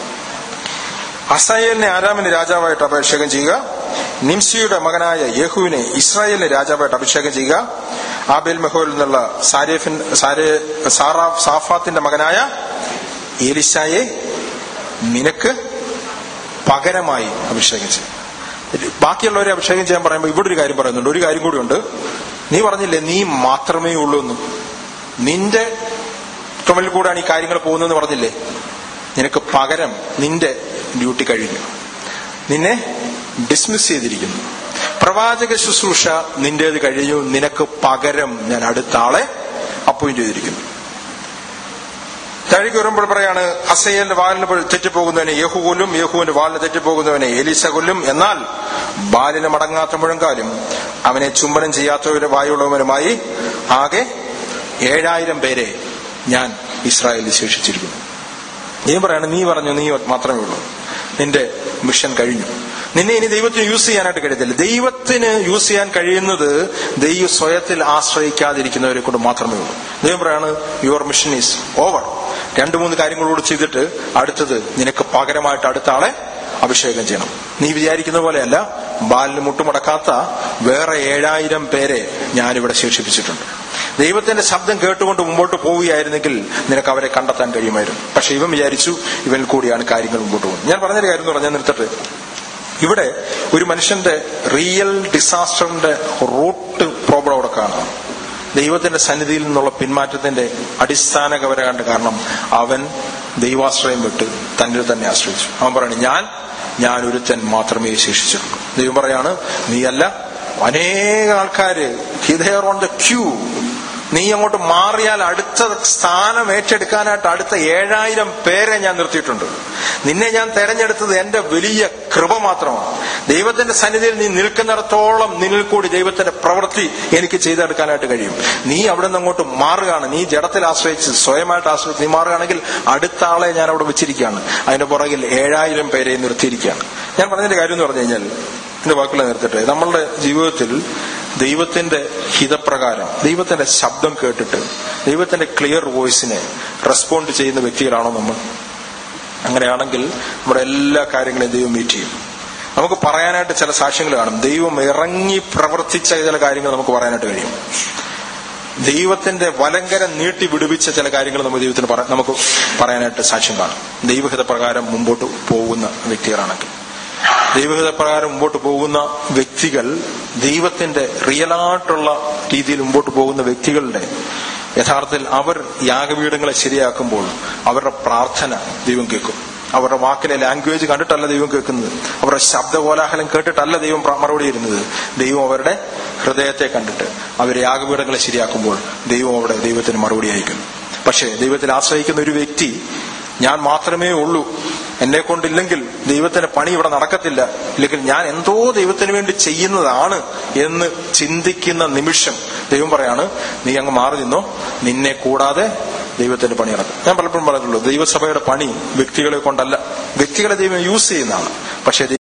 അസയേലിനെ ആരാമിന് രാജാവായിട്ട് അഭിഷേകം ചെയ്യുക നിംസിയുടെ മകനായ യേഹുവിനെ ഇസ്രായേലിന് രാജാവായിട്ട് അഭിഷേകം ചെയ്യുക ആബേൽ മെഹോയിൽ നിന്നുള്ള സാരേഫിൻ സാരേ സാറാ സാഫാത്തിന്റെ മകനായ ഏലിശായെ നിനക്ക് പകരമായി അഭിഷേകം ചെയ്യും ബാക്കിയുള്ളവരെ അഭിഷേകം ചെയ്യാൻ പറയുമ്പോൾ ഇവിടെ ഒരു കാര്യം പറയുന്നുണ്ട് ഒരു കാര്യം കൂടിയുണ്ട് നീ പറഞ്ഞില്ലേ നീ മാത്രമേ ഉള്ളൂ എന്ന് നിന്റെ ചുമലിൽ കൂടാണ് ഈ കാര്യങ്ങൾ പോകുന്നതെന്ന് പറഞ്ഞില്ലേ നിനക്ക് പകരം നിന്റെ ഡ്യൂട്ടി കഴിഞ്ഞു നിന്നെ ഡിസ്മിസ് ചെയ്തിരിക്കുന്നു പ്രവാചക ശുശ്രൂഷ നിന്റേത് കഴിഞ്ഞു നിനക്ക് പകരം ഞാൻ അടുത്ത ആളെ അപ്പോയിന്റ് ചെയ്തിരിക്കുന്നു താഴേക്ക് വരുമ്പോൾ പറയാണ് അസയലിന്റെ വാലിന് തെറ്റിപ്പോകുന്നവനെ യഹു കൊല്ലും യഹുവിന്റെ വാലിന് തെറ്റിപ്പോകുന്നവനെ എലിസ കൊല്ലും എന്നാൽ ബാലിന് മടങ്ങാത്ത മുഴങ്കാലും അവനെ ചുംബനം ചെയ്യാത്തവരുടെ വായുള്ളവരുമായി ആകെ ഏഴായിരം പേരെ ഞാൻ ഇസ്രായേലിൽ ശേഷിച്ചിരിക്കുന്നു നീ പറയാണ് നീ പറഞ്ഞു നീ മാത്രമേ ഉള്ളൂ നിന്റെ മിഷൻ കഴിഞ്ഞു നിന്നെ ഇനി ദൈവത്തിന് യൂസ് ചെയ്യാനായിട്ട് കഴിയത്തില്ല ദൈവത്തിന് യൂസ് ചെയ്യാൻ കഴിയുന്നത് ദൈവ സ്വയത്തിൽ ആശ്രയിക്കാതിരിക്കുന്നവരെ കൊണ്ട് മാത്രമേ ഉള്ളൂ ദൈവം പറയാണ് യുവർ മിഷൻ ഈസ് ഓവർ രണ്ടു മൂന്ന് കാര്യങ്ങളോട് ചെയ്തിട്ട് അടുത്തത് നിനക്ക് പകരമായിട്ട് അടുത്ത ആളെ അഭിഷേകം ചെയ്യണം നീ വിചാരിക്കുന്ന പോലെയല്ല ബാലിന് മുട്ടുമടക്കാത്ത വേറെ ഏഴായിരം പേരെ ഞാനിവിടെ ശേഷിപ്പിച്ചിട്ടുണ്ട് ദൈവത്തിന്റെ ശബ്ദം കേട്ടുകൊണ്ട് മുമ്പോട്ട് പോവുകയായിരുന്നെങ്കിൽ നിനക്ക് അവരെ കണ്ടെത്താൻ കഴിയുമായിരുന്നു പക്ഷെ ഇവൻ വിചാരിച്ചു ഇവനിൽ കൂടിയാണ് കാര്യങ്ങൾ മുമ്പോട്ട് പോകുന്നത് ഞാൻ പറഞ്ഞൊരു കാര്യം എന്ന് പറഞ്ഞാൽ നിർത്തട്ടെ ഇവിടെ ഒരു മനുഷ്യന്റെ റിയൽ ഡിസാസ്റ്ററിന്റെ റൂട്ട് പ്രോബ്ലം അവിടെ കാണാം ദൈവത്തിന്റെ സന്നിധിയിൽ നിന്നുള്ള പിന്മാറ്റത്തിന്റെ അടിസ്ഥാനകപരമാണ്ട് കാരണം അവൻ ദൈവാശ്രയം വിട്ട് തന്നിൽ തന്നെ ആശ്രയിച്ചു അവൻ പറയണു ഞാൻ ഞാൻ ഒരുത്തൻ മാത്രമേ ശേഷിച്ചിട്ടുള്ളൂ ദൈവം പറയാണ് നീയല്ല അനേക ആൾക്കാര് ഹിതയർ ഓൺ ദ ക്യൂ നീ അങ്ങോട്ട് മാറിയാൽ അടുത്ത സ്ഥാനം ഏറ്റെടുക്കാനായിട്ട് അടുത്ത ഏഴായിരം പേരെ ഞാൻ നിർത്തിയിട്ടുണ്ട് നിന്നെ ഞാൻ തെരഞ്ഞെടുത്തത് എന്റെ വലിയ കൃപ മാത്രമാണ് ദൈവത്തിന്റെ സന്നിധിയിൽ നീ നിൽക്കുന്നിടത്തോളം നിന്നിൽ കൂടി ദൈവത്തിന്റെ പ്രവൃത്തി എനിക്ക് ചെയ്തെടുക്കാനായിട്ട് കഴിയും നീ അവിടെ നിന്ന് അങ്ങോട്ട് മാറുകയാണ് നീ ജഡത്തിൽ ആശ്രയിച്ച് സ്വയമായിട്ട് ആശ്രയിച്ച് നീ മാറുകയാണെങ്കിൽ അടുത്ത ആളെ ഞാൻ അവിടെ വെച്ചിരിക്കുകയാണ് അതിന്റെ പുറകിൽ ഏഴായിരം പേരെ നിർത്തിയിരിക്കുകയാണ് ഞാൻ പറഞ്ഞതിന്റെ കാര്യം എന്ന് പറഞ്ഞു കഴിഞ്ഞാൽ എന്റെ വാക്കുകളെ നിർത്തട്ടെ നമ്മളുടെ ജീവിതത്തിൽ ദൈവത്തിന്റെ ഹിതപ്രകാരം ദൈവത്തിന്റെ ശബ്ദം കേട്ടിട്ട് ദൈവത്തിന്റെ ക്ലിയർ വോയിസിനെ റെസ്പോണ്ട് ചെയ്യുന്ന വ്യക്തികളാണോ നമ്മൾ അങ്ങനെയാണെങ്കിൽ നമ്മുടെ എല്ലാ കാര്യങ്ങളെയും ദൈവം മീറ്റ് ചെയ്യും നമുക്ക് പറയാനായിട്ട് ചില സാക്ഷ്യങ്ങൾ കാണും ദൈവം ഇറങ്ങി പ്രവർത്തിച്ച ചില കാര്യങ്ങൾ നമുക്ക് പറയാനായിട്ട് കഴിയും ദൈവത്തിന്റെ വലങ്കരം നീട്ടി വിടുവിച്ച ചില കാര്യങ്ങൾ നമുക്ക് ദൈവത്തിന് പറ- നമുക്ക് പറയാനായിട്ട് സാക്ഷ്യം കാണും ദൈവഹിത പ്രകാരം മുമ്പോട്ട് പോകുന്ന വ്യക്തികളാണെങ്കിൽ ദൈവഹിത പ്രകാരം മുമ്പോട്ട് പോകുന്ന വ്യക്തികൾ ദൈവത്തിന്റെ റിയലായിട്ടുള്ള രീതിയിൽ മുമ്പോട്ട് പോകുന്ന വ്യക്തികളുടെ യഥാർത്ഥത്തിൽ അവർ യാഗപീഠങ്ങളെ ശരിയാക്കുമ്പോൾ അവരുടെ പ്രാർത്ഥന ദൈവം കേൾക്കും അവരുടെ വാക്കിലെ ലാംഗ്വേജ് കണ്ടിട്ടല്ല ദൈവം കേൾക്കുന്നത് അവരുടെ ശബ്ദകോലാഹലം കേട്ടിട്ടല്ല ദൈവം പ്ര- മറുപടി തരുന്നത് ദൈവം അവരുടെ ഹൃദയത്തെ കണ്ടിട്ട് അവർ യാഗപീഠങ്ങളെ ശരിയാക്കുമ്പോൾ ദൈവം അവിടെ ദൈവത്തിന് മറുപടി അയക്കുന്നു പക്ഷേ ദൈവത്തിൽ ആശ്രയിക്കുന്ന ഒരു വ്യക്തി ഞാൻ മാത്രമേ ഉള്ളൂ എന്നെ കൊണ്ടില്ലെങ്കിൽ ദൈവത്തിന്റെ പണി ഇവിടെ നടക്കത്തില്ല ഇല്ലെങ്കിൽ ഞാൻ എന്തോ ദൈവത്തിന് വേണ്ടി ചെയ്യുന്നതാണ് എന്ന് ചിന്തിക്കുന്ന നിമിഷം ദൈവം പറയാണ് നീ അങ്ങ് മാറി നിന്നോ നിന്നെ കൂടാതെ ദൈവത്തിന്റെ പണി നടക്കും ഞാൻ പലപ്പോഴും പറഞ്ഞിട്ടുള്ളൂ ദൈവസഭയുടെ പണി വ്യക്തികളെ കൊണ്ടല്ല വ്യക്തികളെ ദൈവം യൂസ് ചെയ്യുന്നതാണ് പക്ഷേ